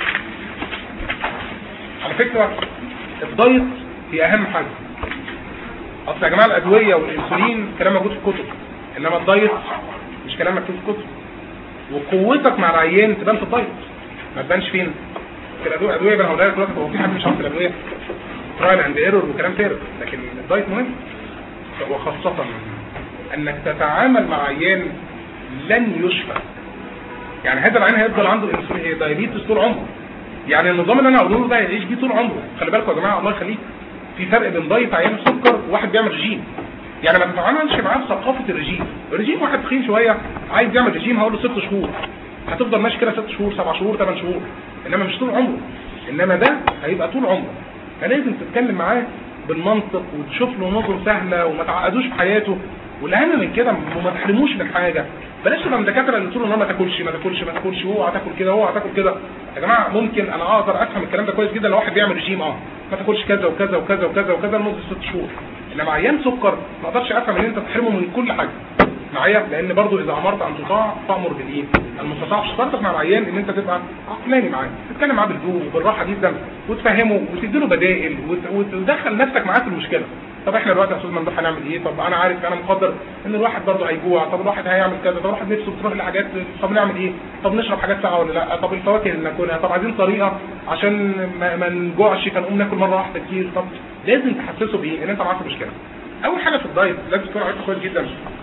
على فكره الدايت هي اهم حاجه اصل يا جماعه الادويه والانسولين كلام موجود في الكتب انما الدايت مش كلام مكتوب في الكتب وقوتك مع العيان تبان في الدايت ما تبانش فين في الادويه الادويه بقى هقولها لك دلوقتي هو في حد مش عارف الادويه ترايل اند ايرور وكلام فارغ لكن الدايت مهم وخاصه انك تتعامل مع عيان لن يشفى يعني هذا العيان هيفضل عنده دايابيتس طول عمره يعني النظام اللي انا هقوله له ده هيعيش بيه طول عمره خلي بالكم يا جماعه الله يخليك في فرق بين دايت عيان السكر وواحد بيعمل رجيم يعني ما تتعاملش معاه بثقافه الرجيم الرجيم واحد تخين شويه عايز يعمل رجيم هقول له ست شهور هتفضل ماشي كده ست شهور سبع شهور ثمان شهور انما مش طول عمره انما ده هيبقى طول عمره فلازم تتكلم معاه بالمنطق وتشوف له نظر سهله وما تعقدوش في حياته والاهم من كده وما تحرموش من حاجه بلاش تبقى من الدكاتره اللي تقولوا ان ما تاكلش ما تاكلش ما تاكلش اوعى تاكل كده اوعى تاكل كده يا جماعه ممكن انا اقدر افهم الكلام ده كويس جدا لو واحد بيعمل رجيم اه ما تاكلش كذا وكذا وكذا وكذا وكذا لمده ست شهور انما عيان سكر ما اقدرش افهم ان انت تحرمه من كل حاجه معايا لان برضو اذا امرت ان تطاع فامر بالايه المستطاع شرطك مع العيان ان انت تبقى عقلاني معاه تتكلم معاه بالذوق وبالراحه جدا وتفهمه وتدي له بدائل وتدخل نفسك معاه في المشكله طب احنا دلوقتي يا استاذ ممدوح هنعمل ايه طب انا عارف انا مقدر ان الواحد برضه هيجوع طب الواحد هيعمل كذا طب الواحد نفسه بتروح لحاجات طب نعمل ايه طب نشرب حاجات ساقعه ولا لا طب الفواكه اللي ناكلها طب عايزين طريقه عشان ما, ما نجوعش فنقوم ناكل مره واحده كتير طب لازم تحسسه بايه ان انت معاك مشكله اول حاجه في الدايت لازم تكون عارف كويس جدا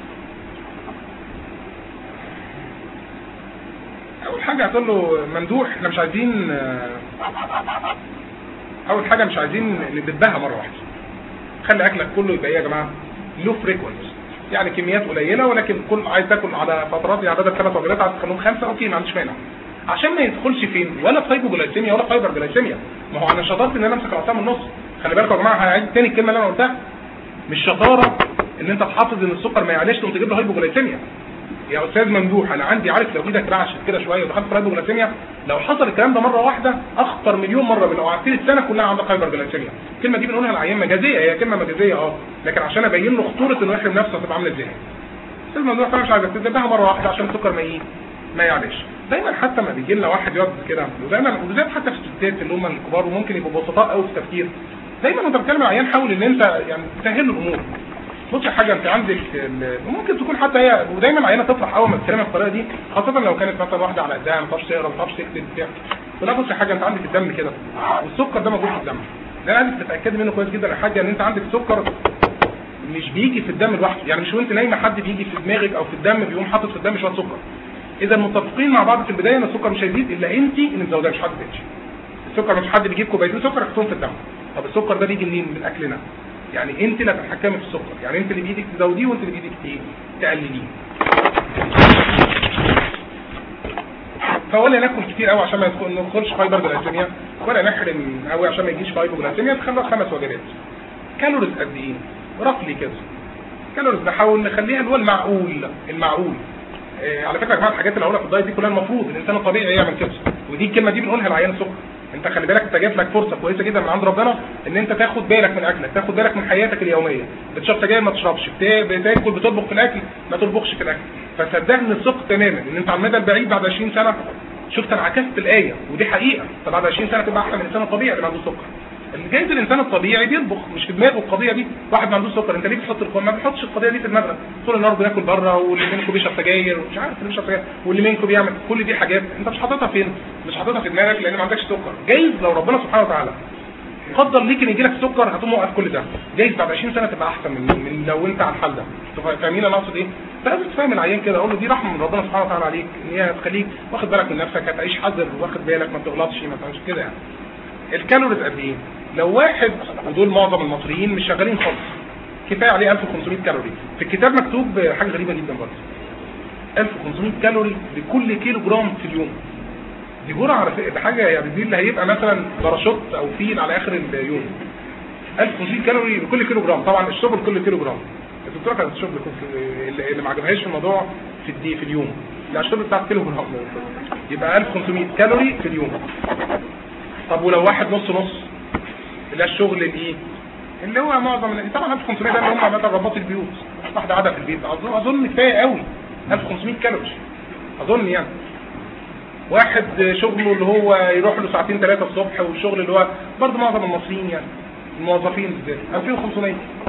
اول حاجه هتقول له ممدوح احنا مش عايزين اول حاجه مش عايزين ندبها مره واحده خلي اكلك كله يبقى ايه يا جماعه لو فريكونس يعني كميات قليله ولكن كل عايز تاكل على فترات يعني بدل ثلاث وجبات عايز تخليهم خمسه اوكي ما عنديش مانع عشان ما يدخلش فين ولا في هايبوجلايسيميا ولا فايبر جلايسيميا ما هو انا شطرت ان انا امسك العصا من النص خلي بالكم يا جماعه هعيد تاني الكلمه اللي انا قلتها مش شطاره ان انت تحافظ ان السكر ما يعلاش تقوم تجيب له هايبوجلايسيميا يا استاذ ممدوح انا عندي عارف لو ايدك رعشت كده شويه ودخلت في هايبوجلايسيميا لو حصل الكلام ده مره واحده اخطر مليون مره من لو قعدت لي السنه كلها عندك هايبوجلايسيميا الكلمه دي بنقولها للعيان مجازيه هي كلمه مجازيه اه لكن عشان ابين له خطوره انه يحرم نفسه هتبقى عامله ازاي استاذ ممدوح انا مش عايزك تذبحها مره واحده عشان السكر ما ايه ما يعلاش دايما حتى ما بيجي لنا واحد يقعد كده ودايما وبالذات حتى في الستات اللي هم الكبار وممكن يبقوا بسطاء قوي في التفكير دايما وانت بتكلم مع عيان حاول ان انت يعني تسهل له الامور بص يا حاجه انت عندك ال- وممكن تكون حتى هي ودايما العيانه تفرح اول ما تتكلم بالطريقه دي خاصه لو كانت مثلا واحده على قدها ما تعرفش تقرا ما تعرفش تكتب بتاع تقول لها بص يا حاجه انت عندك الدم كده والسكر ده موجود في الدم ده انا عايزك تتاكدي منه كويس جدا يا حاجه ان انت عندك سكر مش بيجي في الدم لوحده يعني مش وانت نايمه حد بيجي في دماغك او في الدم بيقوم حاطط في الدم شويه سكر اذا متفقين مع بعض في البدايه ان السكر مش هيزيد الا انت اللي مزوداه مش حد تاني السكر مش حد بيجيب كوبايتين سكر يحطهم في الدم طب السكر ده بيجي منين من اكلنا يعني انت اللي هتتحكمي في السكر يعني انت اللي بايدك تزوديه وانت اللي بايدك ايه تقلليه فولا ناكل كتير قوي عشان ما يدخل- ما ندخلش فايبر جلايسيميا ولا نحرم قوي عشان ما يجيش فايبر جلايسيميا تخلص خمس وجبات كالوريز قد ايه رفلي كده كالوريز نحاول نخليها اللي هو المعقول المعقول آه على فكره يا جماعه الحاجات اللي هقولها في الدايت دي كلها المفروض الانسان الطبيعي يعمل كده ودي الكلمه دي بنقولها لعيان السكر انت خلي بالك انت جات لك فرصه كويسه جدا من عند ربنا ان انت تاخد بالك من اكلك تاخد بالك من حياتك اليوميه بتشرب سجاير ما تشربش بتا- بتاكل بتطبخ في الاكل ما تطبخش في الاكل فصدقني ثق تماما ان انت على المدى البعيد بعد 20 سنه شفت انا عكست الايه ودي حقيقه فبعد 20 سنه تبقى احسن من الانسان الطبيعي اللي عنده سكر جايز الانسان الطبيعي بيطبخ مش في دماغه القضيه دي واحد ما عندوش سكر انت ليه بتحط القضيه ما بتحطش القضيه دي في دماغك طول النهار بناكل بره واللي منكم بيشرب سجاير ومش عارف اللي بيشرب سجاير واللي منكم بيعمل كل دي حاجات انت مش حاططها فين مش حاططها في دماغك لان ما عندكش سكر جايز لو ربنا سبحانه وتعالى قدر ليك ان يجيلك سكر هتقوم موقف كل ده جايز بعد 20 سنه تبقى احسن من, من لو انت على الحال ده انتوا فاهمين انا اقصد ايه فلازم تفهم العيان كده اقول له دي رحمه من ربنا سبحانه وتعالى عليك ان هي هتخليك واخد بالك من نفسك هتعيش حذر واخد بالك ما تغلطش ما تعملش كده يعني الكالوريز قد ايه لو واحد ودول معظم المصريين مش شغالين خالص كفايه عليه 1500 كالوري في الكتاب مكتوب حاجه غريبه جدا برضه 1500 كالوري لكل كيلو جرام في اليوم دي جرعه على فكره ده حاجه يعني دي اللي هيبقى مثلا باراشوت او فيل على اخر اليوم 1500 كالوري لكل كيلو جرام طبعا الشغل كل كيلو جرام الدكتوره كانت الشغل اللي اللي ما عجبهاش في الموضوع في الدي في اليوم لا الشغل بتاع كيلو جرام يبقى 1500 كالوري في اليوم طب ولو واحد نص نص اللي هو الشغل الايه اللي هو معظم ال- طبعا 1500 ده اللي هم مثلا رباط البيوت واحده قاعده في البيت اظن اظن كفايه قوي 1500 كالوري اظن يعني واحد شغله اللي هو يروح له ساعتين ثلاثه الصبح والشغل اللي هو برضه معظم المصريين يعني الموظفين بالذات 2500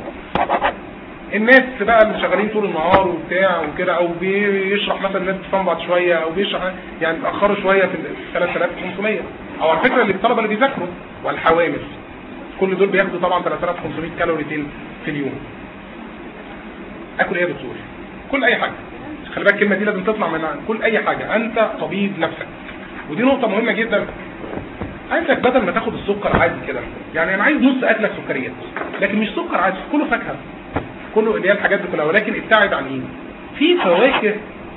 الناس بقى اللي شغالين طول النهار وبتاع وكده او بيشرح مثلا الناس بتفهم بعض شويه او بيشرح يعني بيأخروا شويه في ال 3500 او على فكره اللي الطلبه اللي بيذاكروا والحوامل كل دول بياخدوا طبعا 3500 كالوري في في اليوم اكل ايه يا دكتور كل اي حاجه خلي بالك الكلمه دي لازم تطلع من كل اي حاجه انت طبيب نفسك ودي نقطه مهمه جدا عايزك بدل ما تاخد السكر عادي كده يعني انا عايز نص اكلك سكريات لكن مش سكر عادي كله فاكهه كله اللي هي الحاجات دي كلها ولكن ابتعد عن ايه في فواكه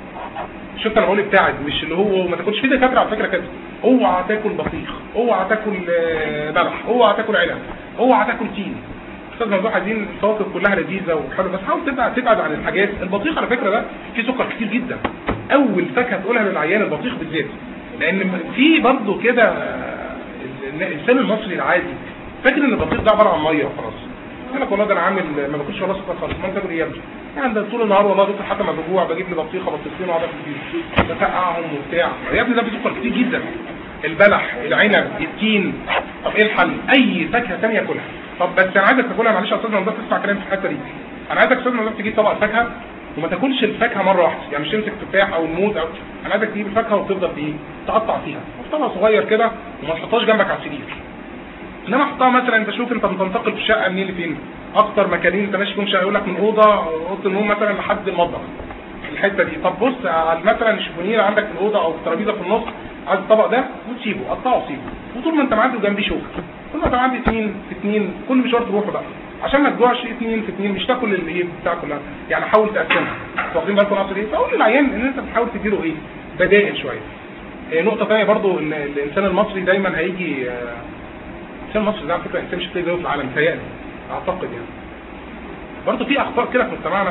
شفت انا بقول ابتعد مش اللي هو ما تاكلش في دكاتره على فكره كده اوعى تاكل بطيخ اوعى تاكل آه، بلح اوعى تاكل عنب اوعى تاكل تين استاذ ممدوح عايزين الفواكه كلها لذيذه وحلوه بس حاول تبعد تبعد عن الحاجات البطيخ على فكره ده فيه سكر كتير جدا اول فاكهه تقولها للعيان البطيخ بالذات لان في برضه كده آه، الانسان المصري العادي فاكر ان البطيخ ده عباره عن ميه وخلاص يقول لك والله ده انا عامل ما باكلش ولا سكر خالص ما انت تاكل ايه يا ابني؟ يعني ده طول النهار والله دكتور حتى ما بجوع بجيب لي بطيخه بطيختين واقعد اكل فيهم بفقعهم وبتاع يا ابني ده فيه سكر كتير جدا البلح العنب التين طب ايه الحل؟ اي فاكهه ثانيه كلها طب بس انا عايزك تاكلها معلش يا استاذ ممدوح تسمع كلام في الحته دي انا عايزك يا استاذ ممدوح تجيب طبق فاكهه وما تاكلش الفاكهه مره واحده يعني مش تمسك تفاح او الموز او انا عايزك تجيب الفاكهه وتفضل ايه تقطع فيها في طبق صغير كده وما تحطهاش جنبك على السرير انما حطها مثلا انت شوف انت بتنتقل في الشقه منين لفين اكتر مكانين انت ماشي فيهم شقه يقول لك من اوضه اوضه النوم مثلا لحد المطبخ الحته دي طب بص على مثلا الشوفونير عندك في الاوضه او الترابيزه في النص عايز الطبق ده وتسيبه قطعه وسيبه وطول ما انت معدي وجنبيه شوك طول ما انت معدي اثنين في اثنين كل مشوار تروحه بقى عشان ما تجوعش اثنين في اثنين مش تاكل الايه بتاع كلها يعني حاول تقسمها واخدين بالكم اقصد ايه فاقول للعيان ان انت بتحاول تديله ايه بدائل شويه إيه نقطه ثانيه برضو ان الانسان المصري دايما هيجي آه، الانسان المصري ده على فكره انسان مش هتلاقي زيه في العالم متهيألي اعتقد يعني برضه في اخطاء كده في مجتمعنا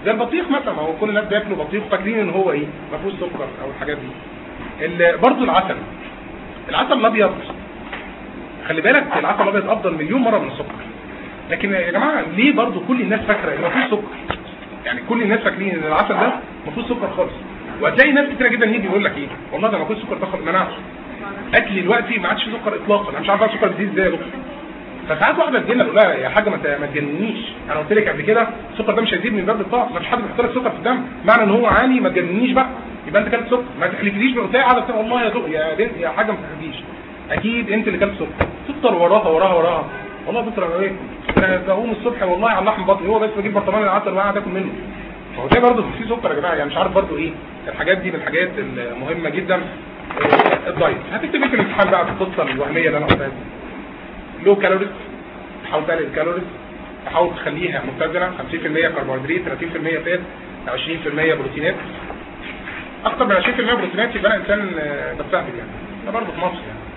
زي البطيخ مثلا ما هو كل الناس بياكلوا بطيخ فاكرين ان هو ايه ما فيهوش سكر او الحاجات دي ال- برضو العسل العسل الابيض خلي بالك العسل الابيض افضل مليون مره من السكر لكن يا جماعه ليه برضو كل الناس فاكره ان ما فيهوش سكر يعني كل الناس فاكرين ان العسل ده ما فيهوش سكر خالص وهتلاقي ناس كتيره جدا يجي يقول لك ايه والله ده ما فيهوش سكر تاخد مناعه اكلي دلوقتي ما عادش فيه سكر اطلاقا انا مش عارف بقى السكر بيزيد ازاي يا دكتور فساعات واحده تجي لنا تقول لها يا حاجه ما ت- ما تجننيش انا قلت لك قبل كده السكر ده مش هيزيد من باب الطاقه ما فيش حد بيحط لك سكر في الدم معنى ان هو عالي ما تجننيش بقى يبقى انت كلت سكر ما تحلفليش بقى قاعده تقول والله يا دكتور يا بنت يا حاجه ما تحلفليش اكيد انت اللي كلت سكر تفطر وراها وراها وراها والله يا دكتور انا ايه انا بقوم الصبح والله على اللحم بطني هو بس بجيب برطمان العسل وقاعد اكل منه هو ده برضه في سكر يا جماعه يعني مش عارف برضه ايه الحاجات دي من الحاجات المهمه جدا آه، الدايت هتكتب ايه في الامتحان بقى في القصه الوهميه اللي انا قلتها دي لو كالوريز تحاول تقلل الكالوريز تحاول تخليها متزنه 50% كربوهيدرات 30% فات 20% بروتينات اكتر من 20% بروتينات يبقى انا انسان آه، بستهبل يعني ده برضه في مصر يعني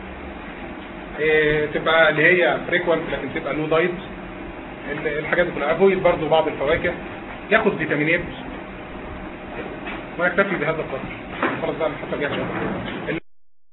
إيه، تبقى اللي هي فريكوانت لكن تبقى نو دايت ال- الحاجات دي كلها افويد برضه بعض الفواكه ياخد فيتامينات ونكتفي بهذا القدر خلاص بقى الحصه الجايه إن شاء الله.